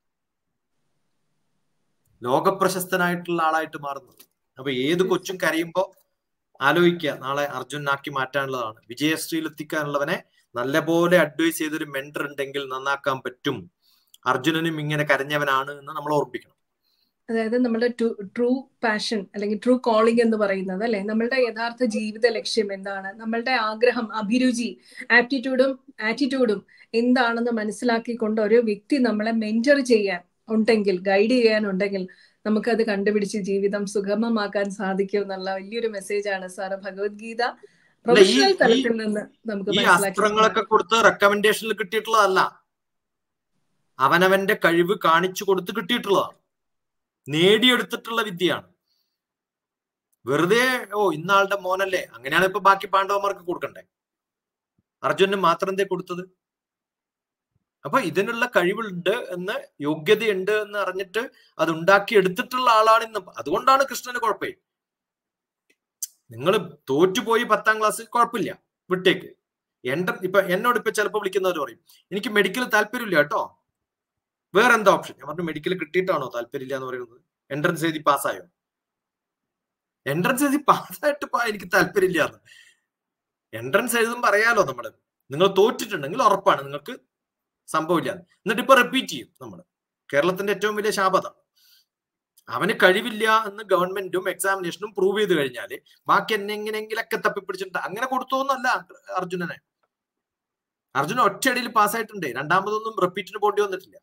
ലോകപ്രശസ്തനായിട്ടുള്ള ആളായിട്ട് മാറുന്നത് അപ്പൊ ഏത് കൊച്ചും കരയുമ്പോ ആലോചിക്കുക നാളെ അർജുനാക്കി മാറ്റാനുള്ളതാണ് വിജയശ്രീയിൽ എത്തിക്കാനുള്ളവനെ നല്ലപോലെ അഡ്വൈസ് ചെയ്തൊരു മെന്റർ ഉണ്ടെങ്കിൽ നന്നാക്കാൻ പറ്റും അർജുനനും ഇങ്ങനെ കരഞ്ഞവനാണ് എന്ന് നമ്മൾ ഓർമ്മിക്കണം അതായത് നമ്മുടെ ട്രൂ പാഷൻ അല്ലെങ്കിൽ ട്രൂ കോളിംഗ് എന്ന് പറയുന്നത് അല്ലെ നമ്മളുടെ യഥാർത്ഥ ജീവിത ലക്ഷ്യം എന്താണ് നമ്മളുടെ ആഗ്രഹം അഭിരുചി ആപ്റ്റിറ്റ്യൂഡും ആറ്റിറ്റ്യൂഡും എന്താണെന്ന് മനസ്സിലാക്കിക്കൊണ്ട് ഒരു വ്യക്തി നമ്മളെ മെന്റർ ചെയ്യാൻ ഉണ്ടെങ്കിൽ ഗൈഡ് ചെയ്യാനുണ്ടെങ്കിൽ നമുക്കത് കണ്ടുപിടിച്ച് ജീവിതം സുഗമമാക്കാൻ സാധിക്കും എന്നുള്ള വലിയൊരു മെസ്സേജ് ആണ് സാറ് ഭഗവത്ഗീത പ്രൊഫഷണൽ തലത്തിൽ നിന്ന് നമുക്ക് ഈ അസ്ത്രങ്ങളൊക്കെ കൊടുത്ത് റെക്കമെൻഡേഷനിൽ കിട്ടിയിട്ടുള്ളതല്ല അവനവന്റെ കഴിവ് കാണിച്ചു കൊടുത്ത് കിട്ടിയിട്ടുള്ളതാണ് നേടിയെടുത്തിട്ടുള്ള വിദ്യയാണ് വെറുതെ ഓ ഇന്നാളുടെ മോനല്ലേ അങ്ങനെയാണ് ഇപ്പൊ ബാക്കി പാണ്ഡവന്മാർക്ക് കൊടുക്കണ്ടേ അർജുനന് മാത്രം എന്തേ കൊടുത്തത് അപ്പൊ ഇതിനുള്ള കഴിവുണ്ട് എന്ന് യോഗ്യതയുണ്ട് എന്ന് അറിഞ്ഞിട്ട് അത് ഉണ്ടാക്കി എടുത്തിട്ടുള്ള ആളാണ് ഇന്ന് അതുകൊണ്ടാണ് കൃഷ്ണന് കുഴപ്പേ നിങ്ങൾ തോറ്റുപോയി പത്താം ക്ലാസ് കുഴപ്പമില്ല വിട്ടേക്ക് എന്റെ ഇപ്പൊ എന്നോട് ഇപ്പൊ ചിലപ്പോൾ വിളിക്കുന്നവർ പറയും എനിക്ക് മെഡിക്കൽ താല്പര്യമില്ല കേട്ടോ വേറെ എന്താ ഓപ്ഷൻ ഞാൻ പറഞ്ഞു മെഡിക്കൽ കിട്ടിയിട്ടാണോ താല്പര്യമില്ല എന്ന് പറയുന്നത് എൻട്രൻസ് എഴുതി പാസ്സായോ എൻട്രൻസ് എഴുതി പാസ്സായിട്ട് എനിക്ക് താല്പര്യമില്ല എന്ന് എൻട്രൻസ് എഴുതുമ്പോൾ അറിയാലോ നമ്മള് നിങ്ങൾ തോറ്റിട്ടുണ്ടെങ്കിൽ ഉറപ്പാണ് നിങ്ങൾക്ക് സംഭവമില്ല എന്നിട്ട് ഇപ്പൊ റിപ്പീറ്റ് ചെയ്യും നമ്മൾ കേരളത്തിന്റെ ഏറ്റവും വലിയ ശാപത അവന് കഴിവില്ല എന്ന് ഗവൺമെന്റും എക്സാമിനേഷനും പ്രൂവ് ചെയ്ത് കഴിഞ്ഞാല് ബാക്കി എന്നെ എങ്ങനെയെങ്കിലൊക്കെ തപ്പിപ്പിടിച്ചിട്ട് അങ്ങനെ കൊടുത്തോന്നല്ല അർജുനനെ അർജുന ഒറ്റയടിയിൽ പാസ്സായിട്ടുണ്ട് രണ്ടാമതൊന്നും റിപ്പീറ്റിന് പോണ്ടി വന്നിട്ടില്ല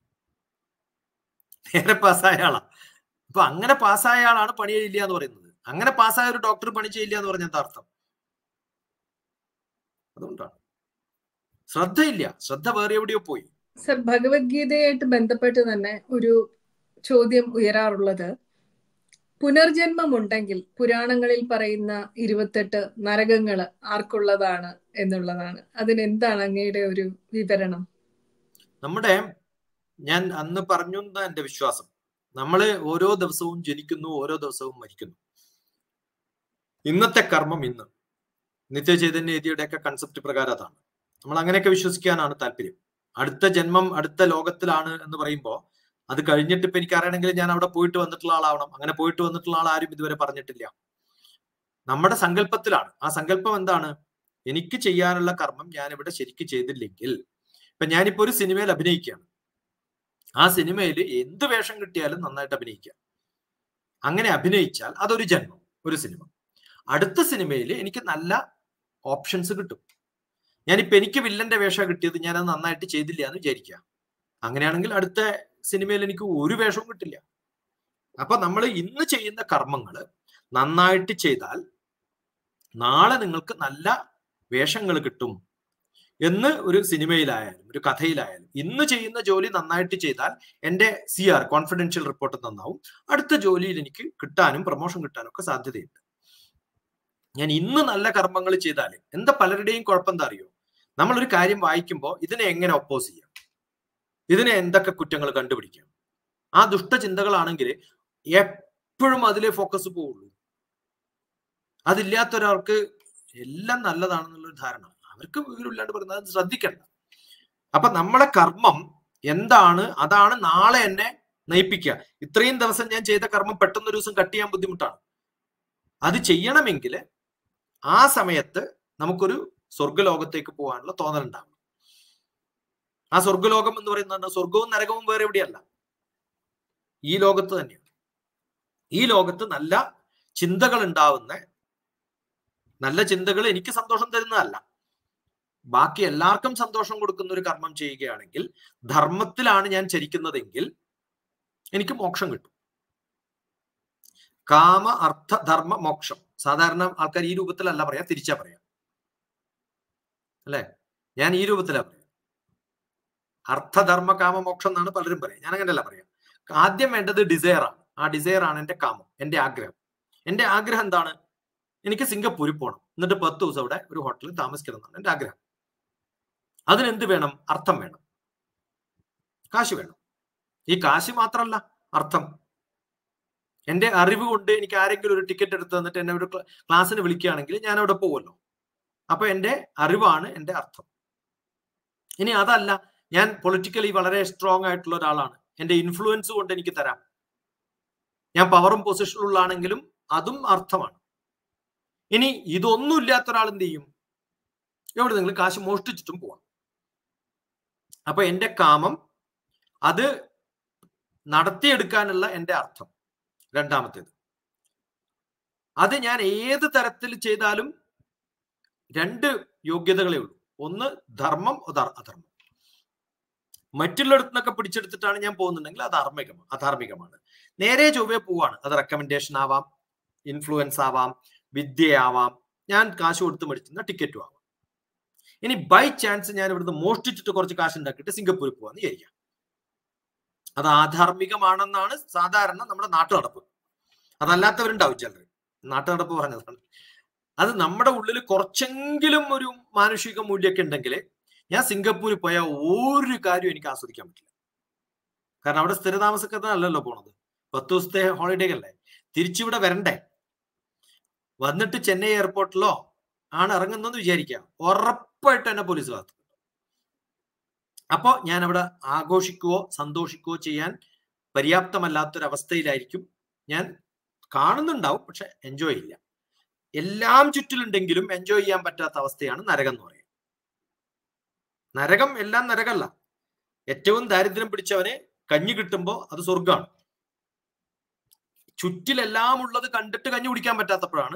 നേരെ പാസ്സായ ആളാ അപ്പൊ അങ്ങനെ പാസ്സായ ആളാണ് പണി ചെയ്യില്ല എന്ന് പറയുന്നത് അങ്ങനെ പാസ്സായ ഒരു ഡോക്ടർ പണി ചെയ്യില്ല എന്ന് പറഞ്ഞ എന്താ അർത്ഥം അതുകൊണ്ടാണ് ശ്രദ്ധയില്ല ശ്രദ്ധ വേറെ എവിടെയോ പോയി സർ ഭഗവത്ഗീതയായിട്ട് ബന്ധപ്പെട്ട് തന്നെ ഒരു ചോദ്യം ഉയരാറുള്ളത് പുനർജന്മം ഉണ്ടെങ്കിൽ പുരാണങ്ങളിൽ പറയുന്ന ഇരുപത്തെട്ട് നരകങ്ങള് ആർക്കുള്ളതാണ് എന്നുള്ളതാണ് അതിനെന്താണ് അങ്ങയുടെ ഒരു വിവരണം നമ്മുടെ ഞാൻ അന്ന് പറഞ്ഞു എന്റെ വിശ്വാസം നമ്മള് ഓരോ ദിവസവും ജനിക്കുന്നു ഓരോ ദിവസവും മരിക്കുന്നു ഇന്നത്തെ കർമ്മം ഇന്ന് നിത്യചൈതന്യതിയുടെ ഒക്കെ കൺസെപ്റ്റ് പ്രകാരം അതാണ് നമ്മൾ അങ്ങനെയൊക്കെ വിശ്വസിക്കാനാണ് താല്പര്യം അടുത്ത ജന്മം അടുത്ത ലോകത്തിലാണ് എന്ന് പറയുമ്പോൾ അത് കഴിഞ്ഞിട്ട് ഇപ്പൊ എനിക്ക് അറിയണമെങ്കിൽ ഞാൻ അവിടെ പോയിട്ട് വന്നിട്ടുള്ള ആളാവണം അങ്ങനെ പോയിട്ട് വന്നിട്ടുള്ള ആൾ ആരും ഇതുവരെ പറഞ്ഞിട്ടില്ല നമ്മുടെ സങ്കല്പത്തിലാണ് ആ സങ്കല്പം എന്താണ് എനിക്ക് ചെയ്യാനുള്ള കർമ്മം ഞാൻ ഇവിടെ ശരിക്കും ചെയ്തില്ലെങ്കിൽ ഇപ്പൊ ഞാനിപ്പോ ഒരു സിനിമയിൽ അഭിനയിക്കുകയാണ് ആ സിനിമയിൽ എന്ത് വേഷം കിട്ടിയാലും നന്നായിട്ട് അഭിനയിക്കാം അങ്ങനെ അഭിനയിച്ചാൽ അതൊരു ജന്മം ഒരു സിനിമ അടുത്ത സിനിമയിൽ എനിക്ക് നല്ല ഓപ്ഷൻസ് കിട്ടും ഞാനിപ്പോ എനിക്ക് വില്ലന്റെ വേഷം കിട്ടിയത് ഞാനത് നന്നായിട്ട് ചെയ്തില്ല എന്ന് വിചാരിക്കുക അങ്ങനെയാണെങ്കിൽ അടുത്ത സിനിമയിൽ എനിക്ക് ഒരു വേഷവും കിട്ടില്ല അപ്പൊ നമ്മൾ ഇന്ന് ചെയ്യുന്ന കർമ്മങ്ങൾ നന്നായിട്ട് ചെയ്താൽ നാളെ നിങ്ങൾക്ക് നല്ല വേഷങ്ങൾ കിട്ടും എന്ന് ഒരു സിനിമയിലായാലും ഒരു കഥയിലായാലും ഇന്ന് ചെയ്യുന്ന ജോലി നന്നായിട്ട് ചെയ്താൽ എൻ്റെ സി ആർ കോൺഫിഡൻഷ്യൽ റിപ്പോർട്ട് നന്നാവും അടുത്ത ജോലിയിൽ എനിക്ക് കിട്ടാനും പ്രൊമോഷൻ കിട്ടാനും ഒക്കെ സാധ്യതയുണ്ട് ഞാൻ ഇന്ന് നല്ല കർമ്മങ്ങൾ ചെയ്താൽ എന്താ പലരുടെയും കുഴപ്പം എന്താ അറിയോ നമ്മളൊരു കാര്യം വായിക്കുമ്പോൾ ഇതിനെ എങ്ങനെ ഒപ്പോസ് ചെയ്യാം ഇതിനെ എന്തൊക്കെ കുറ്റങ്ങൾ കണ്ടുപിടിക്കാം ആ ദുഷ്ടചിന്തകളാണെങ്കിൽ എപ്പോഴും അതിലെ ഫോക്കസ് പോവുള്ളൂ അതില്ലാത്ത ഒരാൾക്ക് എല്ലാം നല്ലതാണെന്നുള്ളൊരു ധാരണ അവർക്ക് വിവരമില്ലാണ്ട് പറയുന്നത് അത് ശ്രദ്ധിക്കണ്ട അപ്പൊ നമ്മളെ കർമ്മം എന്താണ് അതാണ് നാളെ എന്നെ നയിപ്പിക്കുക ഇത്രയും ദിവസം ഞാൻ ചെയ്ത കർമ്മം പെട്ടെന്നൊരു ദിവസം കട്ട് ചെയ്യാൻ ബുദ്ധിമുട്ടാണ് അത് ചെയ്യണമെങ്കിൽ ആ സമയത്ത് നമുക്കൊരു സ്വർഗലോകത്തേക്ക് പോകാനുള്ള തോന്നലുണ്ടാവും ആ സ്വർഗലോകം എന്ന് പറയുന്നത് സ്വർഗവും നരകവും വേറെ എവിടെയല്ല ഈ ലോകത്ത് തന്നെയാണ് ഈ ലോകത്ത് നല്ല ചിന്തകൾ ഉണ്ടാവുന്ന നല്ല ചിന്തകൾ എനിക്ക് സന്തോഷം തരുന്നതല്ല ബാക്കി എല്ലാവർക്കും സന്തോഷം കൊടുക്കുന്ന ഒരു കർമ്മം ചെയ്യുകയാണെങ്കിൽ ധർമ്മത്തിലാണ് ഞാൻ ചരിക്കുന്നതെങ്കിൽ എനിക്ക് മോക്ഷം കിട്ടും കാമ അർത്ഥ ധർമ്മ മോക്ഷം സാധാരണ ആൾക്കാർ ഈ രൂപത്തിലല്ല പറയാ തിരിച്ചാ പറയാ അല്ലെ ഞാൻ ഈ രൂപത്തിലാ പറയാം അർത്ഥധർമ്മ കാമ മോക്ഷം എന്നാണ് പലരും പറയാം ഞാൻ അങ്ങനെയല്ല പറയാം ആദ്യം വേണ്ടത് ഡിസയർ ആണ് ആ ഡിസയർ ആണ് എന്റെ കാമം എന്റെ ആഗ്രഹം എന്റെ ആഗ്രഹം എന്താണ് എനിക്ക് സിംഗപ്പൂരിൽ പോകണം എന്നിട്ട് പത്ത് ദിവസം അവിടെ ഒരു ഹോട്ടലിൽ താമസിക്കണം എന്നാണ് എന്റെ ആഗ്രഹം അതിനെന്ത് വേണം അർത്ഥം വേണം കാശ് വേണം ഈ കാശ് മാത്രമല്ല അർത്ഥം എന്റെ അറിവ് കൊണ്ട് എനിക്ക് ആരെങ്കിലും ഒരു ടിക്കറ്റ് എടുത്ത് തന്നിട്ട് എന്നെ ഒരു ക്ലാസ്സിന് വിളിക്കുകയാണെങ്കിൽ ഞാൻ അവിടെ പോകുമല്ലോ അപ്പൊ എന്റെ അറിവാണ് എന്റെ അർത്ഥം ഇനി അതല്ല ഞാൻ പൊളിറ്റിക്കലി വളരെ സ്ട്രോങ് ആയിട്ടുള്ള ഒരാളാണ് എന്റെ ഇൻഫ്ലുവൻസ് കൊണ്ട് എനിക്ക് തരാം ഞാൻ പവറും പൊസിഷനിലുള്ളാണെങ്കിലും അതും അർത്ഥമാണ് ഇനി ഇതൊന്നും ഇല്ലാത്ത ഒരാൾ എന്ത് ചെയ്യും എവിടെ നിങ്ങൾ കാശ് മോഷ്ടിച്ചിട്ടും പോവാം അപ്പൊ എന്റെ കാമം അത് നടത്തിയെടുക്കാനുള്ള എന്റെ അർത്ഥം രണ്ടാമത്തേത് അത് ഞാൻ ഏത് തരത്തിൽ ചെയ്താലും രണ്ട് യോഗ്യതകളേ ഉള്ളൂ ഒന്ന് ധർമ്മം അധർമ്മം മറ്റുള്ളിടത്തു നിന്നൊക്കെ പിടിച്ചെടുത്തിട്ടാണ് ഞാൻ പോകുന്നുണ്ടെങ്കിൽ അത് അർമ്മികമാണ് അധാർമികമാണ് നേരെ ചൊവ്വേ പോവാണ് അത് റെക്കമെൻഡേഷൻ ആവാം ഇൻഫ്ലുവൻസ് ആവാം വിദ്യയാവാം ഞാൻ കാശ് കൊടുത്ത് മേടിക്കുന്ന ടിക്കറ്റും ആവാം ഇനി ബൈ ചാൻസ് ഞാൻ ഇവിടുന്ന് മോഷ്ടിച്ചിട്ട് കുറച്ച് കാശ് ഉണ്ടാക്കിയിട്ട് സിംഗപ്പൂരിൽ പോവാന്ന് വിചാരിക്കാം അത് ആധാർമികമാണെന്നാണ് സാധാരണ നമ്മുടെ നാട്ടു നടപ്പ് അതല്ലാത്തവരുണ്ടാവും ചിലർ നാട്ടു നടപ്പ് പറഞ്ഞതാണ് അത് നമ്മുടെ ഉള്ളിൽ കുറച്ചെങ്കിലും ഒരു മാനുഷിക മൂല്യമൊക്കെ ഉണ്ടെങ്കിൽ ഞാൻ സിംഗപ്പൂരിൽ പോയാൽ ഒരു കാര്യവും എനിക്ക് ആസ്വദിക്കാൻ പറ്റില്ല കാരണം അവിടെ സ്ഥിരതാമസക്കാരനല്ലല്ലോ പോണത് പത്ത് ദിവസത്തെ ഹോളിഡേ അല്ലേ തിരിച്ചിവിടെ വരണ്ടേ വന്നിട്ട് ചെന്നൈ എയർപോർട്ടിലോ ആണ് ഇറങ്ങുന്നെന്ന് വിചാരിക്കാം ഉറപ്പായിട്ട് എന്നെ പോലീസ് കാത്തു അപ്പോ ഞാൻ അവിടെ ആഘോഷിക്കുകയോ സന്തോഷിക്കുകയോ ചെയ്യാൻ പര്യാപ്തമല്ലാത്തൊരവസ്ഥയിലായിരിക്കും ഞാൻ കാണുന്നുണ്ടാവും പക്ഷെ എൻജോയ് ഇല്ല എല്ലാം ചുറ്റിലുണ്ടെങ്കിലും എൻജോയ് ചെയ്യാൻ പറ്റാത്ത അവസ്ഥയാണ് നരകം എന്ന് പറയുന്നത് നരകം എല്ലാം നരകല്ല ഏറ്റവും ദാരിദ്ര്യം പിടിച്ചവനെ കഞ്ഞി കിട്ടുമ്പോൾ അത് സ്വർഗമാണ് ചുറ്റിലെല്ലാം ഉള്ളത് കണ്ടിട്ട് കഞ്ഞി കുടിക്കാൻ പറ്റാത്തപ്പോഴാണ്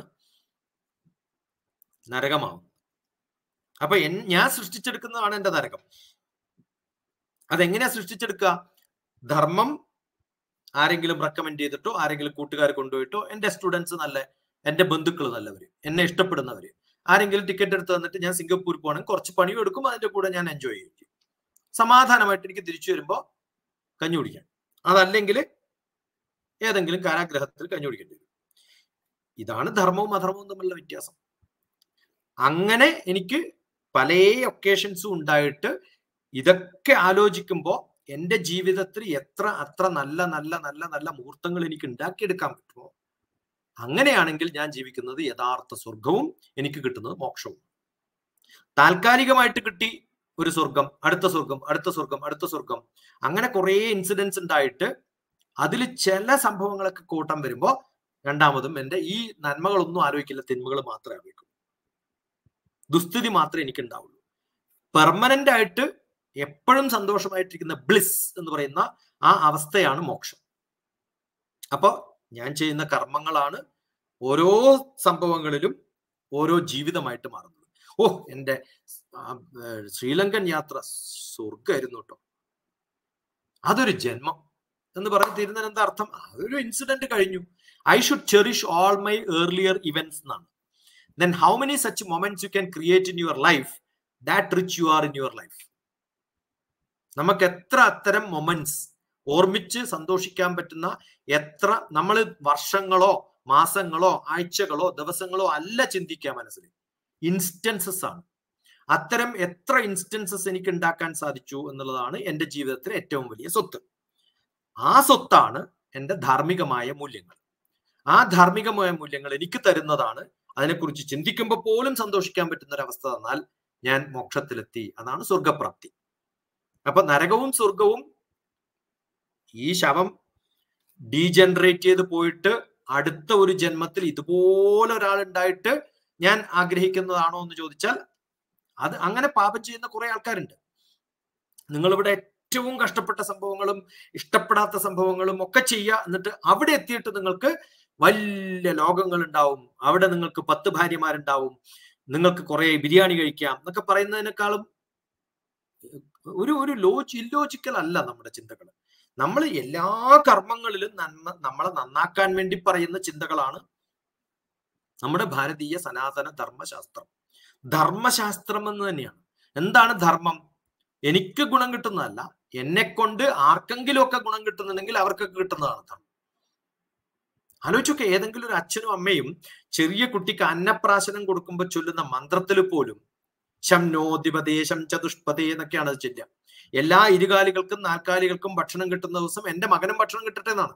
നരകമാവും അപ്പൊ എൻ ഞാൻ സൃഷ്ടിച്ചെടുക്കുന്നതാണ് എന്റെ നരകം അതെങ്ങനെയാ സൃഷ്ടിച്ചെടുക്കുക ധർമ്മം ആരെങ്കിലും റെക്കമെൻഡ് ചെയ്തിട്ടോ ആരെങ്കിലും കൂട്ടുകാർ കൊണ്ടുപോയിട്ടോ എന്റെ സ്റ്റുഡൻസ് നല്ല എന്റെ ബന്ധുക്കൾ നല്ലവര് എന്നെ ഇഷ്ടപ്പെടുന്നവര് ആരെങ്കിലും ടിക്കറ്റ് എടുത്ത് തന്നിട്ട് ഞാൻ സിംഗപ്പൂർ പോകണമെങ്കിൽ കുറച്ച് പണിയും എടുക്കും അതിന്റെ കൂടെ ഞാൻ എൻജോയ് ചെയ്യും സമാധാനമായിട്ട് എനിക്ക് തിരിച്ചു വരുമ്പോൾ കഞ്ഞി കുടിക്കാൻ അതല്ലെങ്കിൽ ഏതെങ്കിലും കാരാഗ്രഹത്തിൽ കഞ്ഞി കുടിക്കേണ്ടി വരും ഇതാണ് ധർമ്മവും അധർമ്മവും തമ്മിലുള്ള വ്യത്യാസം അങ്ങനെ എനിക്ക് പല ഒക്കേഷൻസും ഉണ്ടായിട്ട് ഇതൊക്കെ ആലോചിക്കുമ്പോൾ എൻ്റെ ജീവിതത്തിൽ എത്ര അത്ര നല്ല നല്ല നല്ല നല്ല മുഹൂർത്തങ്ങൾ എനിക്ക് ഉണ്ടാക്കിയെടുക്കാൻ പറ്റുമോ അങ്ങനെയാണെങ്കിൽ ഞാൻ ജീവിക്കുന്നത് യഥാർത്ഥ സ്വർഗവും എനിക്ക് കിട്ടുന്നത് മോക്ഷവും താൽക്കാലികമായിട്ട് കിട്ടി ഒരു സ്വർഗം അടുത്ത സ്വർഗം അടുത്ത സ്വർഗം അടുത്ത സ്വർഗം അങ്ങനെ കുറേ ഇൻസിഡൻസ് ഉണ്ടായിട്ട് അതിൽ ചില സംഭവങ്ങളൊക്കെ കൂട്ടം വരുമ്പോൾ രണ്ടാമതും എൻ്റെ ഈ നന്മകളൊന്നും ആലോചിക്കില്ല തിന്മകൾ മാത്രമേ ആലോചിക്കൂ ദുസ്ഥിതി മാത്രമേ എനിക്ക് ഉണ്ടാവുള്ളൂ പെർമനന്റ് ആയിട്ട് എപ്പോഴും സന്തോഷമായിട്ടിരിക്കുന്ന ബ്ലിസ് എന്ന് പറയുന്ന ആ അവസ്ഥയാണ് മോക്ഷം അപ്പോൾ ഞാൻ ചെയ്യുന്ന കർമ്മങ്ങളാണ് ഓരോ സംഭവങ്ങളിലും ഓരോ ജീവിതമായിട്ട് മാറുന്നത് ഓ എൻ്റെ ശ്രീലങ്കൻ യാത്ര സ്വർഗമായിരുന്നു കേട്ടോ അതൊരു ജന്മം എന്ന് പറഞ്ഞ് തീരുന്നതിന് എന്താ അർത്ഥം അതൊരു ഇൻസിഡന്റ് കഴിഞ്ഞു I should cherish all my earlier events എന്നാണ് then how many such moments you can create in your life that rich you are in your life നമുക്ക് എത്ര അത്തരം മൊമെന്റ്സ് ഓർമ്മിച്ച് സന്തോഷിക്കാൻ പറ്റുന്ന എത്ര നമ്മൾ വർഷങ്ങളോ മാസങ്ങളോ ആഴ്ചകളോ ദിവസങ്ങളോ അല്ല ചിന്തിക്കുക മനസ്സിൽ ഇൻസ്റ്റൻസസ് ആണ് അത്തരം എത്ര ഇൻസ്റ്റൻസസ് എനിക്ക് ഉണ്ടാക്കാൻ സാധിച്ചു എന്നുള്ളതാണ് എൻ്റെ ജീവിതത്തിലെ ഏറ്റവും വലിയ സ്വത്ത് ആ സ്വത്താണ് എൻ്റെ ധാർമ്മികമായ മൂല്യങ്ങൾ ആ ധാർമ്മികമായ മൂല്യങ്ങൾ എനിക്ക് തരുന്നതാണ് അതിനെക്കുറിച്ച് ചിന്തിക്കുമ്പോൾ പോലും സന്തോഷിക്കാൻ പറ്റുന്ന ഒരു അവസ്ഥ തന്നാൽ ഞാൻ മോക്ഷത്തിലെത്തി അതാണ് സ്വർഗപ്രാപ്തി അപ്പൊ നരകവും സ്വർഗവും ഈ ശവം ഡീജനറേറ്റ് ചെയ്ത് പോയിട്ട് അടുത്ത ഒരു ജന്മത്തിൽ ഇതുപോലെ ഒരാൾ ഉണ്ടായിട്ട് ഞാൻ ആഗ്രഹിക്കുന്നതാണോ എന്ന് ചോദിച്ചാൽ അത് അങ്ങനെ പാപം ചെയ്യുന്ന കുറെ ആൾക്കാരുണ്ട് നിങ്ങളിവിടെ ഏറ്റവും കഷ്ടപ്പെട്ട സംഭവങ്ങളും ഇഷ്ടപ്പെടാത്ത സംഭവങ്ങളും ഒക്കെ ചെയ്യുക എന്നിട്ട് അവിടെ എത്തിയിട്ട് നിങ്ങൾക്ക് വലിയ ലോകങ്ങൾ ഉണ്ടാവും അവിടെ നിങ്ങൾക്ക് പത്ത് ഭാര്യമാരുണ്ടാവും നിങ്ങൾക്ക് കുറെ ബിരിയാണി കഴിക്കാം എന്നൊക്കെ പറയുന്നതിനേക്കാളും ഒരു ഒരു ലോജ് ഇല്ലോജിക്കൽ അല്ല നമ്മുടെ ചിന്തകൾ നമ്മൾ എല്ലാ കർമ്മങ്ങളിലും നന്മ നമ്മളെ നന്നാക്കാൻ വേണ്ടി പറയുന്ന ചിന്തകളാണ് നമ്മുടെ ഭാരതീയ സനാതന ധർമ്മശാസ്ത്രം ധർമ്മശാസ്ത്രം എന്ന് തന്നെയാണ് എന്താണ് ധർമ്മം എനിക്ക് ഗുണം കിട്ടുന്നതല്ല എന്നെ കൊണ്ട് ആർക്കെങ്കിലും ഒക്കെ ഗുണം കിട്ടുന്നുണ്ടെങ്കിൽ അവർക്കൊക്കെ കിട്ടുന്നതാണ് ധർമ്മം ആലോചിച്ചൊക്കെ ഏതെങ്കിലും ഒരു അച്ഛനും അമ്മയും ചെറിയ കുട്ടിക്ക് അന്നപ്രാശനം കൊടുക്കുമ്പോൾ ചൊല്ലുന്ന മന്ത്രത്തിൽ പോലും ശംനോദിപദേശം ചതുഷ്പതേ എന്നൊക്കെയാണ് അത് ചെല്ലുക എല്ലാ ഇരുകാലികൾക്കും നാൽക്കാലികൾക്കും ഭക്ഷണം കിട്ടുന്ന ദിവസം എന്റെ മകനും ഭക്ഷണം കിട്ടട്ടെ എന്നാണ്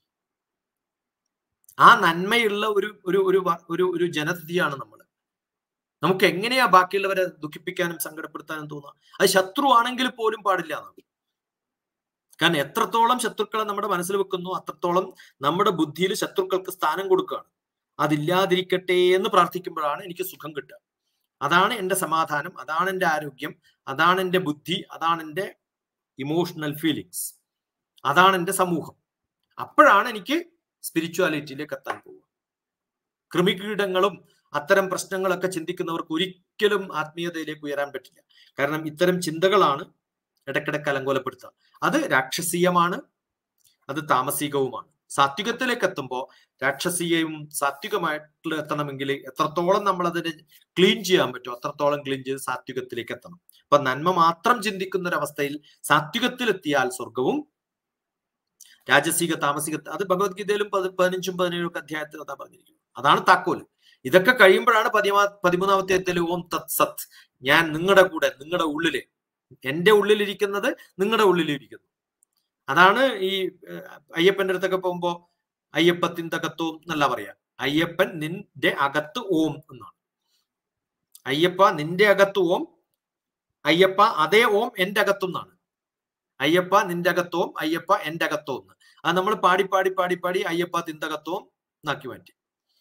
ആ നന്മയുള്ള ഒരു ഒരു ഒരു ഒരു ഒരു ജനതയാണ് നമ്മൾ നമുക്ക് എങ്ങനെയാ ബാക്കിയുള്ളവരെ ദുഃഖിപ്പിക്കാനും സങ്കടപ്പെടുത്താനും തോന്നുക അത് ശത്രു ആണെങ്കിൽ പോലും പാടില്ല എന്നാണ് കാരണം എത്രത്തോളം ശത്രുക്കളെ നമ്മുടെ മനസ്സിൽ വെക്കുന്നു അത്രത്തോളം നമ്മുടെ ബുദ്ധിയിൽ ശത്രുക്കൾക്ക് സ്ഥാനം കൊടുക്കുകയാണ് അതില്ലാതിരിക്കട്ടെ എന്ന് പ്രാർത്ഥിക്കുമ്പോഴാണ് എനിക്ക് സുഖം കിട്ടുക അതാണ് എൻ്റെ സമാധാനം അതാണ് എൻ്റെ ആരോഗ്യം അതാണ് എൻ്റെ ബുദ്ധി അതാണ് എൻ്റെ ഇമോഷണൽ ഫീലിങ്സ് അതാണ് എൻ്റെ സമൂഹം അപ്പോഴാണ് എനിക്ക് സ്പിരിച്വാലിറ്റിയിലേക്ക് എത്താൻ പോവുക കൃമികീടങ്ങളും അത്തരം പ്രശ്നങ്ങളൊക്കെ ചിന്തിക്കുന്നവർക്ക് ഒരിക്കലും ആത്മീയതയിലേക്ക് ഉയരാൻ പറ്റില്ല കാരണം ഇത്തരം ചിന്തകളാണ് ഇടയ്ക്കിടയ്ക്ക് അലങ്കോലപ്പെടുത്തുക അത് രാക്ഷസീയമാണ് അത് താമസികവുമാണ് സാത്വികത്തിലേക്ക് എത്തുമ്പോൾ രാക്ഷസീയവും സാത്വികമായിട്ട് എത്തണമെങ്കിൽ എത്രത്തോളം നമ്മൾ അതിനെ ക്ലീൻ ചെയ്യാൻ പറ്റുമോ അത്രത്തോളം ക്ലീൻ ചെയ്ത് സാത്വികത്തിലേക്ക് എത്തണം അപ്പൊ നന്മ മാത്രം ചിന്തിക്കുന്ന ഒരു അവസ്ഥയിൽ സാത്വികത്തിലെത്തിയാൽ സ്വർഗവും രാജസീക താമസിക അത് ഭഗവത്ഗീതയിലും പതിനഞ്ചും പതിനേഴും ഒക്കെ അധ്യായത്തിൽ അതാ പറഞ്ഞിരിക്കുന്നത് അതാണ് താക്കോല് ഇതൊക്കെ കഴിയുമ്പോഴാണ് പതിമാ പതിമൂന്നാമത്തെ എത്തൽ ഓം തത് സത് ഞാൻ നിങ്ങളുടെ കൂടെ നിങ്ങളുടെ ഉള്ളില് എന്റെ ഉള്ളിലിരിക്കുന്നത് നിങ്ങളുടെ ഉള്ളിലിരിക്കുന്നു അതാണ് ഈ അയ്യപ്പന്റെ അടുത്തൊക്കെ പോകുമ്പോ അയ്യപ്പത്തിൻ തകത്തോം എന്നല്ല പറയാ അയ്യപ്പൻ നിന്റെ അകത്ത് ഓം എന്നാണ് അയ്യപ്പ നിന്റെ അകത്ത് ഓം അയ്യപ്പ അതേ ഓം എന്റെ അകത്തുനിന്നാണ് അയ്യപ്പ നിന്റെ അകത്തോം അയ്യപ്പ എന്റെ അകത്തോം എന്ന് അത് നമ്മൾ പാടി പാടി പാടി പാടി അയ്യപ്പ തിന്തകത്തോം എന്നാക്കി മാറ്റി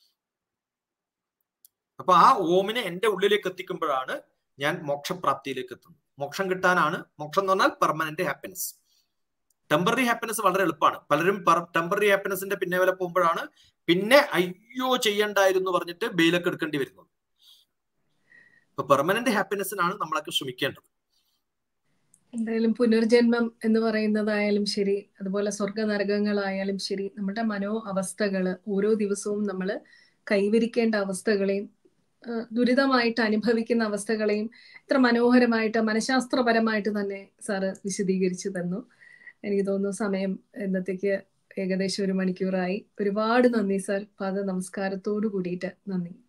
അപ്പൊ ആ ഓമിനെ എന്റെ ഉള്ളിലേക്ക് എത്തിക്കുമ്പോഴാണ് ഞാൻ മോക്ഷപ്രാപ്തിയിലേക്ക് എത്തുന്നത് മോക്ഷം കിട്ടാനാണ് മോക്ഷം എന്ന് പറഞ്ഞാൽ പെർമനന്റ് ഹാപ്പിനെസ് ടെമ്പററി ഹാപ്പിനെസ് വളരെ എളുപ്പമാണ് പലരും ടെമ്പററി ഹാപ്പിനെസിന്റെ പിന്നെ വില പോകുമ്പോഴാണ് പിന്നെ അയ്യോ ചെയ്യണ്ടായിരുന്നു പറഞ്ഞിട്ട് ബെയിലൊക്കെ എടുക്കേണ്ടി വരുന്നത് അപ്പൊ പെർമനന്റ് ഹാപ്പിനെസ്സിനാണ് നമ്മളൊക്കെ ശ്രമിക്കേണ്ടത് എന്തായാലും പുനർജന്മം എന്ന് പറയുന്നതായാലും ശരി അതുപോലെ സ്വർഗ നരകങ്ങളായാലും ശരി നമ്മുടെ മനോ അവസ്ഥകള് ഓരോ ദിവസവും നമ്മൾ കൈവരിക്കേണ്ട അവസ്ഥകളെയും ദുരിതമായിട്ട് അനുഭവിക്കുന്ന അവസ്ഥകളെയും ഇത്ര മനോഹരമായിട്ട് മനഃശാസ്ത്രപരമായിട്ട് തന്നെ സാറ് വിശദീകരിച്ചു തന്നു എനിക്ക് തോന്നുന്നു സമയം എന്നത്തേക്ക് ഏകദേശം ഒരു മണിക്കൂറായി ഒരുപാട് നന്ദി സാർ പാത നമസ്കാരത്തോടു കൂടിയിട്ട് നന്ദി